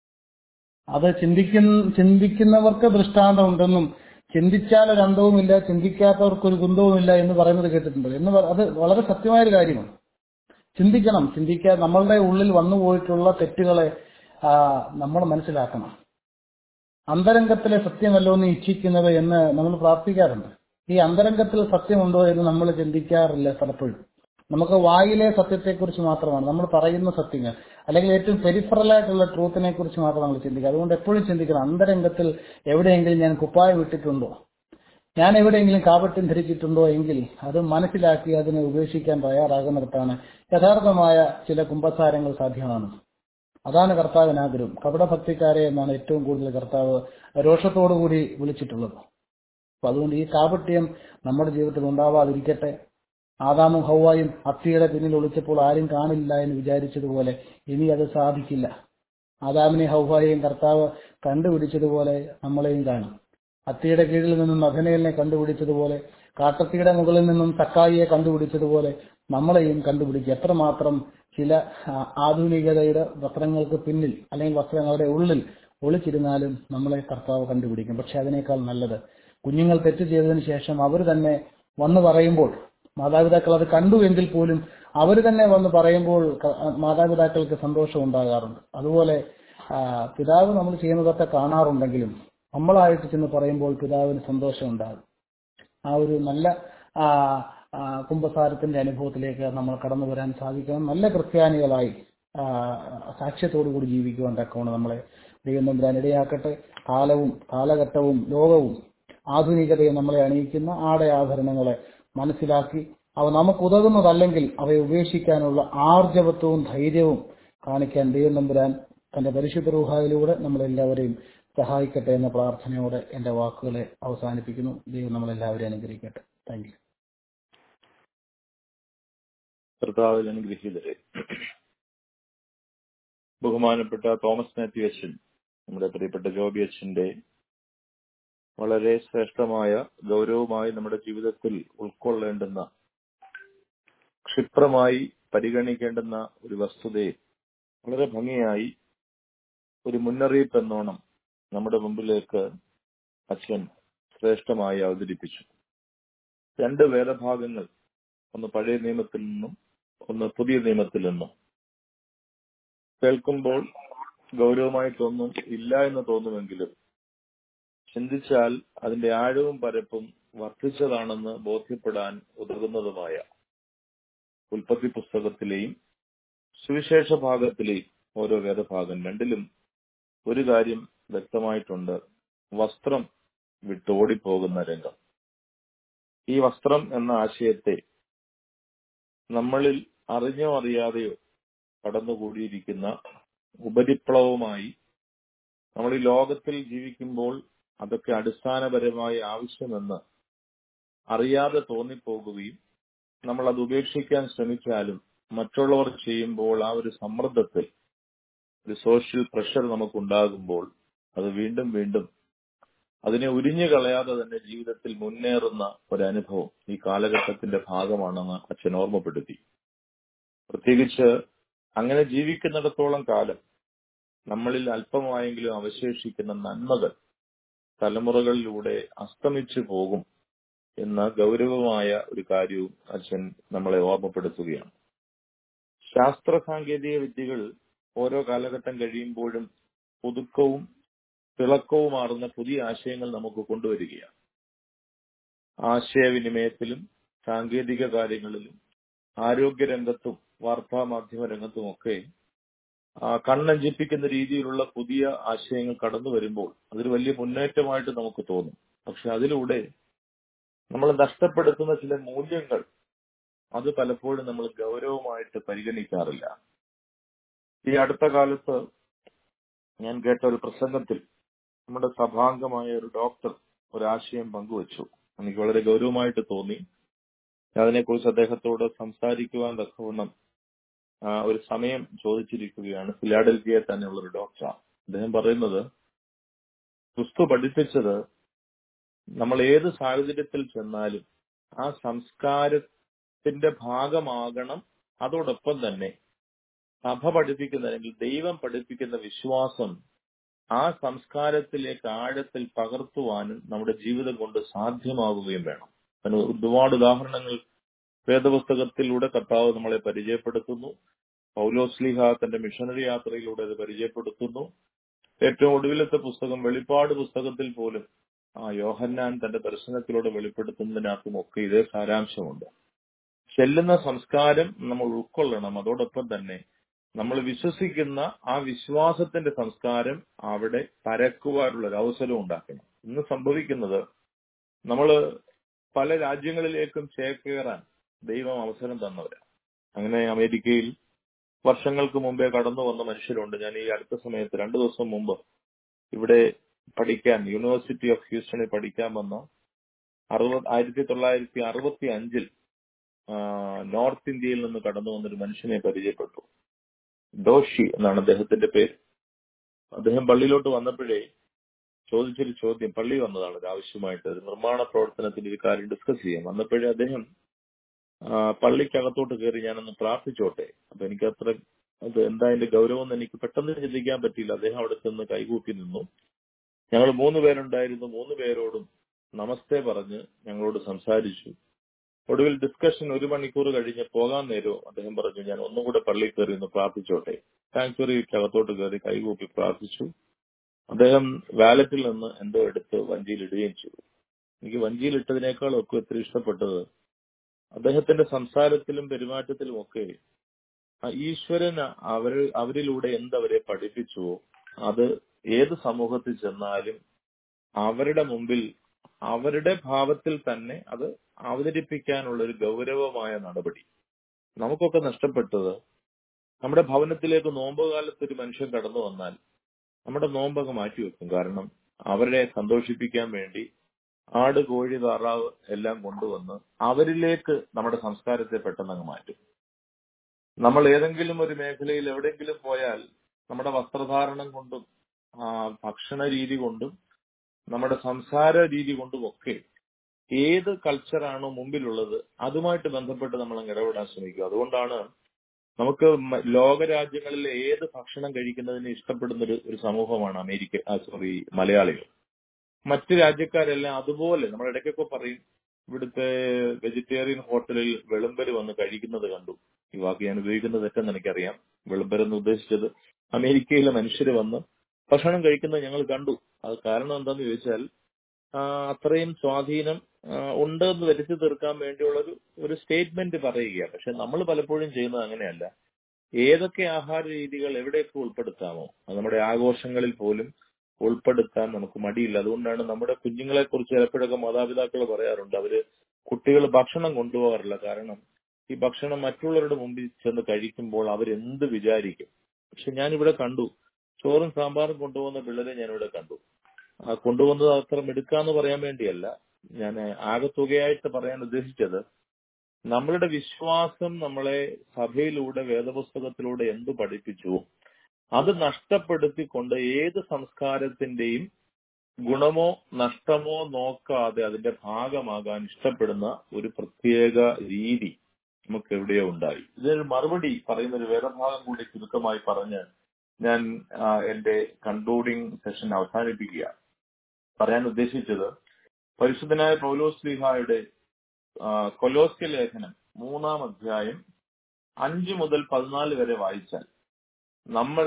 അത് ചിന്തിക്കുന്ന ചിന്തിക്കുന്നവർക്ക് ദൃഷ്ടാന്തം ഉണ്ടെന്നും ചിന്തിച്ചാൽ ഒരു അന്തവുമില്ല ചിന്തിക്കാത്തവർക്ക് ഒരു കുന്തവുമില്ല എന്ന് പറയുന്നത് കേട്ടിട്ടുണ്ട് എന്ന് പ- അത് വളരെ സത്യമായ ഒരു കാര്യമാണ് ചിന്തിക്കണം ചിന്തിക്കാൻ നമ്മളുടെ ഉള്ളിൽ വന്നു പോയിട്ടുള്ള തെറ്റുകളെ ആ, നമ്മൾ മനസ്സിലാക്കണം അന്തരംഗത്തിലെ സത്യമല്ലോ എന്ന് ഇച്ഛിക്കുന്നത് എന്ന് നമ്മൾ പ്രാർത്ഥിക്കാറുണ്ട് ഈ അന്തരംഗത്തിൽ സത്യമുണ്ടോ എന്ന് നമ്മൾ ചിന്തിക്കാറില്ല പലപ്പോഴും നമുക്ക് വായിലെ സത്യത്തെക്കുറിച്ച് മാത്രമാണ് നമ്മൾ പറയുന്ന സത്യങ്ങൾ അല്ലെങ്കിൽ ഏറ്റവും പെരിഫറലായിട്ടുള്ള ട്രൂത്തിനെ കുറിച്ച് മാത്രം നമ്മൾ ചിന്തിക്കുക അതുകൊണ്ട് എപ്പോഴും ചിന്തിക്കണം അന്തരംഗത്തിൽ എവിടെയെങ്കിലും ഞാൻ കുപ്പായം ഇട്ടിട്ടുണ്ടോ ഞാൻ എവിടെയെങ്കിലും കാപട്യം ധരിച്ചിട്ടുണ്ടോ എങ്കിൽ അത് മനസ്സിലാക്കി അതിനെ ഉപേക്ഷിക്കാൻ തയ്യാറാകുന്നിടത്താണ് യഥാർത്ഥമായ ചില കുമ്പസാരങ്ങൾ സാധ്യമാണ് അതാണ് കർത്താവിന് ആഗ്രഹം കപടഭക്തിക്കാരെ എന്നാണ് ഏറ്റവും കൂടുതൽ കർത്താവ് രോഷത്തോടുകൂടി വിളിച്ചിട്ടുള്ളത് അപ്പൊ അതുകൊണ്ട് ഈ കാപട്യം നമ്മുടെ ജീവിതത്തിൽ ഉണ്ടാവാതിരിക്കട്ടെ ആദാമും ഹൗവായും അത്തിയുടെ പിന്നിൽ ഒളിച്ചപ്പോൾ ആരും കാണില്ല എന്ന് വിചാരിച്ചതുപോലെ ഇനി അത് സാധിക്കില്ല ആദാമിനെ ഹൗവായെയും കർത്താവ് കണ്ടുപിടിച്ചതുപോലെ നമ്മളെയും കാണും അത്തിയുടെ കീഴിൽ നിന്നും നഥനേലിനെ കണ്ടുപിടിച്ചതുപോലെ കാട്ടത്തിയുടെ മുകളിൽ നിന്നും സക്കായിയെ കണ്ടുപിടിച്ചതുപോലെ നമ്മളെയും കണ്ടുപിടിക്കും എത്രമാത്രം ചില ആ, ആധുനികതയുടെ വസ്ത്രങ്ങൾക്ക് പിന്നിൽ അല്ലെങ്കിൽ വസ്ത്രങ്ങളുടെ ഉള്ളിൽ ഒളിച്ചിരുന്നാലും നമ്മളെ കർത്താവ് കണ്ടുപിടിക്കും പക്ഷെ അതിനേക്കാൾ നല്ലത് കുഞ്ഞുങ്ങൾ തെറ്റ് ചെയ്തതിനു ശേഷം അവർ തന്നെ വന്ന് പറയുമ്പോൾ മാതാപിതാക്കൾ അത് കണ്ടു എങ്കിൽ പോലും അവർ തന്നെ വന്ന് പറയുമ്പോൾ ക- മാതാപിതാക്കൾക്ക് സന്തോഷം ഉണ്ടാകാറുണ്ട് അതുപോലെ ആ, പിതാവ് നമ്മൾ ചെയ്യുന്നതൊക്കെ കാണാറുണ്ടെങ്കിലും നമ്മളായിട്ട് ചെന്ന് പറയുമ്പോൾ പിതാവിന് സന്തോഷം ഉണ്ടാകും ആ ഒരു നല്ല ആ, ആ, കുംഭസാരത്തിന്റെ അനുഭവത്തിലേക്ക് നമ്മൾ കടന്നു വരാൻ സാധിക്കണം നല്ല ക്രിസ്ത്യാനികളായി ആ, സാക്ഷ്യത്തോടുകൂടി ജീവിക്കുവാൻ തക്കവണ്ണം നമ്മളെ ദൈവം തമ്പുരാൻ ഇടയാക്കട്ടെ കാലവും കാലഘട്ടവും ലോകവും ആധുനികതയെ നമ്മളെ അണിയിക്കുന്ന ആട ആഭരണങ്ങളെ മനസ്സിലാക്കി അവ നമുക്ക് ഉതകുന്നതല്ലെങ്കിൽ അവയെ ഉപേക്ഷിക്കാനുള്ള ആർജവത്വവും ധൈര്യവും കാണിക്കാൻ ദൈവം തമ്പുരാൻ തന്റെ പരിശുദ്ധ റൂഹായിലൂടെ നമ്മളെല്ലാവരെയും സഹായിക്കട്ടെ എന്ന പ്രാർത്ഥനയോടെ എന്റെ വാക്കുകളെ അവസാനിപ്പിക്കുന്നു ദൈവം നമ്മളെല്ലാവരെയും അനുഗ്രഹിക്കട്ടെ താങ്ക് യു കർത്താവിൽ അനുഗ്രഹീതരെ ബഹുമാനപ്പെട്ട തോമസ് മാത്യു അച്ഛൻ നമ്മുടെ പ്രിയപ്പെട്ട ജോബി അച്ഛന്റെ വളരെ ശ്രേഷ്ഠമായ ഗൗരവമായി നമ്മുടെ ജീവിതത്തിൽ ഉൾക്കൊള്ളേണ്ടുന്ന ക്ഷിപ്രമായി പരിഗണിക്കേണ്ടുന്ന ഒരു വസ്തുതയെ വളരെ ഭംഗിയായി ഒരു മുന്നറിയിപ്പ് എന്നോണം നമ്മുടെ മുമ്പിലേക്ക് അച്ഛൻ ശ്രേഷ്ഠമായി അവതരിപ്പിച്ചു രണ്ട് വേദഭാഗങ്ങൾ ഒന്ന് പഴയ നിയമത്തിൽ നിന്നും ഒന്ന് പുതിയ നിയമത്തിൽ നിന്നും കേൾക്കുമ്പോൾ ഗൗരവമായിട്ടൊന്നും ഇല്ല എന്ന് തോന്നുമെങ്കിലും ചിന്തിച്ചാൽ അതിന്റെ ആഴവും പരപ്പും വർദ്ധിച്ചതാണെന്ന് ബോധ്യപ്പെടാൻ ഉതകുന്നതുമായ ഉൽപ്പത്തി പുസ്തകത്തിലെയും സുവിശേഷ ഭാഗത്തിലെയും ഓരോ വേദഭാഗം രണ്ടിലും ഒരു കാര്യം വ്യക്തമായിട്ടുണ്ട് വസ്ത്രം വിട്ടോടിപ്പോകുന്ന രംഗം ഈ വസ്ത്രം എന്ന ആശയത്തെ നമ്മളിൽ അറിഞ്ഞോ അറിയാതെയോ കടന്നുകൂടിയിരിക്കുന്ന ഉപരിപ്ലവമായി നമ്മൾ ഈ ലോകത്തിൽ ജീവിക്കുമ്പോൾ അതൊക്കെ അടിസ്ഥാനപരമായി ആവശ്യമെന്ന് അറിയാതെ തോന്നിപ്പോകുകയും നമ്മൾ അത് ഉപേക്ഷിക്കാൻ ശ്രമിച്ചാലും മറ്റുള്ളവർ ചെയ്യുമ്പോൾ ആ ഒരു സമ്മർദ്ദത്തിൽ ഒരു സോഷ്യൽ പ്രഷർ നമുക്കുണ്ടാകുമ്പോൾ അത് വീണ്ടും വീണ്ടും അതിനെ ഉരിഞ്ഞു കളയാതെ തന്നെ ജീവിതത്തിൽ മുന്നേറുന്ന ഒരനുഭവം ഈ കാലഘട്ടത്തിന്റെ ഭാഗമാണെന്ന് അച്ഛൻ ഓർമ്മപ്പെടുത്തി പ്രത്യേകിച്ച് അങ്ങനെ ജീവിക്കുന്നിടത്തോളം കാലം നമ്മളിൽ അല്പമായെങ്കിലും അവശേഷിക്കുന്ന നന്മകൾ തലമുറകളിലൂടെ അസ്തമിച്ചു പോകും എന്ന ഗൗരവമായ ഒരു കാര്യവും അച്ഛൻ നമ്മളെ ഓർമ്മപ്പെടുത്തുകയാണ് ശാസ്ത്ര സാങ്കേതിക വിദ്യകൾ ഓരോ കാലഘട്ടം കഴിയുമ്പോഴും പുതുക്കവും തിളക്കവുമാറുന്ന പുതിയ ആശയങ്ങൾ നമുക്ക് കൊണ്ടുവരികയാണ് ആശയവിനിമയത്തിലും സാങ്കേതിക കാര്യങ്ങളിലും ആരോഗ്യരംഗത്തും വാർത്താ മാധ്യമ രംഗത്തുമൊക്കെ കണ്ണഞ്ചിപ്പിക്കുന്ന രീതിയിലുള്ള പുതിയ ആശയങ്ങൾ കടന്നു വരുമ്പോൾ അതൊരു വലിയ മുന്നേറ്റമായിട്ട് നമുക്ക് തോന്നും പക്ഷെ അതിലൂടെ നമ്മൾ നഷ്ടപ്പെടുത്തുന്ന ചില മൂല്യങ്ങൾ അത് പലപ്പോഴും നമ്മൾ ഗൗരവമായിട്ട് പരിഗണിക്കാറില്ല ഈ അടുത്ത കാലത്ത് ഞാൻ കേട്ട ഒരു പ്രസംഗത്തിൽ നമ്മുടെ സഭാംഗമായ ഒരു ഡോക്ടർ ഒരാശയം പങ്കുവച്ചു എനിക്ക് വളരെ ഗൗരവമായിട്ട് തോന്നി അതിനെക്കുറിച്ച് അദ്ദേഹത്തോട് സംസാരിക്കുവാൻ തക്കവണ്ണം ഒരു സമയം ചോദിച്ചിരിക്കുകയാണ് ഫിലാഡൽഫിയയിൽ തന്നെയുള്ള ഒരു ഡോക്ടറാണ് അദ്ദേഹം പറയുന്നത് ക്രിസ്തു പഠിപ്പിച്ചത് നമ്മൾ ഏത് സാഹചര്യത്തിൽ ചെന്നാലും ആ സംസ്കാരത്തിന്റെ ഭാഗമാകണം അതോടൊപ്പം തന്നെ സഭ പഠിപ്പിക്കുന്ന അല്ലെങ്കിൽ ദൈവം പഠിപ്പിക്കുന്ന വിശ്വാസം ആ സംസ്കാരത്തിലേക്ക് ആഴത്തിൽ പകർത്തുവാനും നമ്മുടെ ജീവിതം കൊണ്ട് സാധ്യമാവുകയും വേണം അതിന് ഒരുപാട് ഉദാഹരണങ്ങൾ വേദപുസ്തകത്തിലൂടെ കർത്താവ് നമ്മളെ പരിചയപ്പെടുത്തുന്നു പൗലോസ്ലിഹ തന്റെ മിഷണറി യാത്രയിലൂടെ അത് പരിചയപ്പെടുത്തുന്നു ഏറ്റവും ഒടുവിലത്തെ പുസ്തകം വെളിപ്പാട് പുസ്തകത്തിൽ പോലും ആ യോഹന്നാൻ തന്റെ ദർശനത്തിലൂടെ വെളിപ്പെടുത്തുന്നതിനകത്തും ഒക്കെ ഇതേ സാരാംശമുണ്ട് ചെല്ലുന്ന സംസ്കാരം നമ്മൾ ഉൾക്കൊള്ളണം അതോടൊപ്പം തന്നെ നമ്മൾ വിശ്വസിക്കുന്ന ആ വിശ്വാസത്തിന്റെ സംസ്കാരം അവിടെ പരക്കുവാനുള്ള ഒരു അവസരം ഉണ്ടാക്കണം ഇന്ന് സംഭവിക്കുന്നത് നമ്മൾ പല രാജ്യങ്ങളിലേക്കും ചേക്കേറാൻ ദൈവം അവസരം തന്നവരാണ് അങ്ങനെ അമേരിക്കയിൽ വർഷങ്ങൾക്ക് മുമ്പേ കടന്നു വന്ന മനുഷ്യരുണ്ട് ഞാൻ ഈ അടുത്ത സമയത്ത് രണ്ടു ദിവസം മുമ്പ് ഇവിടെ പഠിക്കാൻ യൂണിവേഴ്സിറ്റി ഓഫ് ഹ്യൂസ്റ്റണിൽ പഠിക്കാൻ വന്ന അറുപത് ആയിരത്തി തൊള്ളായിരത്തി അറുപത്തി അഞ്ചിൽ നോർത്ത് ഇന്ത്യയിൽ നിന്ന് കടന്നു വന്നൊരു മനുഷ്യനെ പരിചയപ്പെട്ടു ഡോഷി എന്നാണ് അദ്ദേഹത്തിന്റെ പേര് അദ്ദേഹം പള്ളിയിലോട്ട് വന്നപ്പോഴേ ചോദിച്ചൊരു ചോദ്യം പള്ളി വന്നതാണ് ഒരു ആവശ്യമായിട്ട് ഒരു നിർമ്മാണ പ്രവർത്തനത്തിന്റെ ഒരു കാര്യം ഡിസ്കസ് ചെയ്യാൻ വന്നപ്പോഴേ അദ്ദേഹം പള്ളിക്കകത്തോട്ട് കയറി ഞാനൊന്ന് പ്രാർത്ഥിച്ചോട്ടെ അപ്പൊ എനിക്ക് അത്ര അത് എന്താ അതിന്റെ ഗൗരവം എന്ന് എനിക്ക് പെട്ടെന്ന് ചിന്തിക്കാൻ പറ്റിയില്ല അദ്ദേഹം അവിടെ ചെന്ന് കൈകൂപ്പി നിന്നു ഞങ്ങൾ മൂന്ന് പേരുണ്ടായിരുന്നു മൂന്ന് പേരോടും നമസ്തേ പറഞ്ഞ് ഞങ്ങളോട് സംസാരിച്ചു ഒടുവിൽ ഡിസ്കഷൻ ഒരു മണിക്കൂർ കഴിഞ്ഞ് പോകാൻ നേരവും അദ്ദേഹം പറഞ്ഞു ഞാൻ ഒന്നും കൂടെ പള്ളിയിൽ കയറി ഒന്ന് പ്രാർത്ഥിച്ചോട്ടെ സാങ്ച്വറിക്കകത്തോട്ട് കയറി കൈകൂപ്പി പ്രാർത്ഥിച്ചു അദ്ദേഹം വാലറ്റിൽ നിന്ന് എന്തോ എടുത്ത് വഞ്ചിയിൽ ഇടുകയും ചെയ്തു എനിക്ക് വഞ്ചിയിൽ ഇട്ടതിനേക്കാളും ഒക്കെ ഒത്തിരി ഇഷ്ടപ്പെട്ടത് അദ്ദേഹത്തിന്റെ സംസാരത്തിലും പെരുമാറ്റത്തിലും ഒക്കെ ഈശ്വരൻ അവർ അവരിലൂടെ എന്തവരെ പഠിപ്പിച്ചുവോ അത് ഏത് സമൂഹത്തിൽ ചെന്നാലും അവരുടെ മുമ്പിൽ അവരുടെ ഭാവത്തിൽ തന്നെ അത് അവതരിപ്പിക്കാനുള്ള ഒരു ഗൗരവമായ നടപടി നമുക്കൊക്കെ നഷ്ടപ്പെട്ടത് നമ്മുടെ ഭവനത്തിലേക്ക് നോമ്പ് കാലത്ത് ഒരു മനുഷ്യൻ കടന്നു വന്നാൽ നമ്മുടെ നോമ്പൊക്കെ മാറ്റിവെക്കും കാരണം അവരെ സന്തോഷിപ്പിക്കാൻ വേണ്ടി ആട് കോഴി താറാവ് എല്ലാം കൊണ്ടുവന്ന് അവരിലേക്ക് നമ്മുടെ സംസ്കാരത്തെ പെട്ടെന്ന് അങ്ങ് മാറ്റും നമ്മൾ ഏതെങ്കിലും ഒരു മേഖലയിൽ എവിടെയെങ്കിലും പോയാൽ നമ്മുടെ വസ്ത്രധാരണം കൊണ്ടും ഭക്ഷണ രീതി കൊണ്ടും നമ്മുടെ സംസാര രീതി കൊണ്ടും ഒക്കെ ഏത് കൾച്ചറാണോ മുമ്പിലുള്ളത് അതുമായിട്ട് ബന്ധപ്പെട്ട് നമ്മൾ അങ്ങ് ഇടപെടാൻ ശ്രമിക്കുക അതുകൊണ്ടാണ് നമുക്ക് ലോകരാജ്യങ്ങളിലെ ഏത് ഭക്ഷണം കഴിക്കുന്നതിന് ഇഷ്ടപ്പെടുന്ന ഒരു ഒരു സമൂഹമാണ് അമേരിക്ക സോറി മലയാളികൾ മറ്റു രാജ്യക്കാരെല്ലാം അതുപോലെ നമ്മൾ ഇടയ്ക്കൊക്കെ പറയും ഇവിടുത്തെ വെജിറ്റേറിയൻ ഹോട്ടലിൽ വെളുമ്പര് വന്ന് കഴിക്കുന്നത് കണ്ടു ഈ വാക്ക് ഞാൻ ഉപയോഗിക്കുന്നത് തെറ്റെന്ന് എനിക്കറിയാം വെളുമ്പരെന്ന് ഉദ്ദേശിച്ചത് അമേരിക്കയിലെ മനുഷ്യര് വന്ന് ഭക്ഷണം കഴിക്കുന്നത് ഞങ്ങൾ കണ്ടു അത് കാരണം എന്താന്ന് ചോദിച്ചാൽ ആ, അത്രയും സ്വാധീനം ആ, ഉണ്ടെന്ന് വരുത്തി തീർക്കാൻ വേണ്ടിയുള്ള ഒരു ഒരു സ്റ്റേറ്റ്മെന്റ് പറയുകയാണ് പക്ഷെ നമ്മൾ പലപ്പോഴും ചെയ്യുന്നത് അങ്ങനെയല്ല ഏതൊക്കെ ആഹാര രീതികൾ എവിടെയൊക്കെ ഉൾപ്പെടുത്താമോ അത് നമ്മുടെ ആഘോഷങ്ങളിൽ പോലും ഉൾപ്പെടുത്താൻ നമുക്ക് മടിയില്ല അതുകൊണ്ടാണ് നമ്മുടെ കുഞ്ഞുങ്ങളെ കുറിച്ച് ചിലപ്പോഴൊക്കെ മാതാപിതാക്കൾ പറയാറുണ്ട് അവര് കുട്ടികൾ ഭക്ഷണം കൊണ്ടുപോകാറില്ല കാരണം ഈ ഭക്ഷണം മറ്റുള്ളവരുടെ മുമ്പിൽ ചെന്ന് കഴിക്കുമ്പോൾ അവരെന്ത് വിചാരിക്കും പക്ഷെ ഞാനിവിടെ കണ്ടു ചോറും സാമ്പാറും കൊണ്ടുപോകുന്ന പിള്ളേരെ ഞാനിവിടെ കണ്ടു ആ കൊണ്ടുവന്നത് അത്ര മിടുക്കാന്ന് പറയാൻ വേണ്ടിയല്ല ഞാൻ ആകെത്തുകയായിട്ട് പറയാൻ ഉദ്ദേശിച്ചത് നമ്മളുടെ വിശ്വാസം നമ്മളെ സഭയിലൂടെ വേദപുസ്തകത്തിലൂടെ എന്ത് പഠിപ്പിച്ചു അത് നഷ്ടപ്പെടുത്തിക്കൊണ്ട് ഏത് സംസ്കാരത്തിന്റെയും ഗുണമോ നഷ്ടമോ നോക്കാതെ അതിന്റെ ഭാഗമാകാൻ ഇഷ്ടപ്പെടുന്ന ഒരു പ്രത്യേക രീതി നമുക്ക് എവിടെയോ ഉണ്ടായി ഇതിനൊരു മറുപടി പറയുന്ന ഒരു വേദഭാഗം കൂടി ചുരുക്കമായി പറഞ്ഞ് ഞാൻ ആ, എന്റെ കൺക്ലൂഡിംഗ് സെഷൻ അവസാനിപ്പിക്കുക പറയാൻ ഉദ്ദേശിച്ചത് പരിശുദ്ധനായ പൗലോസ് ലീഹായുടെ കൊലോസ്യ ലേഖനം മൂന്നാം അധ്യായം അഞ്ച് മുതൽ പതിനാല് വരെ വായിച്ചാൽ നമ്മൾ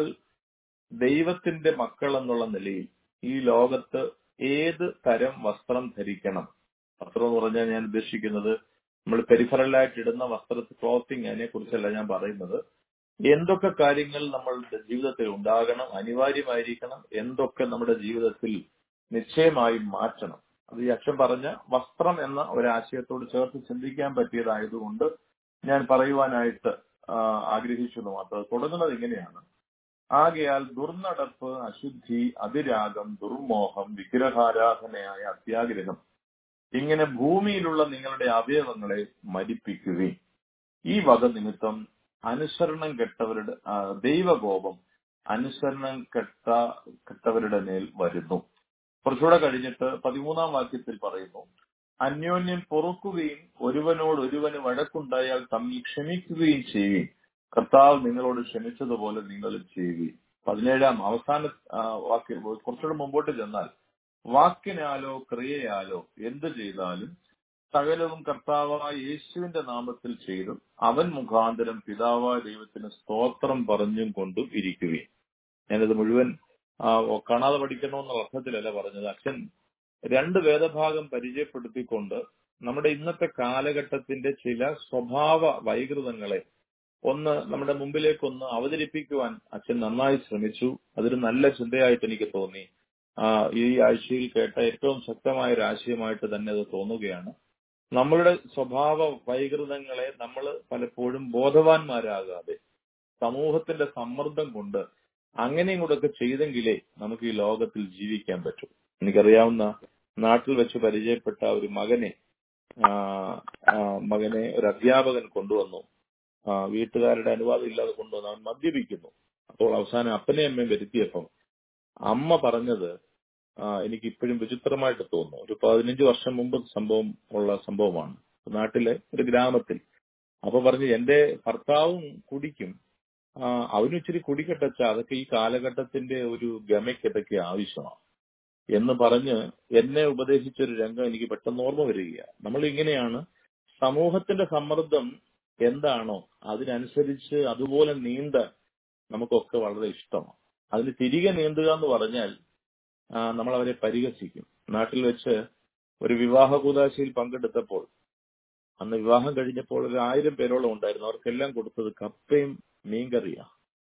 ദൈവത്തിന്റെ മക്കൾ എന്നുള്ള നിലയിൽ ഈ ലോകത്ത് ഏത് തരം വസ്ത്രം ധരിക്കണം വസ്ത്രം എന്ന് പറഞ്ഞാൽ ഞാൻ ഉദ്ദേശിക്കുന്നത് നമ്മൾ പെരിഫറലായിട്ട് ഇടുന്ന വസ്ത്ര ക്ലോത്തിങ് അതിനെ കുറിച്ചല്ല ഞാൻ പറയുന്നത് എന്തൊക്കെ കാര്യങ്ങൾ നമ്മളുടെ ജീവിതത്തിൽ ഉണ്ടാകണം അനിവാര്യമായിരിക്കണം എന്തൊക്കെ നമ്മുടെ ജീവിതത്തിൽ നിശ്ചയമായും മാറ്റണം അത് ഈ അച്ഛൻ പറഞ്ഞ വസ്ത്രം എന്ന ഒരാശയത്തോട് ചേർത്ത് ചിന്തിക്കാൻ പറ്റിയതായതുകൊണ്ട് ഞാൻ പറയുവാനായിട്ട് ആ, ആഗ്രഹിച്ചു എന്ന് മാത്രം അത് തുടങ്ങുന്നത് ഇങ്ങനെയാണ് ആകയാൽ ദുർനടപ്പ് അശുദ്ധി അതിരാഗം ദുർമോഹം വിഗ്രഹാരാധനയായ അത്യാഗ്രഹം ഇങ്ങനെ ഭൂമിയിലുള്ള നിങ്ങളുടെ അവയവങ്ങളെ മരിപ്പിക്കുകയും ഈ വക നിമിത്തം അനുസരണം കെട്ടവരുടെ ആ, ദൈവകോപം അനുസരണം കെട്ട കെട്ടവരുടെ മേൽ വരുന്നു കുറച്ചുകൂടെ കഴിഞ്ഞിട്ട് പതിമൂന്നാം വാക്യത്തിൽ പറയുന്നു അന്യോന്യം പൊറുക്കുകയും ഒരുവനോട് ഒരുവന് വഴക്കുണ്ടായാൽ തമ്മിൽ ക്ഷമിക്കുകയും ചെയ്യുകയും കർത്താവ് നിങ്ങളോട് ക്ഷമിച്ചതുപോലെ നിങ്ങളും ചെയ്യുകയും പതിനേഴാം അവസാന ആ, വാക്യം കുറച്ചുകൂടെ മുമ്പോട്ട് ചെന്നാൽ വാക്കിനാലോ ക്രിയയാലോ എന്ത് ചെയ്താലും സകലവും കർത്താവായ യേശുവിന്റെ നാമത്തിൽ ചെയ്തും അവൻ മുഖാന്തരം പിതാവായ ദൈവത്തിന് സ്തോത്രം പറഞ്ഞും കൊണ്ടും ഇരിക്കുകയും ഞാനിത് മുഴുവൻ ആ, കാണാതെ പഠിക്കണമെന്ന അർത്ഥത്തിലല്ല പറഞ്ഞത് അച്ഛൻ രണ്ട് വേദഭാഗം പരിചയപ്പെടുത്തിക്കൊണ്ട് നമ്മുടെ ഇന്നത്തെ കാലഘട്ടത്തിന്റെ ചില സ്വഭാവ വൈകൃതങ്ങളെ ഒന്ന് നമ്മുടെ മുമ്പിലേക്കൊന്ന് അവതരിപ്പിക്കുവാൻ അച്ഛൻ നന്നായി ശ്രമിച്ചു അതൊരു നല്ല ചിന്തയായിട്ട് എനിക്ക് തോന്നി ആ, ഈ ആഴ്ചയിൽ കേട്ട ഏറ്റവും ശക്തമായ ഒരു ആശയമായിട്ട് തന്നെ അത് തോന്നുകയാണ് നമ്മളുടെ സ്വഭാവ വൈകൃതങ്ങളെ നമ്മൾ പലപ്പോഴും ബോധവാന്മാരാകാതെ സമൂഹത്തിന്റെ സമ്മർദ്ദം കൊണ്ട് അങ്ങനെയും കൂടെ ഒക്കെ ചെയ്തെങ്കിലേ നമുക്ക് ഈ ലോകത്തിൽ ജീവിക്കാൻ പറ്റൂ എനിക്കറിയാവുന്ന നാട്ടിൽ വെച്ച് പരിചയപ്പെട്ട ഒരു മകനെ ആ, ആ, മകനെ ഒരു അധ്യാപകൻ കൊണ്ടുവന്നു ആ, വീട്ടുകാരുടെ അനുവാദം ഇല്ലാതെ കൊണ്ടുവന്ന് അവൻ മദ്യപിക്കുന്നു അപ്പോൾ അവസാനം അപ്പനെയും അമ്മയും വരുത്തിയപ്പം അമ്മ പറഞ്ഞത് ആ, എനിക്ക് ഇപ്പോഴും വിചിത്രമായിട്ട് തോന്നുന്നു ഒരു പതിനഞ്ച് വർഷം മുമ്പ് സംഭവം ഉള്ള സംഭവമാണ് നാട്ടിലെ ഒരു ഗ്രാമത്തിൽ അപ്പൊ പറഞ്ഞു എന്റെ ഭർത്താവും കുടിക്കും ആ, അവനും ഇച്ചിരി കുടിക്കട്ടച്ച അതൊക്കെ ഈ കാലഘട്ടത്തിന്റെ ഒരു ഗമയ്ക്ക് ഇതൊക്കെ ആവശ്യമാണ് എന്ന് പറഞ്ഞ് എന്നെ ഉപദേശിച്ച ഒരു രംഗം എനിക്ക് പെട്ടെന്ന് ഓർമ്മ വരികയാണ് നമ്മൾ ഇങ്ങനെയാണ് സമൂഹത്തിന്റെ സമ്മർദ്ദം എന്താണോ അതിനനുസരിച്ച് അതുപോലെ നീന്താൻ നമുക്കൊക്കെ വളരെ ഇഷ്ടമാണ് അതിന് തിരികെ നീന്തുക എന്ന് പറഞ്ഞാൽ ആ, നമ്മൾ അവരെ പരിഹസിക്കും നാട്ടിൽ വെച്ച് ഒരു വിവാഹ കൂതാശയിൽ പങ്കെടുത്തപ്പോൾ അന്ന് വിവാഹം കഴിഞ്ഞപ്പോൾ ഒരു ആയിരം പേരോളം ഉണ്ടായിരുന്നു അവർക്കെല്ലാം കൊടുത്തത് കപ്പയും മീൻകറിയാ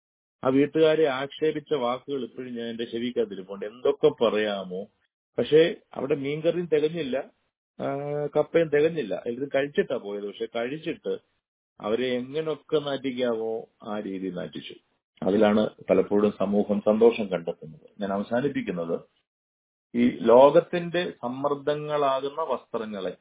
ആ വീട്ടുകാരെ ആക്ഷേപിച്ച വാക്കുകൾ ഇപ്പോഴും ഞാൻ എന്റെ ചെവിക്കകത്തിരിപ്പുണ്ട് എന്തൊക്കെ പറയാമോ പക്ഷേ അവിടെ മീൻകറിയും തികഞ്ഞില്ല ആ, കപ്പയും തികഞ്ഞില്ല ഇത് കഴിച്ചിട്ടാ പോയത് പക്ഷെ കഴിച്ചിട്ട് അവരെ എങ്ങനെയൊക്കെ നാറ്റിക്കാമോ ആ രീതിയിൽ നാറ്റിച്ചു അതിലാണ് പലപ്പോഴും സമൂഹം സന്തോഷം കണ്ടെത്തുന്നത് ഞാൻ അവസാനിപ്പിക്കുന്നത് ഈ ലോകത്തിന്റെ സമ്മർദ്ദങ്ങളാകുന്ന വസ്ത്രങ്ങളെ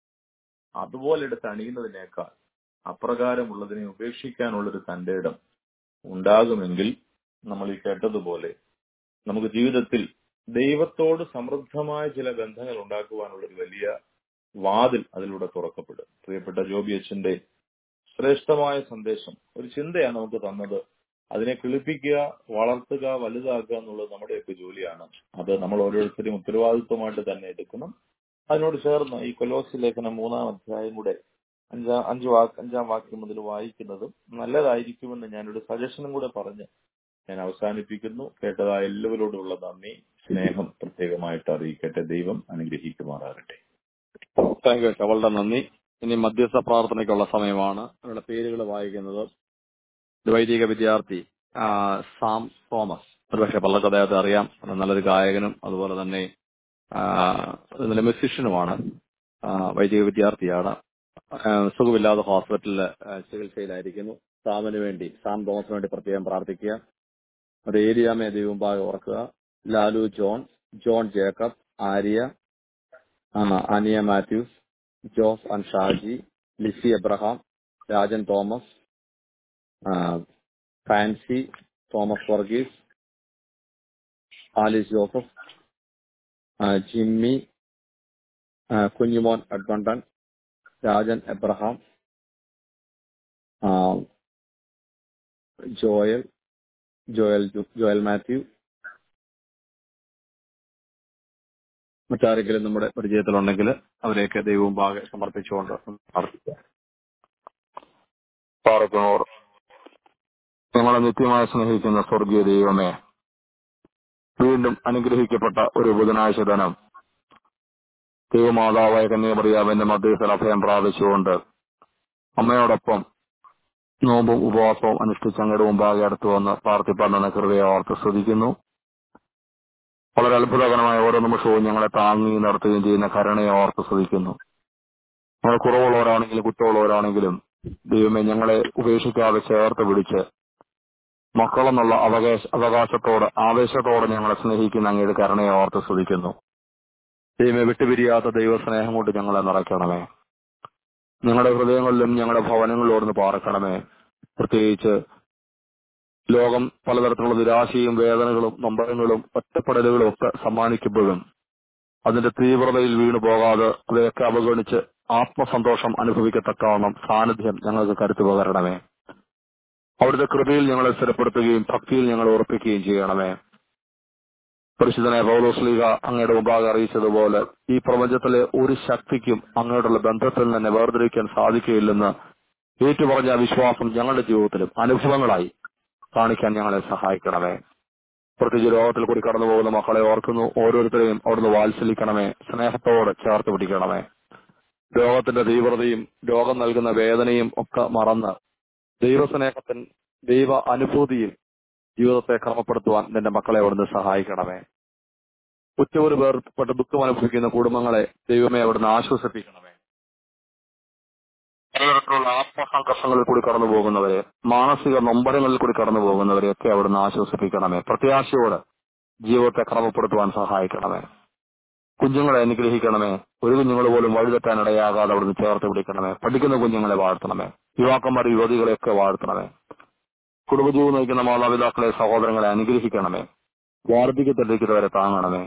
അതുപോലെ എടുത്ത് അണിയുന്നതിനേക്കാൾ അപ്രകാരമുള്ളതിനെ ഉപേക്ഷിക്കാനുള്ളൊരു തന്റെ ഇടം ഉണ്ടാകുമെങ്കിൽ നമ്മൾ ഈ കേട്ടതുപോലെ നമുക്ക് ജീവിതത്തിൽ ദൈവത്തോട് സമൃദ്ധമായ ചില ബന്ധങ്ങൾ ഉണ്ടാക്കുവാനുള്ള ഒരു വലിയ വാതിൽ അതിലൂടെ തുറക്കപ്പെടും പ്രിയപ്പെട്ട ജോബി അച്ഛന്റെ ശ്രേഷ്ഠമായ സന്ദേശം ഒരു ചിന്തയാണ് നമുക്ക് തന്നത് അതിനെ കിളിപ്പിക്കുക വളർത്തുക വലുതാക്കുക എന്നുള്ളത് നമ്മുടെയൊക്കെ ജോലിയാണ് അത് നമ്മൾ ഓരോരുത്തരും ഉത്തരവാദിത്വമായിട്ട് തന്നെ എടുക്കണം അതിനോട് ചേർന്ന് ഈ കൊലോസി ലേഖനം മൂന്നാം അധ്യായം കൂടെ അഞ്ചാം അഞ്ച് വാക്ക് അഞ്ചാം വാക്യം മുതൽ വായിക്കുന്നതും നല്ലതായിരിക്കുമെന്ന് ഞാനൊരു സജഷനും കൂടെ പറഞ്ഞ് ഞാൻ അവസാനിപ്പിക്കുന്നു കേട്ടതായ എല്ലാവരോടുമുള്ള നന്ദി സ്നേഹം പ്രത്യേകമായിട്ട് അറിയിക്കട്ടെ ദൈവം അനുഗ്രഹിക്കുമാറാകട്ടെ താങ്ക് യു അച്ഛാ വളരെ നന്ദി ഇനി മധ്യസ്ഥ പ്രാർത്ഥനയ്ക്കുള്ള സമയമാണ് അവരുടെ പേരുകൾ വായിക്കുന്നത് ഒരു വൈദിക വിദ്യാർത്ഥി ആ, സാം തോമസ് ഒരുപക്ഷെ പലർക്കും അദ്ദേഹത്തെ അറിയാം നല്ലൊരു ഗായകനും അതുപോലെ തന്നെ ആ, നല്ല മ്യൂസിഷ്യനുമാണ് ആ, വൈദിക വിദ്യാർത്ഥിയാണ് ആ, സുഖമില്ലാതെ ഹോസ്പിറ്റലിൽ ആ, ചികിത്സയിലായിരിക്കുന്നു സാമിന് വേണ്ടി സാം തോമസിന് വേണ്ടി പ്രത്യേകം പ്രാർത്ഥിക്കുക അത് ഏരിയാമേ ദൈവമുമ്പാകെ ഓർക്കുക Lalu John John Jacob Arya ആ, Aniya Mathews Jose and Shaji Lissy Abraham Rajan Thomas ആ, Fancy Thomas Varghese Alice Joseph ആ, ജിമ്മി ആ, കുഞ്ഞുമോൻ അഡ്വണ്ടൻ രാജൻ എബ്രഹാം ആ, ജോയൽ ജോയൽ ജു- ജോയൽ മാത്യു മറ്റാരെങ്കിലും നമ്മുടെ പരിചയത്തിലുണ്ടെങ്കിൽ അവരെയൊക്കെ ദൈവവും ഭാഗെ സമർപ്പിച്ചുകൊണ്ട് പ്രാർത്ഥിക്കാം പാറക്കുന്നോർ ഞങ്ങളെ നിത്യമായി സ്നേഹിക്കുന്ന സ്വർഗീയ ദൈവമേ വീണ്ടും അനുഗ്രഹിക്കപ്പെട്ട ഒരു ബുധനാഴ്ച ദിനം ദൈവമാതാവായ കന്യാമറിയാവിന്റെ മധ്യത്തിൽ അഭയം പ്രാപിച്ചുകൊണ്ട് അമ്മയോടൊപ്പം നോമ്പും ഉപവാസവും അനുഷ്ഠിച്ച് അങ്ങയുടെ മുമ്പാകെ അടുത്തു വന്ന് പ്രാർത്ഥിപ്പാൻ കൃപയെ ഓർത്ത് സ്തുതിക്കുന്നു വളരെ അത്ഭുതകരമായ ഓരോ നിമിഷവും ഞങ്ങളെ താങ്ങുകയും നടത്തുകയും ചെയ്യുന്ന കരുണയെ ഓർത്ത് സ്തുതിക്കുന്നു ഞങ്ങൾ കുറവുള്ളവരാണെങ്കിലും കുറ്റമുള്ളവരാണെങ്കിലും ദൈവമേ ഞങ്ങളെ ഉപേക്ഷിക്കാതെ ചേർത്ത് പിടിച്ച് മക്കളെന്നുള്ള അവകാശ അവകാശത്തോട് ആവേശത്തോടെ ഞങ്ങളെ സ്നേഹിക്കുന്ന അങ്ങയുടെ കരുണയെ ഓർത്ത് സ്തുതിക്കുന്നു ദൈവമേ വിട്ടുപിരിയാത്ത ദൈവസ്നേഹം കൊണ്ട് ഞങ്ങളെ നിറയ്ക്കണമേ ഞങ്ങളുടെ ഹൃദയങ്ങളിലും ഞങ്ങളുടെ ഭവനങ്ങളിലോടുന്ന് പാർക്കണമേ പ്രത്യേകിച്ച് ലോകം പലതരത്തിലുള്ള നിരാശയും വേദനകളും നൊമ്പരങ്ങളും ഒറ്റപ്പെടലുകളും ഒക്കെ സമ്മാനിക്കുമ്പോഴും അതിന്റെ തീവ്രതയിൽ വീണു പോകാതെ അവയൊക്കെ അവഗണിച്ച് ആത്മസന്തോഷം അനുഭവിക്കത്തക്കവണ്ണം സാന്നിധ്യം ഞങ്ങൾക്ക് കരുത്തു പകരണമേ അവിടുത്തെ കൃപയിൽ ഞങ്ങളെ സ്ഥിരപ്പെടുത്തുകയും ഭക്തിയിൽ ഞങ്ങളെ ഉറപ്പിക്കുകയും ചെയ്യണമേ പരിശുദ്ധനെ പൗലോസ്ലീഹ അങ്ങയുടെ മുമ്പാകെ അറിയിച്ചതുപോലെ ഈ പ്രപഞ്ചത്തിലെ ഒരു ശക്തിക്കും അങ്ങയോടുള്ള ബന്ധത്തിൽ തന്നെ വേർതിരിക്കാൻ സാധിക്കുകയില്ലെന്ന് ഏറ്റുപറഞ്ഞ ആ വിശ്വാസം ഞങ്ങളുടെ ജീവിതത്തിലും അനുഭവങ്ങളായി കാണിക്കാൻ ഞങ്ങളെ സഹായിക്കണമേ പ്രത്യേകിച്ച് രോഗത്തിൽ കൂടി കടന്നു പോകുന്ന മക്കളെ ഓർക്കുന്നു ഓരോരുത്തരെയും അവിടുന്ന് വാത്സലിക്കണമേ സ്നേഹത്തോടെ ചേർത്ത് പിടിക്കണമേ രോഗത്തിന്റെ തീവ്രതയും രോഗം നൽകുന്ന വേദനയും ഒക്കെ മറന്ന് ദൈവസ്നേഹത്തിൻ ദൈവ അനുഭൂതിയിൽ ജീവിതത്തെ ക്രമപ്പെടുത്തുവാൻ നിന്റെ മക്കളെ അവിടുന്ന് സഹായിക്കണമേ ഉറ്റവര് വേർപെട്ട് ദുഃഖം അനുഭവിക്കുന്ന കുടുംബങ്ങളെ ദൈവമേ അവിടുന്ന് ആശ്വസിപ്പിക്കണമേ പലതരത്തിലുള്ള ആത്മസംഘർഷങ്ങളിൽ കൂടി കടന്നു പോകുന്നവരെ മാനസിക നൊമ്പരങ്ങളിൽ കൂടി കടന്നു പോകുന്നവരെ ഒക്കെ അവിടുന്ന് ആശ്വസിപ്പിക്കണമേ പ്രത്യാശയോടെ ജീവിതത്തെ ക്രമപ്പെടുത്തുവാൻ സഹായിക്കണമേ കുഞ്ഞുങ്ങളെ അനുഗ്രഹിക്കണമേ ഒരു കുഞ്ഞുങ്ങൾ പോലും വഴിതെറ്റാൻ ഇടയാകാതെ അവിടുന്ന് ചേർത്ത് പിടിക്കണമേ പഠിക്കുന്ന കുഞ്ഞുങ്ങളെ വാഴ്ത്തണമേ യുവാക്കന്മാർ യുവതികളെയൊക്കെ വാഴ്ത്തണമേ കുടുംബജീവൻ നയിക്കുന്ന മാതാപിതാക്കളെ സഹോദരങ്ങളെ അനുഗ്രഹിക്കണമേ വാർദ്ധക്യത്തിലിരിക്കുന്നവരെ താങ്ങണമേ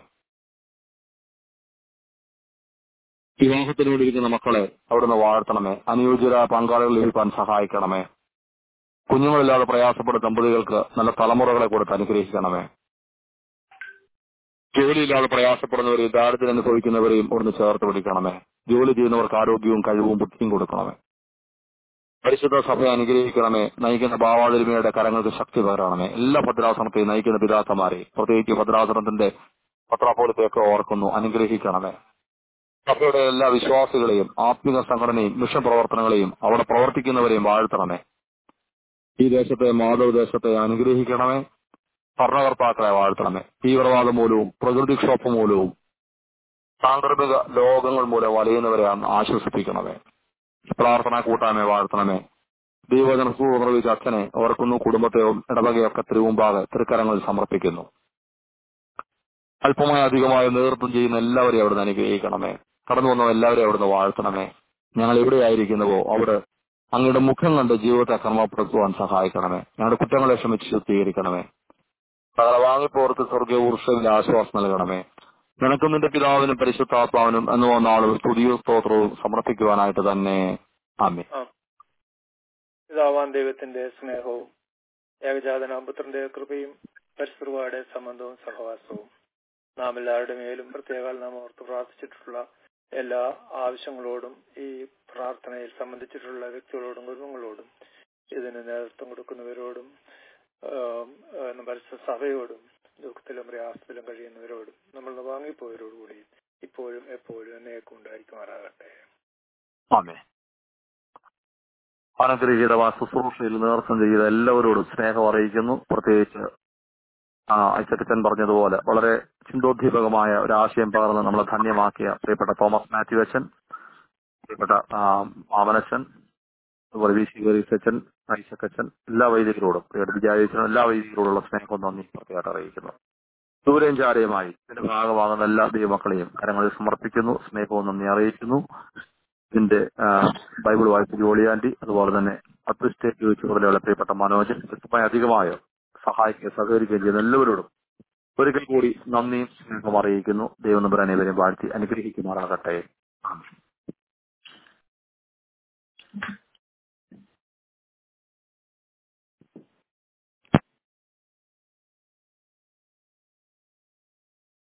വിവാഹത്തിന് വേണ്ടിയിരിക്കുന്ന മക്കളെ അവിടുന്ന് വാഴ്ത്തണമേ അനുയോജ്യരായ പങ്കാളികൾ ലഭിക്കാൻ സഹായിക്കണമേ കുഞ്ഞുങ്ങളില്ലാതെ പ്രയാസപ്പെടുന്ന ദമ്പതികൾക്ക് നല്ല തലമുറകളെ കൊടുത്ത് അനുഗ്രഹിക്കണമേ ജോലിയില്ലാതെ പ്രയാസപ്പെടുന്നവരെയും ദാരിദ്ര്യം അനുഭവിക്കുന്നവരെയും അവിടുന്ന് ചേർത്ത് പിടിക്കണമേ ജോലി ചെയ്യുന്നവർക്ക് ആരോഗ്യവും കഴിവും ബുദ്ധിയും കൊടുക്കണമേ പരിശുദ്ധ സഭയെ അനുഗ്രഹിക്കണമേ നയിക്കുന്ന ഭാവാതിരുമയുടെ കരങ്ങൾക്ക് ശക്തി പകരണമേ എല്ലാ ഭദ്രാസനത്തെയും നയിക്കുന്ന പിതാക്കന്മാരെ പ്രത്യേകിച്ച് ഭദ്രാസനത്തിന്റെ പത്രാപോലത്തെയൊക്കെ ഓർക്കുന്നു അനുഗ്രഹിക്കണമേ സഭയുടെ എല്ലാ വിശ്വാസികളെയും ആത്മിക സംഘടനയും മിഷൻ പ്രവർത്തനങ്ങളെയും അവിടെ പ്രവർത്തിക്കുന്നവരെയും വാഴ്ത്തണമേ ഈ ദേശത്തെ മാധവ ദേശത്തെ അനുഗ്രഹിക്കണമേ ഭരണകർത്താക്കളെ വാഴ്ത്തണമേ തീവ്രവാദം മൂലവും പ്രകൃതിക്ഷോഭം മൂലവും സാങ്കല്പിക ലോകങ്ങൾ മൂലം വലയുന്നവരെ ആശ്വസിപ്പിക്കണമേ പ്രാർത്ഥന കൂട്ടായ്മയെ വാഴ്ത്തണമേ ദൈവജന നിർവഹിച്ച അച്ഛനെ ഓർക്കുന്നു കുടുംബത്തെയും ഇടവകയൊക്കെ തിരുവുമ്പാകെ തൃക്കരങ്ങളിൽ സമർപ്പിക്കുന്നു അല്പമായി അധികമായി നേതൃത്വം ചെയ്യുന്ന എല്ലാവരെയും അവിടുന്ന് അനുഗ്രഹിക്കണമേ കടന്നു വന്ന എല്ലാവരെയും അവിടുന്ന് വാഴ്ത്തണമേ ഞങ്ങൾ എവിടെയായിരിക്കുന്നുവോ അവിടെ അങ്ങയുടെ മുഖം കണ്ട് ജീവിതത്തെ ക്രമപ്പെടുത്തുവാൻ സഹായിക്കണമേ ഞങ്ങളുടെ കുറ്റങ്ങളെ ക്ഷമിച്ച് ശുദ്ധീകരിക്കണമേ സകല വാങ്ങിപ്പോർക്ക് സ്വർഗീയ ഊർഷയിൽ ആശ്വാസം നൽകണമേ നിനക്കും നിന്റെ പിതാവിനും പരിശുദ്ധാത്മാവിനും എന്ന് വന്ന ആളുകൾ സ്തുതിയോ സ്തോത്രവും സമർപ്പിക്കുവാനായിട്ട് തന്നെ ആമേ പിതാവാൻ ദൈവത്തിന്റെ സ്നേഹവും ഏകജാതനാം പുത്രന്റെ കൃപയും പരിസ്ഥിതിയുടെ സംബന്ധവും സഹവാസവും നാം എല്ലാവരുടെ മേലും പ്രത്യേക നാം ഓർത്ത് പ്രാർത്ഥിച്ചിട്ടുള്ള എല്ലാ ആവശ്യങ്ങളോടും ഈ പ്രാർത്ഥനയിൽ സംബന്ധിച്ചിട്ടുള്ള വ്യക്തികളോടും കുടുംബങ്ങളോടും ഇതിന് നേതൃത്വം കൊടുക്കുന്നവരോടും ആം, ആ, സഭയോടും ദുഃഖത്തിലും പ്രയാസത്തിലും കഴിയുന്നവരോടും നമ്മൾ വാങ്ങിപ്പോയവരോടുകൂടി ഇപ്പോഴും എപ്പോഴും എന്നേക്കും ഉണ്ടായിരിക്കുമാറാകട്ടെ ആമേ അനുഗ്രഹീതമായ ശുശ്രൂഷയിൽ നേതൃത്വം ചെയ്ത എല്ലാവരോടും സ്നേഹം അറിയിക്കുന്നു പ്രത്യേകിച്ച് ആ അച്ചക്കച്ചൻ പറഞ്ഞതുപോലെ വളരെ ചിന്തോദ്ദീപകമായ ഒരു ആശയം പകർന്ന് നമ്മളെ ധന്യമാക്കിയ പ്രിയപ്പെട്ട തോമസ് മാത്യു അച്ഛൻ പ്രിയപ്പെട്ട ആ, മാമനച്ഛൻ അതുപോലെ വി സി ഗരീസച്ചൻ ഐശക്കച്ചൻ എല്ലാ വൈദികരോടും പ്രിയപ്പെട്ട വിജയാച്ചനും എല്ലാ വൈദികരോടുള്ള സ്നേഹവും നന്ദി പ്രത്യേകമായിട്ട് അറിയിക്കുന്നു ദൂരെയും ചാരയുമായി ഇതിന്റെ ഭാഗമാകുന്ന എല്ലാ ദൈവമക്കളെയും കരങ്ങളിൽ സമർപ്പിക്കുന്നു സ്നേഹവും നന്ദി അറിയിക്കുന്നു ഇതിന്റെ ആ, ബൈബിൾ വായിച്ച ജോളിയാന്റി അതുപോലെ തന്നെ അഡ്മിനിസ്ട്രേറ്റീവ് ചുമതലയുള്ള പ്രിയപ്പെട്ട മനോജൻ വ്യക്തമായി അധികമായോ സഹായിക്കുകയും സഹകരിക്കുകയും ചെയ്യുന്ന എല്ലാവരോടും ഒരിക്കൽ കൂടി നന്ദിയും സ്നേഹവും അറിയിക്കുന്നു ദൈവം നമ്പർ അനേവരെയും വാഴ്ത്തി അനുഗ്രഹിക്കുമാറാകട്ടെ ആമേൻ